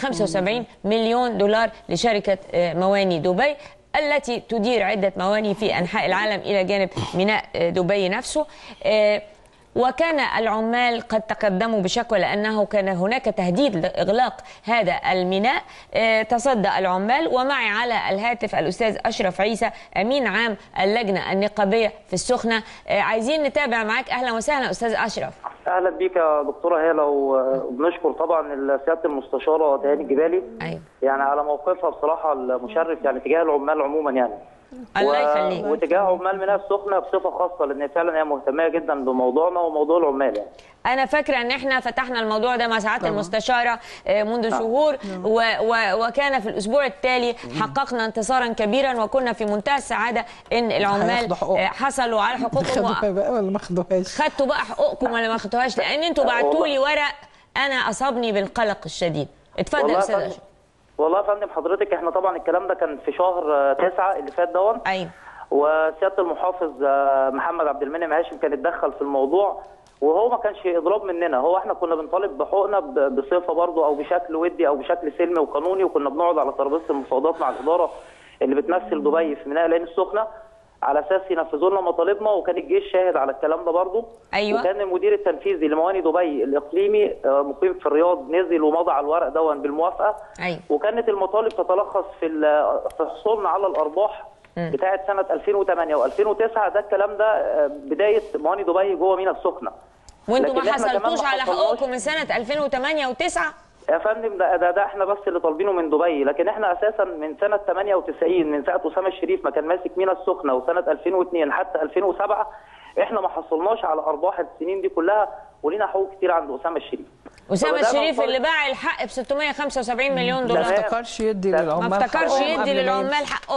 675 مليون دولار لشركة آه، مواني دبي التي تدير عدة مواني في أنحاء العالم إلى جانب ميناء آه، دبي نفسه آه، وكان العمال قد تقدموا بشكوى لأنه كان هناك تهديد لإغلاق هذا الميناء آه، تصدى العمال ومعي على الهاتف الأستاذ أشرف عيسى أمين عام اللجنة النقابية في السخنة آه، عايزين نتابع معاك أهلا وسهلا أستاذ أشرف اهلا بيك يا دكتوره هاله وبنشكر طبعا سياده المستشاره دهاني الجبالي أيوة. يعني على موقفها بصراحه المشرف يعني تجاه العمال عموما يعني الله يخليك وتجاه عمال ميناء السخنه بصفه خاصه لان فعلا هي مهتمه جدا بموضوعنا وموضوع العمال يعني انا فاكره ان احنا فتحنا الموضوع ده مع سعاده المستشاره آه، منذ شهور و و وكان في الاسبوع التالي حققنا انتصارا كبيرا وكنا في منتهى السعاده ان العمال هياخدوا حقوقهم. آه، حصلوا على حقوقهم خدوها بقى ولا ما خدوهاش خدتوا بقى حقوقكم ولا ما خدتوهاش لان انتوا بعتوا لي ورق انا اصابني بالقلق الشديد اتفضل يا والله استاذ يا فندم- اشرف والله يا فندم حضرتك احنا طبعا الكلام ده كان في شهر آه، تسعة اللي فات دون ايوه وسياده المحافظ آه، محمد عبد المنعم هاشم كان اتدخل في الموضوع وهو ما كانش اضراب مننا هو احنا كنا بنطالب بحقوقنا ب- بصفه برضه او بشكل ودي او بشكل سلمي وقانوني وكنا بنقعد على ترابيزه المفاوضات مع الاداره اللي بتمثل دبي في ميناء العين السخنه على اساس ينفذوا لنا مطالبنا وكان الجيش شاهد على الكلام ده برضه أيوة. وكان المدير التنفيذي لمواني دبي الاقليمي آه، مقيم في الرياض نزل ومضى على الورق دون بالموافقه ايوه وكانت المطالب تتلخص في ال- في حصولنا على الارباح بتاعه سنه 2008 و2009 ده الكلام ده آه، بدايه مواني دبي جوه ميناء السخنه وانتوا لكن ما إحنا كمان حصلتوش ما على حصلناش. حقوقكم من سنه 2008 و9 يا فندم ده, ده ده احنا بس اللي طالبينه من دبي لكن احنا اساسا من سنه 98 من ساعه اسامه الشريف ما كان ماسك ميناء السخنه وسنه 2002 حتى 2007 احنا ما حصلناش على ارباح السنين دي كلها ولينا حقوق كتير عند اسامه الشريف اسامه فبدأنا الشريف نطالب- اللي باع الحق ب 675 مليون ما دولار تمام. افتكرش يدي ما للعمال ما افتكرش حقهم يدي قبل ما للعمال يمشي. حقهم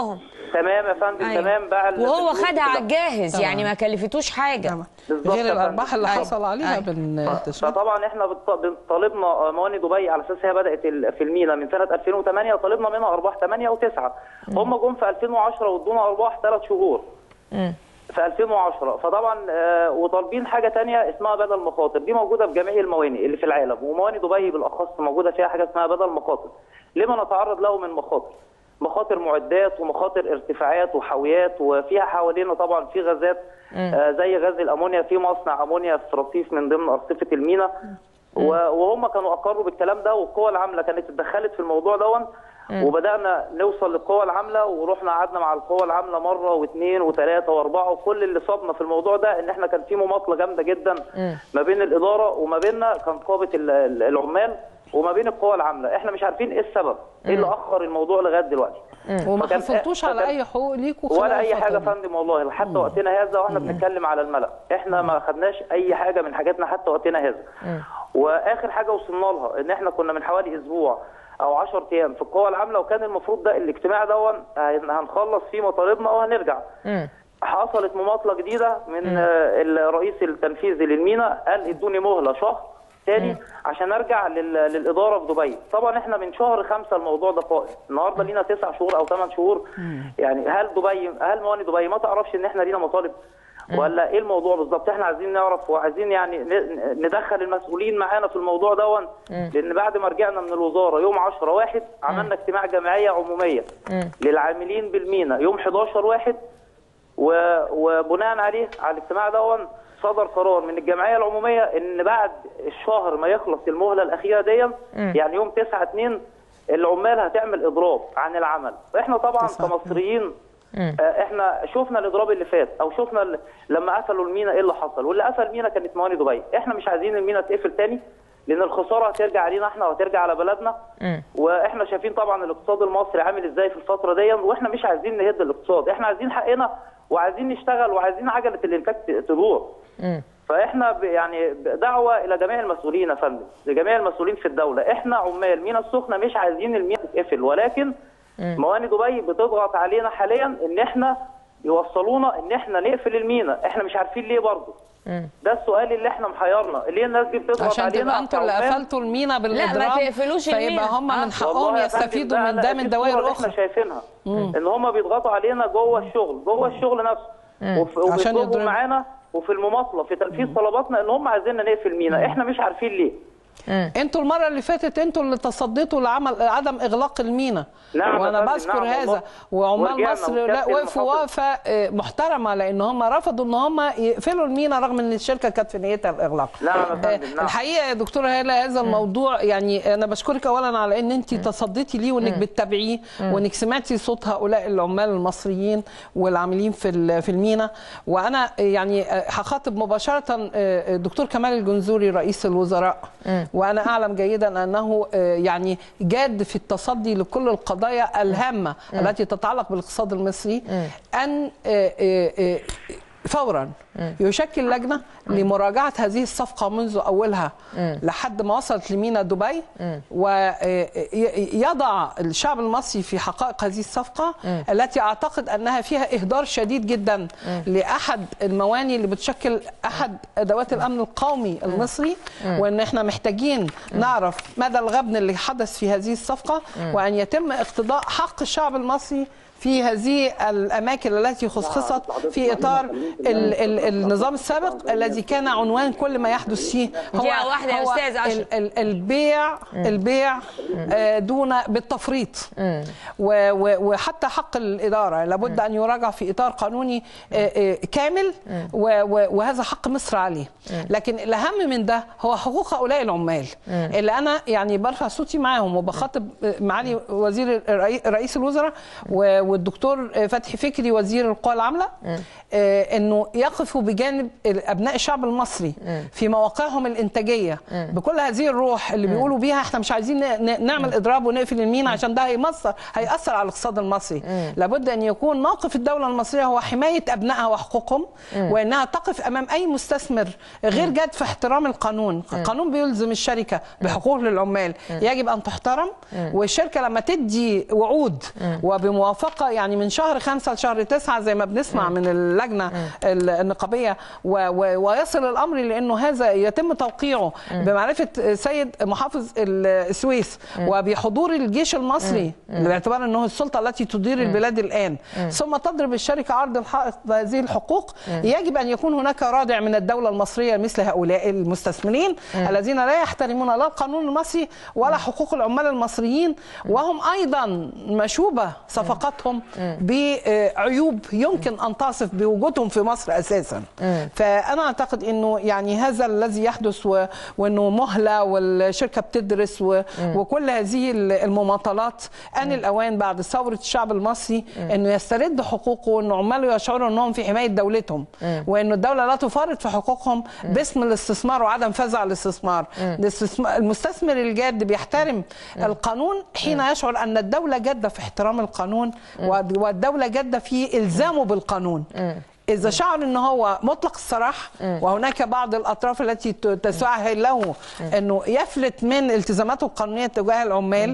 تمام يا فندم أيوة. تمام باع ال- وهو الفلوس خدها على كلها. الجاهز طبعاً. يعني ما كلفتوش حاجه بالظبط غير يا فندم. الارباح اللي أيوة. حصل عليها أيوة. بالتسويق فطبعا احنا بت- طالبنا مواني دبي على اساس هي بدات ال- في المينا من سنه 2008 طالبنا منها ارباح 8 و9 هم جم في 2010 وادونا ارباح ثلاث شهور في 2010 فطبعا آه، وطالبين حاجه تانية اسمها بدل مخاطر دي موجوده في جميع المواني اللي في العالم ومواني دبي بالاخص موجوده فيها حاجه اسمها بدل مخاطر لما نتعرض له من مخاطر مخاطر معدات ومخاطر ارتفاعات وحاويات وفيها حوالينا طبعا في غازات آه، زي غاز الامونيا في مصنع امونيا في رصيف من ضمن ارصفه المينا و- وهم كانوا اقروا بالكلام ده والقوى العامله كانت اتدخلت في الموضوع دون وبدانا نوصل للقوى العامله ورحنا قعدنا مع القوى العامله مره واثنين وثلاثه واربعه وكل اللي صابنا في الموضوع ده ان احنا كان في مماطله جامده جدا ما بين الاداره وما بيننا كنقابه ال- ال- العمال وما بين القوى العامله احنا مش عارفين ايه السبب ايه اللي اخر الموضوع لغايه دلوقتي وما فكان- حصلتوش على فكان- اي حقوق ليكوا خلال ولا اي الفترة حاجه يا دي. فندم والله لحتى وقتنا هذا واحنا بنتكلم على الملأ احنا ما خدناش اي حاجه من حاجاتنا حتى وقتنا هذا واخر حاجه وصلنا لها ان احنا كنا من حوالي اسبوع او 10 ايام في القوى العامله وكان المفروض ده الاجتماع دون هن- هنخلص فيه مطالبنا وهنرجع حصلت مماطله جديده من آه، الرئيس التنفيذي للمينا قال ادوني مهله شهر تاني عشان ارجع لل- للاداره في دبي طبعا احنا من شهر خمسة الموضوع ده قائم النهارده لينا تسع شهور او ثمان شهور يعني هل دبي هل مواني دبي ما تعرفش ان احنا لينا مطالب ولا ايه الموضوع بالظبط احنا عايزين نعرف وعايزين يعني ن- ندخل المسؤولين معانا في الموضوع دون لان بعد ما رجعنا من الوزاره يوم 10 واحد عملنا اجتماع جمعيه عموميه للعاملين بالمينا يوم 11 واحد و- وبناء عليه على الاجتماع دون صدر قرار من الجمعيه العموميه ان بعد الشهر ما يخلص المهله الاخيره دي يعني يوم 9 2 العمال هتعمل اضراب عن العمل احنا طبعا كمصريين آه، احنا شفنا الاضراب اللي فات او شفنا ال- لما قفلوا المينا ايه اللي حصل واللي قفل المينا كانت مواني دبي احنا مش عايزين المينا تقفل تاني لان الخساره هترجع علينا احنا وهترجع على بلدنا واحنا شايفين طبعا الاقتصاد المصري عامل ازاي في الفتره دي واحنا مش عايزين نهد الاقتصاد احنا عايزين حقنا وعايزين نشتغل وعايزين عجله الانتاج ت- تدور فاحنا ب- يعني ب- دعوه الى جميع المسؤولين يا فندم لجميع المسؤولين في الدوله احنا عمال مينا السخنه مش عايزين المينا تتقفل ولكن مواني دبي بتضغط علينا حاليا ان احنا يوصلونا ان احنا نقفل المينا احنا مش عارفين ليه برضه ده السؤال اللي احنا محيرنا ليه الناس دي بتضغط عشان علينا تبقى انتوا اللي كعمال؟ قفلتوا المينا بالاضراب تقفلوش فيبقى المينا. هم آه. من حقهم والله يا فندم يستفيدوا ده من أنا ده دي من الصورة دوائر اللي اخرى احنا شايفينها ان هم بيضغطوا علينا جوه الشغل جوه الشغل نفسه وف- عشان وبيطلبوا يضربوا. معانا وفي المماطله في تنفيذ طلباتنا ان هم عايزيننا نقفل مينا احنا مش عارفين ليه انتوا المره اللي فاتت انتوا اللي تصديتوا لعمل عدم اغلاق المينا نعم يا وانا فندم، بذكر نعم هذا والله. وعمال ورجعنا مصر لا وكابتن وقفوا محافظ. وقفه اه، محترمه لان هم رفضوا ان هم يقفلوا المينا رغم ان الشركه كانت في نيتها الاغلاق نعم يا اه، فندم، نعم. الحقيقه يا دكتوره هاله هذا الموضوع يعني انا بشكرك اولا على ان انت تصديتي ليه وانك بتتابعيه وانك سمعتي صوت هؤلاء العمال المصريين والعاملين في ال- في المينا وانا يعني اه، هخاطب مباشره اه، الدكتور كمال الجنزوري رئيس الوزراء وانا اعلم جيدا انه اه، يعني جاد في التصدي لكل القضايا الهامه التي تتعلق بالاقتصاد المصري ان اه، اه، اه، فورا يشكل لجنه لمراجعه هذه الصفقه منذ اولها لحد ما وصلت لمينا دبي ويضع الشعب المصري في حقائق هذه الصفقه التي اعتقد انها فيها اهدار شديد جدا لاحد المواني اللي بتشكل احد ادوات الامن القومي المصري وان احنا محتاجين نعرف مدى الغبن اللي حدث في هذه الصفقه وان يتم اقتضاء حق الشعب المصري في هذه الاماكن التي خصصت في اطار ال ال النظام السابق الذي كان عنوان كل ما يحدث فيه هو دقيقة واحدة يا هو أستاذ أشرف. ال ال البيع البيع آه، دون بالتفريط و- و- وحتى حق الاداره لابد ان يراجع في اطار قانوني آه، آه، كامل و- و- وهذا حق مصر عليه لكن الاهم من ده هو حقوق هؤلاء العمال اللي انا يعني برفع صوتي معاهم وبخاطب آه، معالي وزير الرئي- رئيس الوزراء و- والدكتور آه، فتحي فكري وزير القوى العامله آه، انه يقفوا بجانب ابناء الشعب المصري في مواقعهم الانتاجيه بكل هذه الروح اللي بيقولوا بيها احنا مش عايزين ن- ن- نعمل اضراب ونقفل المينا عشان ده هيمصر هياثر على الاقتصاد المصري لابد ان يكون موقف الدوله المصريه هو حمايه ابنائها وحقوقهم وانها تقف امام اي مستثمر غير جاد في احترام القانون القانون بيلزم الشركه بحقوق للعمال يجب ان تحترم والشركه لما تدي وعود وبموافقه يعني من شهر خمسة لشهر تسعة زي ما بنسمع من اللجنه ال- النقابيه و- و- ويصل الامر لانه هذا يتم توقيعه بمعرفه سيد محافظ السويس وبحضور الجيش المصري باعتبار انه السلطه التي تدير البلاد الان ثم تضرب الشركه عرض الحائط بهذه الحقوق يجب ان يكون هناك رادع من الدوله المصريه مثل هؤلاء المستثمرين الذين لا يحترمون لا القانون المصري ولا حقوق العمال المصريين وهم ايضا مشوبه صفقاتهم بعيوب يمكن ان تصف بوجودهم في مصر اساسا فانا اعتقد انه يعني هذا الذي يحدث و... وانه مهله والشركه بتدرس و... وكل هذه المماطلات ان الاوان بعد ثوره الشعب المصري انه يسترد حقوقه وان عماله يشعروا انهم في حمايه دولتهم وانه الدوله لا تفرط في حقوقهم باسم الاستثمار وعدم فزع الاستثمار الاستثمار- المستثمر الجاد بيحترم القانون حين يشعر ان الدوله جاده في احترام القانون والدوله جاده في الزامه بالقانون إذا شعر أنه هو مطلق السراح وهناك بعض الأطراف التي ت- تسعى له أنه يفلت من التزاماته القانونية تجاه العمال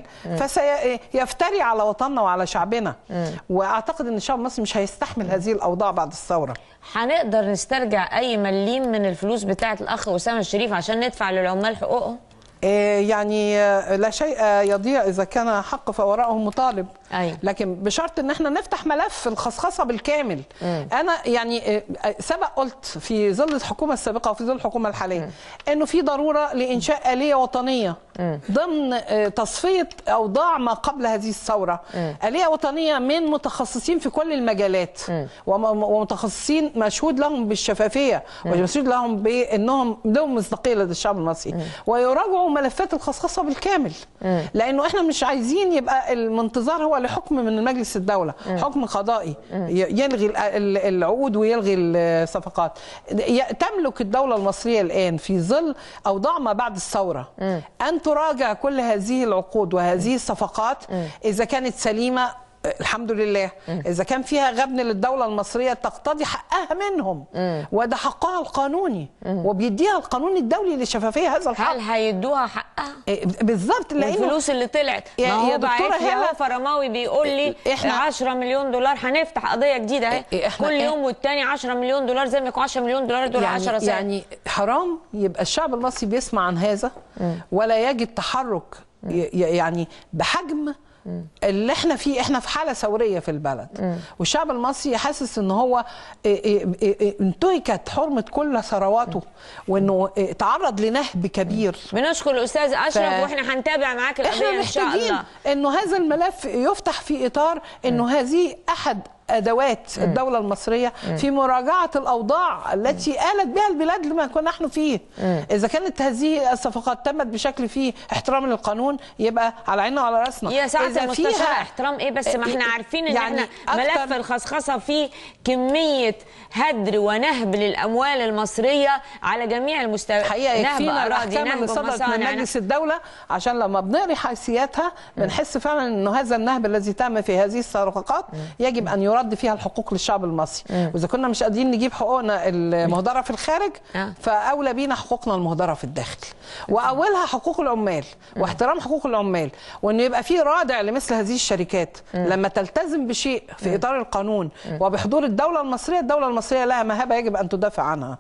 فسيفتري على وطننا وعلى شعبنا وأعتقد أن الشعب المصري مش هيستحمل هذه الأوضاع بعد الثورة هنقدر نسترجع اي مليم من الفلوس بتاعه الاخ اسامه الشريف عشان ندفع للعمال حقوقهم إيه يعني آه، لا شيء يضيع اذا كان حق فوراءه مطالب أيوة. لكن بشرط ان احنا نفتح ملف الخصخصه بالكامل انا يعني آه، سبق قلت في ظل الحكومه السابقه وفي ظل الحكومه الحاليه انه في ضروره لانشاء اليه وطنيه ضمن آه، تصفيه اوضاع ما قبل هذه الثوره اليه وطنيه من متخصصين في كل المجالات وم- ومتخصصين مشهود لهم بالشفافيه ومشهود لهم بانهم لهم مصداقيه لدى الشعب المصري ويراجعوا ملفات الخصخصه بالكامل لانه احنا مش عايزين يبقى المنتظر هو لحكم من مجلس الدوله حكم قضائي ي- يلغي ال- ال- العقود ويلغي الصفقات ي- تملك الدوله المصريه الان في ظل اوضاع ما بعد الثوره ان تراجع كل هذه العقود وهذه الصفقات اذا كانت سليمه الحمد لله اذا كان فيها غبن للدوله المصريه تقتضي حقها منهم وده حقها القانوني وبيديها القانون الدولي لشفافيه هذا الحق هل هيدوها حقها إيه، بالظبط لانه الفلوس اللي طلعت يا- ما هو يا دكتورة بعت لي هلا- اهو فرماوي بيقول لي إحنا- 10 مليون دولار هنفتح قضيه جديده اهي إيه، إحنا كل إيه؟ يوم والتاني 10 مليون دولار زي ما يكون 10 مليون دولار دول 10 يعني, سنين يعني حرام يبقى الشعب المصري بيسمع عن هذا ولا يجد تحرك ي- ي- يعني بحجم اللي احنا فيه احنا في حاله ثوريه في البلد والشعب المصري حاسس ان هو إيه إيه إيه إيه انتهكت حرمه كل ثرواته وانه إيه تعرض لنهب كبير بنشكر الاستاذ اشرف ف- واحنا هنتابع معاك احنا القضيه ان شاء محتاجين الله انه هذا الملف يفتح في اطار انه هذه احد ادوات الدوله المصريه في مراجعه الاوضاع التي آلت بها البلاد لما كنا نحن فيه اذا كانت هذه الصفقات تمت بشكل فيه احترام للقانون يبقى على عيننا وعلى راسنا يا سعاده إذا المستشار فيها- احترام ايه بس ما احنا عارفين ان يعني احنا أكتر- ملف الخصخصه فيه كميه هدر ونهب للاموال المصريه على جميع المستويات الحقيقه نهب يكفينا اراضي الاحكام اللي نهب صدرت من مصانع مجلس الدوله عشان لما بنقري حيثياتها بنحس فعلا انه هذا النهب الذي تم في هذه الصفقات يجب ان يرد فيها الحقوق للشعب المصري واذا كنا مش قادرين نجيب حقوقنا المهدره في الخارج آه. فاولى بينا حقوقنا المهدره في الداخل واولها حقوق العمال واحترام حقوق العمال وانه يبقى في رادع لمثل هذه الشركات لما تلتزم بشيء في اطار القانون وبحضور الدوله المصريه الدوله المصريه لها مهابه يجب ان تدافع عنها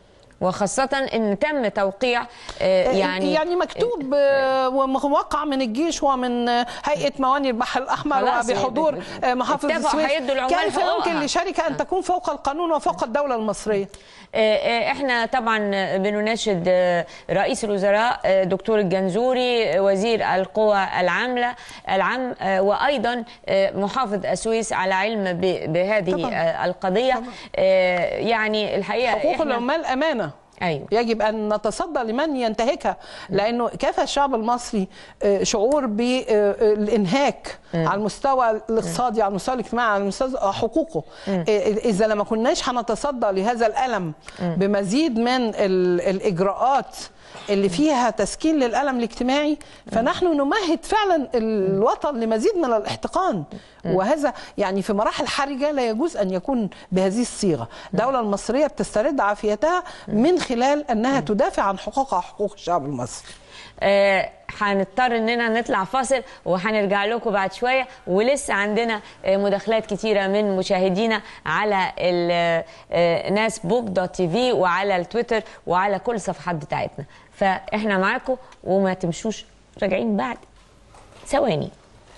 وخاصه ان تم توقيع آه، يعني يعني مكتوب آه، وموقع من الجيش ومن آه، هيئه مواني البحر الاحمر خلاص، وبحضور ب- ب- آه، محافظ اتفقوا السويس هيدوا العمال كيف حقوقها. يمكن لشركه ان تكون فوق القانون وفوق الدوله المصريه آه، آه، احنا طبعا بنناشد آه، رئيس الوزراء آه، دكتور الجنزوري آه، وزير القوى العامله العام آه، وايضا آه، محافظ السويس على علم ب- بهذه طبعاً. آه، القضيه آه، يعني الحقيقه حقوق إحنا- العمال امانه ايوه يجب ان نتصدى لمن ينتهكها لانه كفى الشعب المصري آه، شعور بالانهاك على المستوى الاقتصادي على المستوى الاجتماعي على المستوى حقوقه إيه- اذا لما كناش هنتصدى لهذا الالم بمزيد من ال- الاجراءات اللي فيها تسكين للالم الاجتماعي فنحن نمهد فعلا الوطن لمزيد من الاحتقان وهذا يعني في مراحل حرجه لا يجوز ان يكون بهذه الصيغه الدوله المصريه بتسترد عافيتها من خلال انها تدافع عن حقوقها وحقوق الشعب المصري آه، هنضطر اننا نطلع فاصل وهنرجع لكم بعد شويه ولسه عندنا آه، مداخلات كتيره من مشاهدينا على الناس بوك دوت تي في وعلى التويتر وعلى كل الصفحات بتاعتنا فاحنا معاكم وما تمشوش راجعين بعد ثواني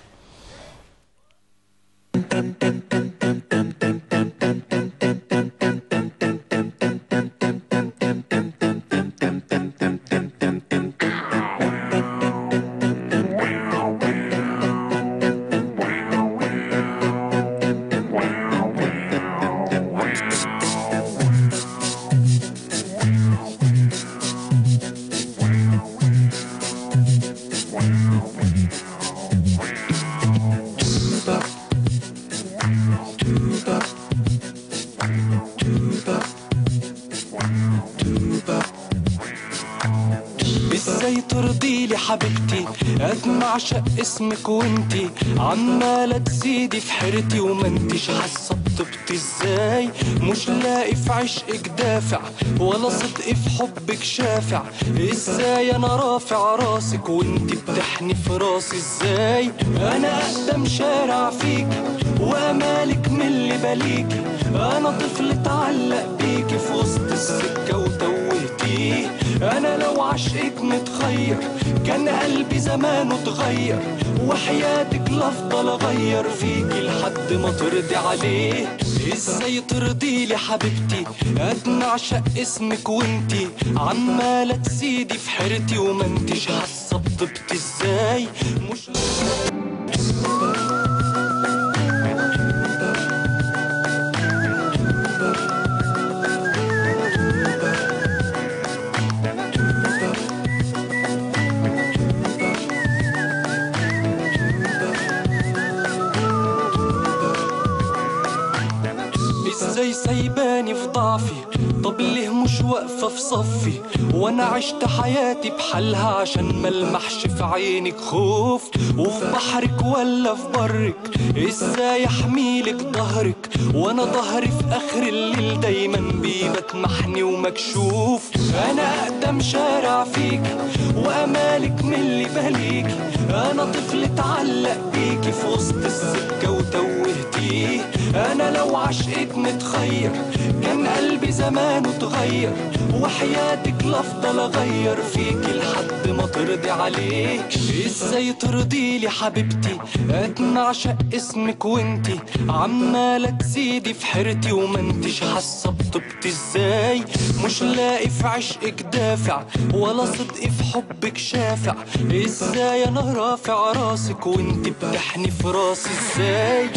ازاي ترضي لي حبيبتي قد ما اعشق اسمك وانتي عمالة تزيدي في حيرتي وما انتش حاسة بطيبتي ازاي مش لاقي في عشقك دافع ولا صدق في حبك شافع ازاي انا رافع راسك وانتي بتحني في راسي ازاي انا اقدم شارع فيك وامالك من اللي بليكي انا طفل اتعلق بيكي في وسط السكة وتوهتيه انا لو عشقك متخير كان قلبي زمانه اتغير وحياتك لافضل اغير فيكي لحد ما ترضي عليه ازاي ترضي لي حبيبتي قد ما اعشق اسمك وانتي عماله تزيدي في حيرتي وما انتش حاسه بطيبتي ازاي مش ازاي سايباني في ضعفي طب ليه مش واقفه في صفي وانا عشت حياتي بحالها عشان ملمحش في عينك خوف وفي بحرك ولا في برك ازاي احميلك ظهرك وانا ظهري في اخر الليل دايما بيبك محني ومكشوف انا اقدم شارع فيك وامالك من اللي بليكي انا طفل اتعلق بيكي في وسط السكه وتوهتيه انا لو عشقك متخير كان قلبي زمانه اتغير وحياتك لافضل اغير فيكي لحد ما ترضي عليه ازاي ترضي لي حبيبتي قد ما اعشق اسمك وانتي عماله تزيدي في حيرتي وما انتش حاسه بطيبتي ازاي مش لاقي في عشقك دافع ولا صدق في حبك شافع ازاي انا رافع راسك وانتي بتحني في راسي ازاي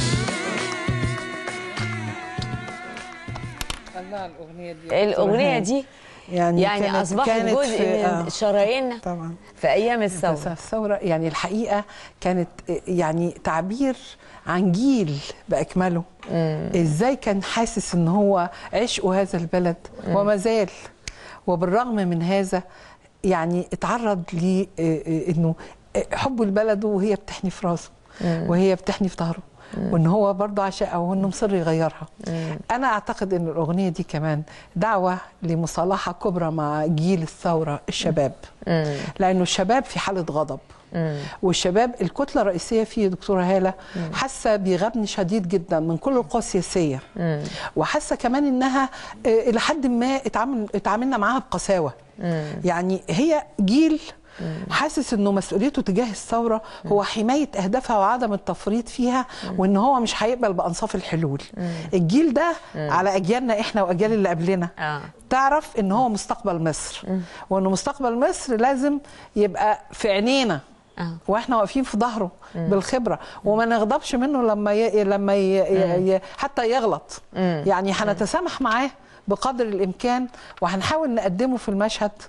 الله الاغنيه دي الاغنيه دي يعني يعني كانت- اصبحت كانت جزء في- من آه. شراييننا طبعا في ايام الثوره بس الثورة يعني الحقيقة كانت يعني تعبير عن جيل بأكمله إزاي كان حاسس إن هو عشقه هذا البلد وما زال وبالرغم من هذا يعني اتعرض لإنه حبه لبلده وهي بتحني في راسه وهي بتحني في ظهره وان هو برضه عشقها وانه مصر يغيرها انا اعتقد ان الاغنيه دي كمان دعوه لمصالحه كبرى مع جيل الثوره الشباب لانه الشباب في حاله غضب والشباب الكتله الرئيسيه فيه دكتوره هاله حاسه بغبن شديد جدا من كل القوى السياسيه وحاسه كمان انها آه، الى حد ما اتعامل اتعاملنا معاها بقساوه يعني هي جيل حاسس انه مسؤوليته تجاه الثوره هو حمايه اهدافها وعدم التفريط فيها وان هو مش هيقبل بانصاف الحلول الجيل ده على اجيالنا احنا واجيال اللي قبلنا آه. تعرف ان هو مستقبل مصر وان مستقبل مصر لازم يبقى في عينينا آه. واحنا واقفين في ظهره بالخبره وما نغضبش منه لما ي... لما ي... ي... ي... حتى يغلط يعني هنتسامح معاه بقدر الامكان وهنحاول نقدمه في المشهد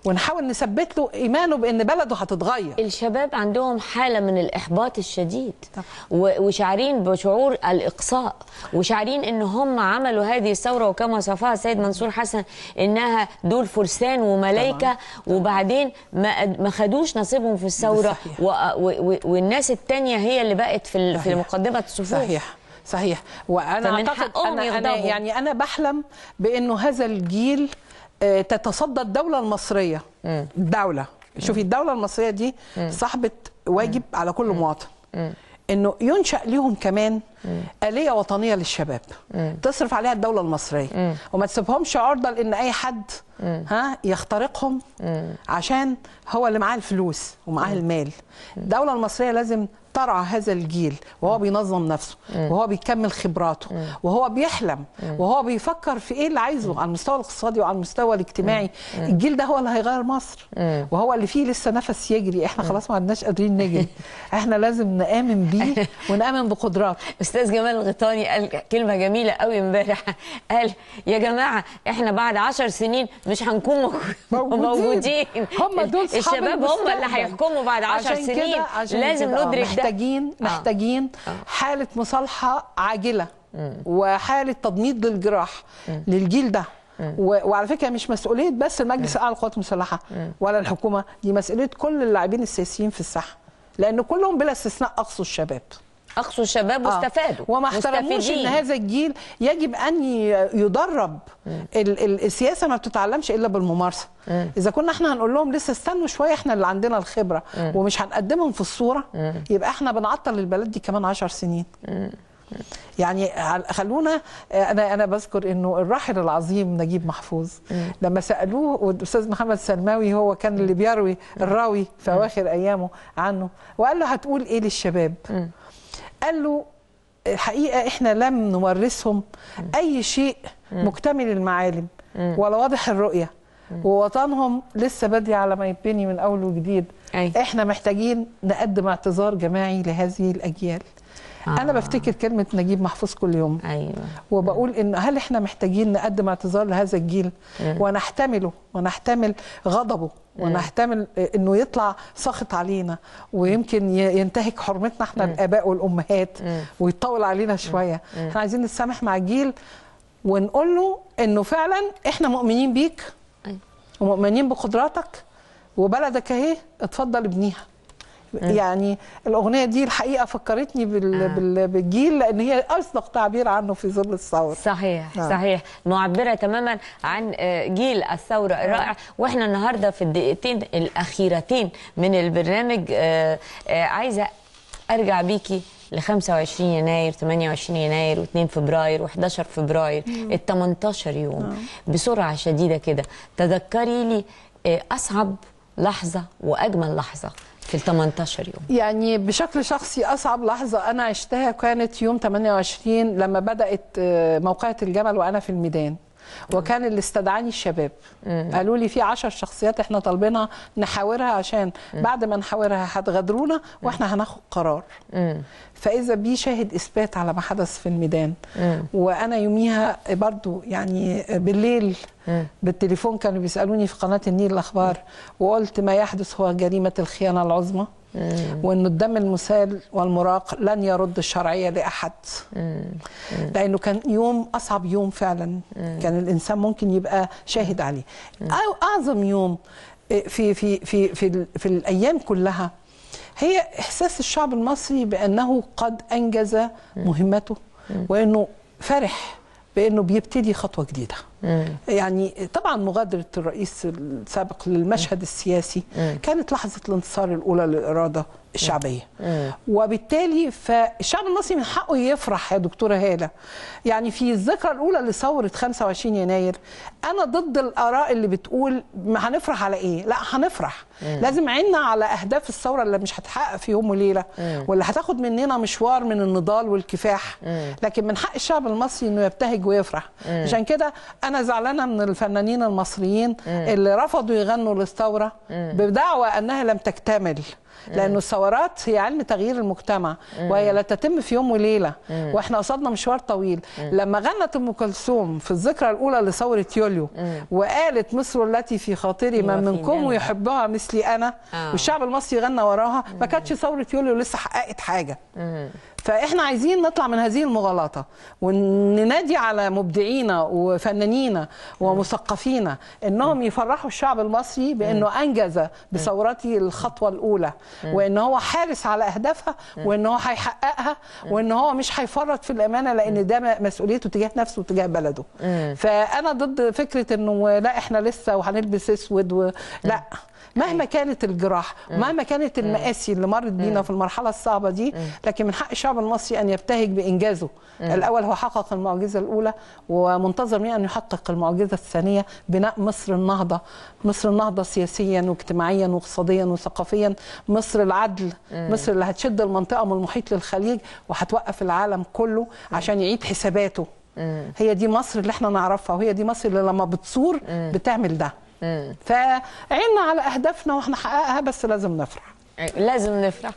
ونحاول نثبت له ايمانه بان بلده هتتغير الشباب عندهم حالة من الإحباط الشديد و- وشعرين بشعور الإقصاء وشعرين إن هم عملوا هذه الثورة وكما وصفها السيد منصور حسن إنها دول فرسان وملائكة وبعدين ما ما خدوش نصيبهم في الثورة صحيح. و و و والناس التانية هي اللي بقت في ال- في صحيح. مقدمة الصفوف صحيح صحيح وانا فمن اعتقد حقهم أنا, انا يغضبوا. يعني انا بحلم بانه هذا الجيل آه، تتصدى الدوله المصريه الدوله شوفي الدوله المصريه دي صاحبه واجب على كل مواطن انه ينشا ليهم كمان آلية وطنية للشباب تصرف عليها الدولة المصرية وما تسيبهمش عرضة لأن أي حد ها يخترقهم عشان هو اللي معاه الفلوس ومعاه المال الدولة المصرية لازم ترعى هذا الجيل وهو بينظم نفسه وهو بيكمل خبراته وهو بيحلم وهو بيفكر في ايه اللي عايزه على المستوى الاقتصادي وعلى المستوى الاجتماعي الجيل ده هو اللي هيغير مصر وهو اللي فيه لسه نفس يجري احنا خلاص ما عدناش قادرين نجري احنا لازم نآمن بيه ونآمن بقدراته استاذ جمال الغيطاني قال كلمه جميله قوي امبارح قال يا جماعه احنا بعد عشر سنين مش هنكون مو- موجودين. موجودين هم دول صحاب الشباب هم اللي المستقبل. هيحكموا بعد عشر عشان كده- سنين عشان لازم كده، آه، ندرك ده محتاجين آه. محتاجين حاله مصالحه عاجله وحاله تضميد للجراح للجيل ده و- وعلى فكره مش مسؤوليه بس المجلس الاعلى للقوات المسلحه ولا الحكومه دي مسؤوليه كل اللاعبين السياسيين في الساحه لان كلهم بلا استثناء اقصوا الشباب اقصوا الشباب آه. واستفادوا وما احترموش ان مستفيدين. هذا الجيل يجب ان ي- يدرب ال- ال- السياسه ما بتتعلمش الا بالممارسه اذا كنا احنا هنقول لهم لسه استنوا شويه احنا اللي عندنا الخبره ومش هنقدمهم في الصوره يبقى احنا بنعطل البلد دي كمان عشر سنين يعني عل- خلونا انا انا بذكر انه الراحل العظيم نجيب محفوظ لما سالوه والاستاذ محمد سلماوي هو كان اللي بيروي الراوي في اواخر ايامه عنه وقال له هتقول ايه للشباب قال له الحقيقه احنا لم نورثهم اي شيء مكتمل المعالم ولا واضح الرؤيه ووطنهم لسه بدري على ما يتبني من اول وجديد أي. احنا محتاجين نقدم اعتذار جماعي لهذه الاجيال آه. انا بفتكر كلمه نجيب محفوظ كل يوم ايوه وبقول ان هل احنا محتاجين نقدم اعتذار لهذا الجيل ونحتمله ونحتمل غضبه ونحتمل انه يطلع ساخط علينا ويمكن ي- ينتهك حرمتنا احنا الاباء والامهات ويطول علينا شويه احنا عايزين نتسامح مع الجيل ونقول له انه فعلا احنا مؤمنين بيك أيوة. ومؤمنين بقدراتك وبلدك اهي اتفضل ابنيها يعني الاغنيه دي الحقيقه فكرتني بال... آه. بال... بالجيل لان هي اصدق تعبير عنه في ظل الثوره صحيح نعم. صحيح معبره تماما عن آه، جيل الثوره الرائع واحنا النهارده في الدقيقتين الاخيرتين من البرنامج آه، آه، عايزه ارجع بيكي ل 25 يناير 28 يناير و2 فبراير و11 فبراير ال 18 يوم بسرعه شديده كده تذكري لي آه، اصعب لحظه واجمل لحظه في ال 18 يوم يعني بشكل شخصي اصعب لحظه انا عشتها كانت يوم 28 لما بدات آه، موقعة الجمل وانا في الميدان وكان اللي استدعاني الشباب قالوا لي في عشر شخصيات احنا طالبينها نحاورها عشان بعد ما نحاورها هتغادرونا واحنا هناخد قرار فاذا بي شاهد اثبات على ما حدث في الميدان وانا يوميها برضو يعني بالليل بالتليفون كانوا بيسالوني في قناه النيل الاخبار وقلت ما يحدث هو جريمه الخيانه العظمى وانه الدم المسال والمراق لن يرد الشرعيه لاحد لانه كان يوم اصعب يوم فعلا كان الانسان ممكن يبقى شاهد عليه أو اعظم يوم في في في في, ال- في الايام كلها هي احساس الشعب المصري بانه قد انجز مهمته وانه فرح بانه بيبتدي خطوه جديده يعني طبعا مغادره الرئيس السابق للمشهد السياسي كانت لحظه الانتصار الاولى للاراده الشعبيه وبالتالي فالشعب المصري من حقه يفرح يا دكتوره هاله يعني في الذكرى الاولى لثوره 25 يناير انا ضد الاراء اللي بتقول ما هنفرح على ايه لا هنفرح لازم عيننا على اهداف الثوره اللي مش هتحقق في يوم وليله واللي هتاخد مننا مشوار من النضال والكفاح لكن من حق الشعب المصري انه يبتهج ويفرح عشان كده انا زعلانه من الفنانين المصريين اللي رفضوا يغنوا للثوره بدعوى انها لم تكتمل لانه الثورات هي علم تغيير المجتمع وهي لا تتم في يوم وليله واحنا قصادنا مشوار طويل لما غنت ام كلثوم في الذكرى الاولى لثوره يوليو وقالت مصر التي في خاطري ما وفي منكم دمها. يحبها مثلي انا آه. والشعب المصري غنى وراها ما كانتش ثوره يوليو لسه حققت حاجه فاحنا عايزين نطلع من هذه المغالطه وننادي على مبدعينا وفنانينا ومثقفينا انهم يفرحوا الشعب المصري بانه انجز بثورته الخطوه الاولى وان هو حارس على اهدافها وان هو هيحققها وان هو مش هيفرط في الامانه لان ده م- مسؤوليته تجاه نفسه وتجاه بلده فانا ضد فكره انه لا احنا لسه وهنلبس اسود و... لا مهما كانت الجراح ومهما كانت المآسي اللي مرت بينا في المرحلة الصعبة دي لكن من حق الشعب المصري أن يبتهج بإنجازه الأول هو حقق المعجزة الأولى ومنتظر منه أن يحقق المعجزة الثانية بناء مصر النهضة مصر النهضة سياسيا واجتماعيا واقتصاديا وثقافيا مصر العدل مصر اللي هتشد المنطقة من المحيط للخليج وهتوقف العالم كله عشان يعيد حساباته هي دي مصر اللي احنا نعرفها وهي دي مصر اللي لما بتصور بتعمل ده فعيننا على اهدافنا واحنا نحققها بس لازم نفرح لازم نفرح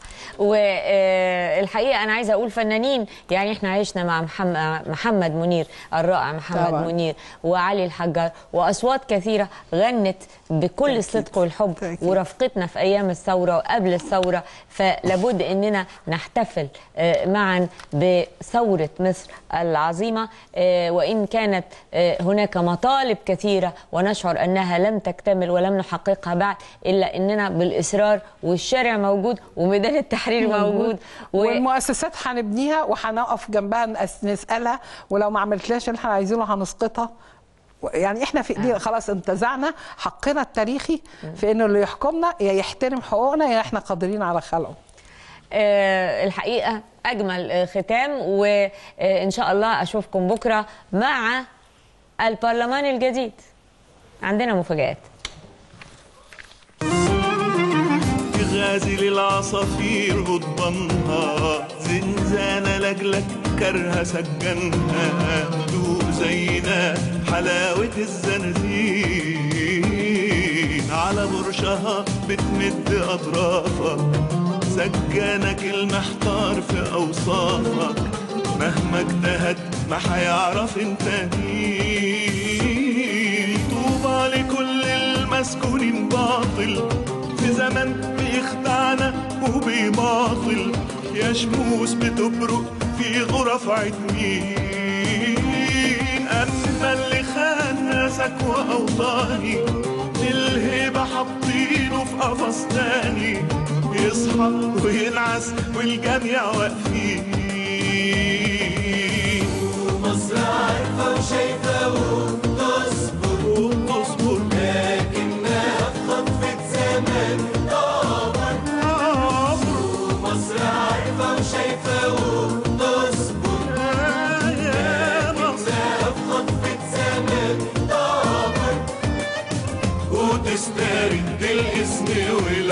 والحقيقه انا عايزه اقول فنانين يعني احنا عشنا مع محمد محمد منير الرائع محمد طبعاً. منير وعلي الحجار واصوات كثيره غنت بكل الصدق والحب تأكيد. ورافقتنا في ايام الثوره وقبل الثوره فلابد اننا نحتفل آه، معا بثوره مصر العظيمه آه، وان كانت آه، هناك مطالب كثيره ونشعر انها لم تكتمل ولم نحققها بعد الا اننا بالاصرار والشارع موجود وميدان التحرير موجود و... والمؤسسات هنبنيها وهنقف جنبها نس- نسالها ولو ما عملتلاش اللي احنا عايزينه هنسقطها يعني احنا في ايدينا خلاص انتزعنا حقنا التاريخي في انه اللي يحكمنا يا يحترم حقوقنا يا احنا قادرين على خلقه آه، الحقيقه اجمل آه، ختام وان شاء الله اشوفكم بكره مع البرلمان الجديد عندنا مفاجآت غازل العصافير غضبانها زنزانة لجلك كرها سجنها دوق زينا حلاوة الزنازين على برشها بتمد أطرافك سجانك المحتار في أوصافك مهما اجتهد ما هيعرف انت مين طوبى لكل المسكونين باطل في زمن بيخدعنا وبيماطل يا شموس بتبرق في غرف عتمين أما اللي خان ناسك وأوطاني الهبة حاطينه في قفص تاني يصحى وينعس والجميع واقفين مصر عارفة وشايفة وبتصبر وبتصبر لكنها في خطفة زمان طابر مصر عارفة وشايفة وبتصبر لكنها في خطفة زمان طابر وتسترد الاسم وال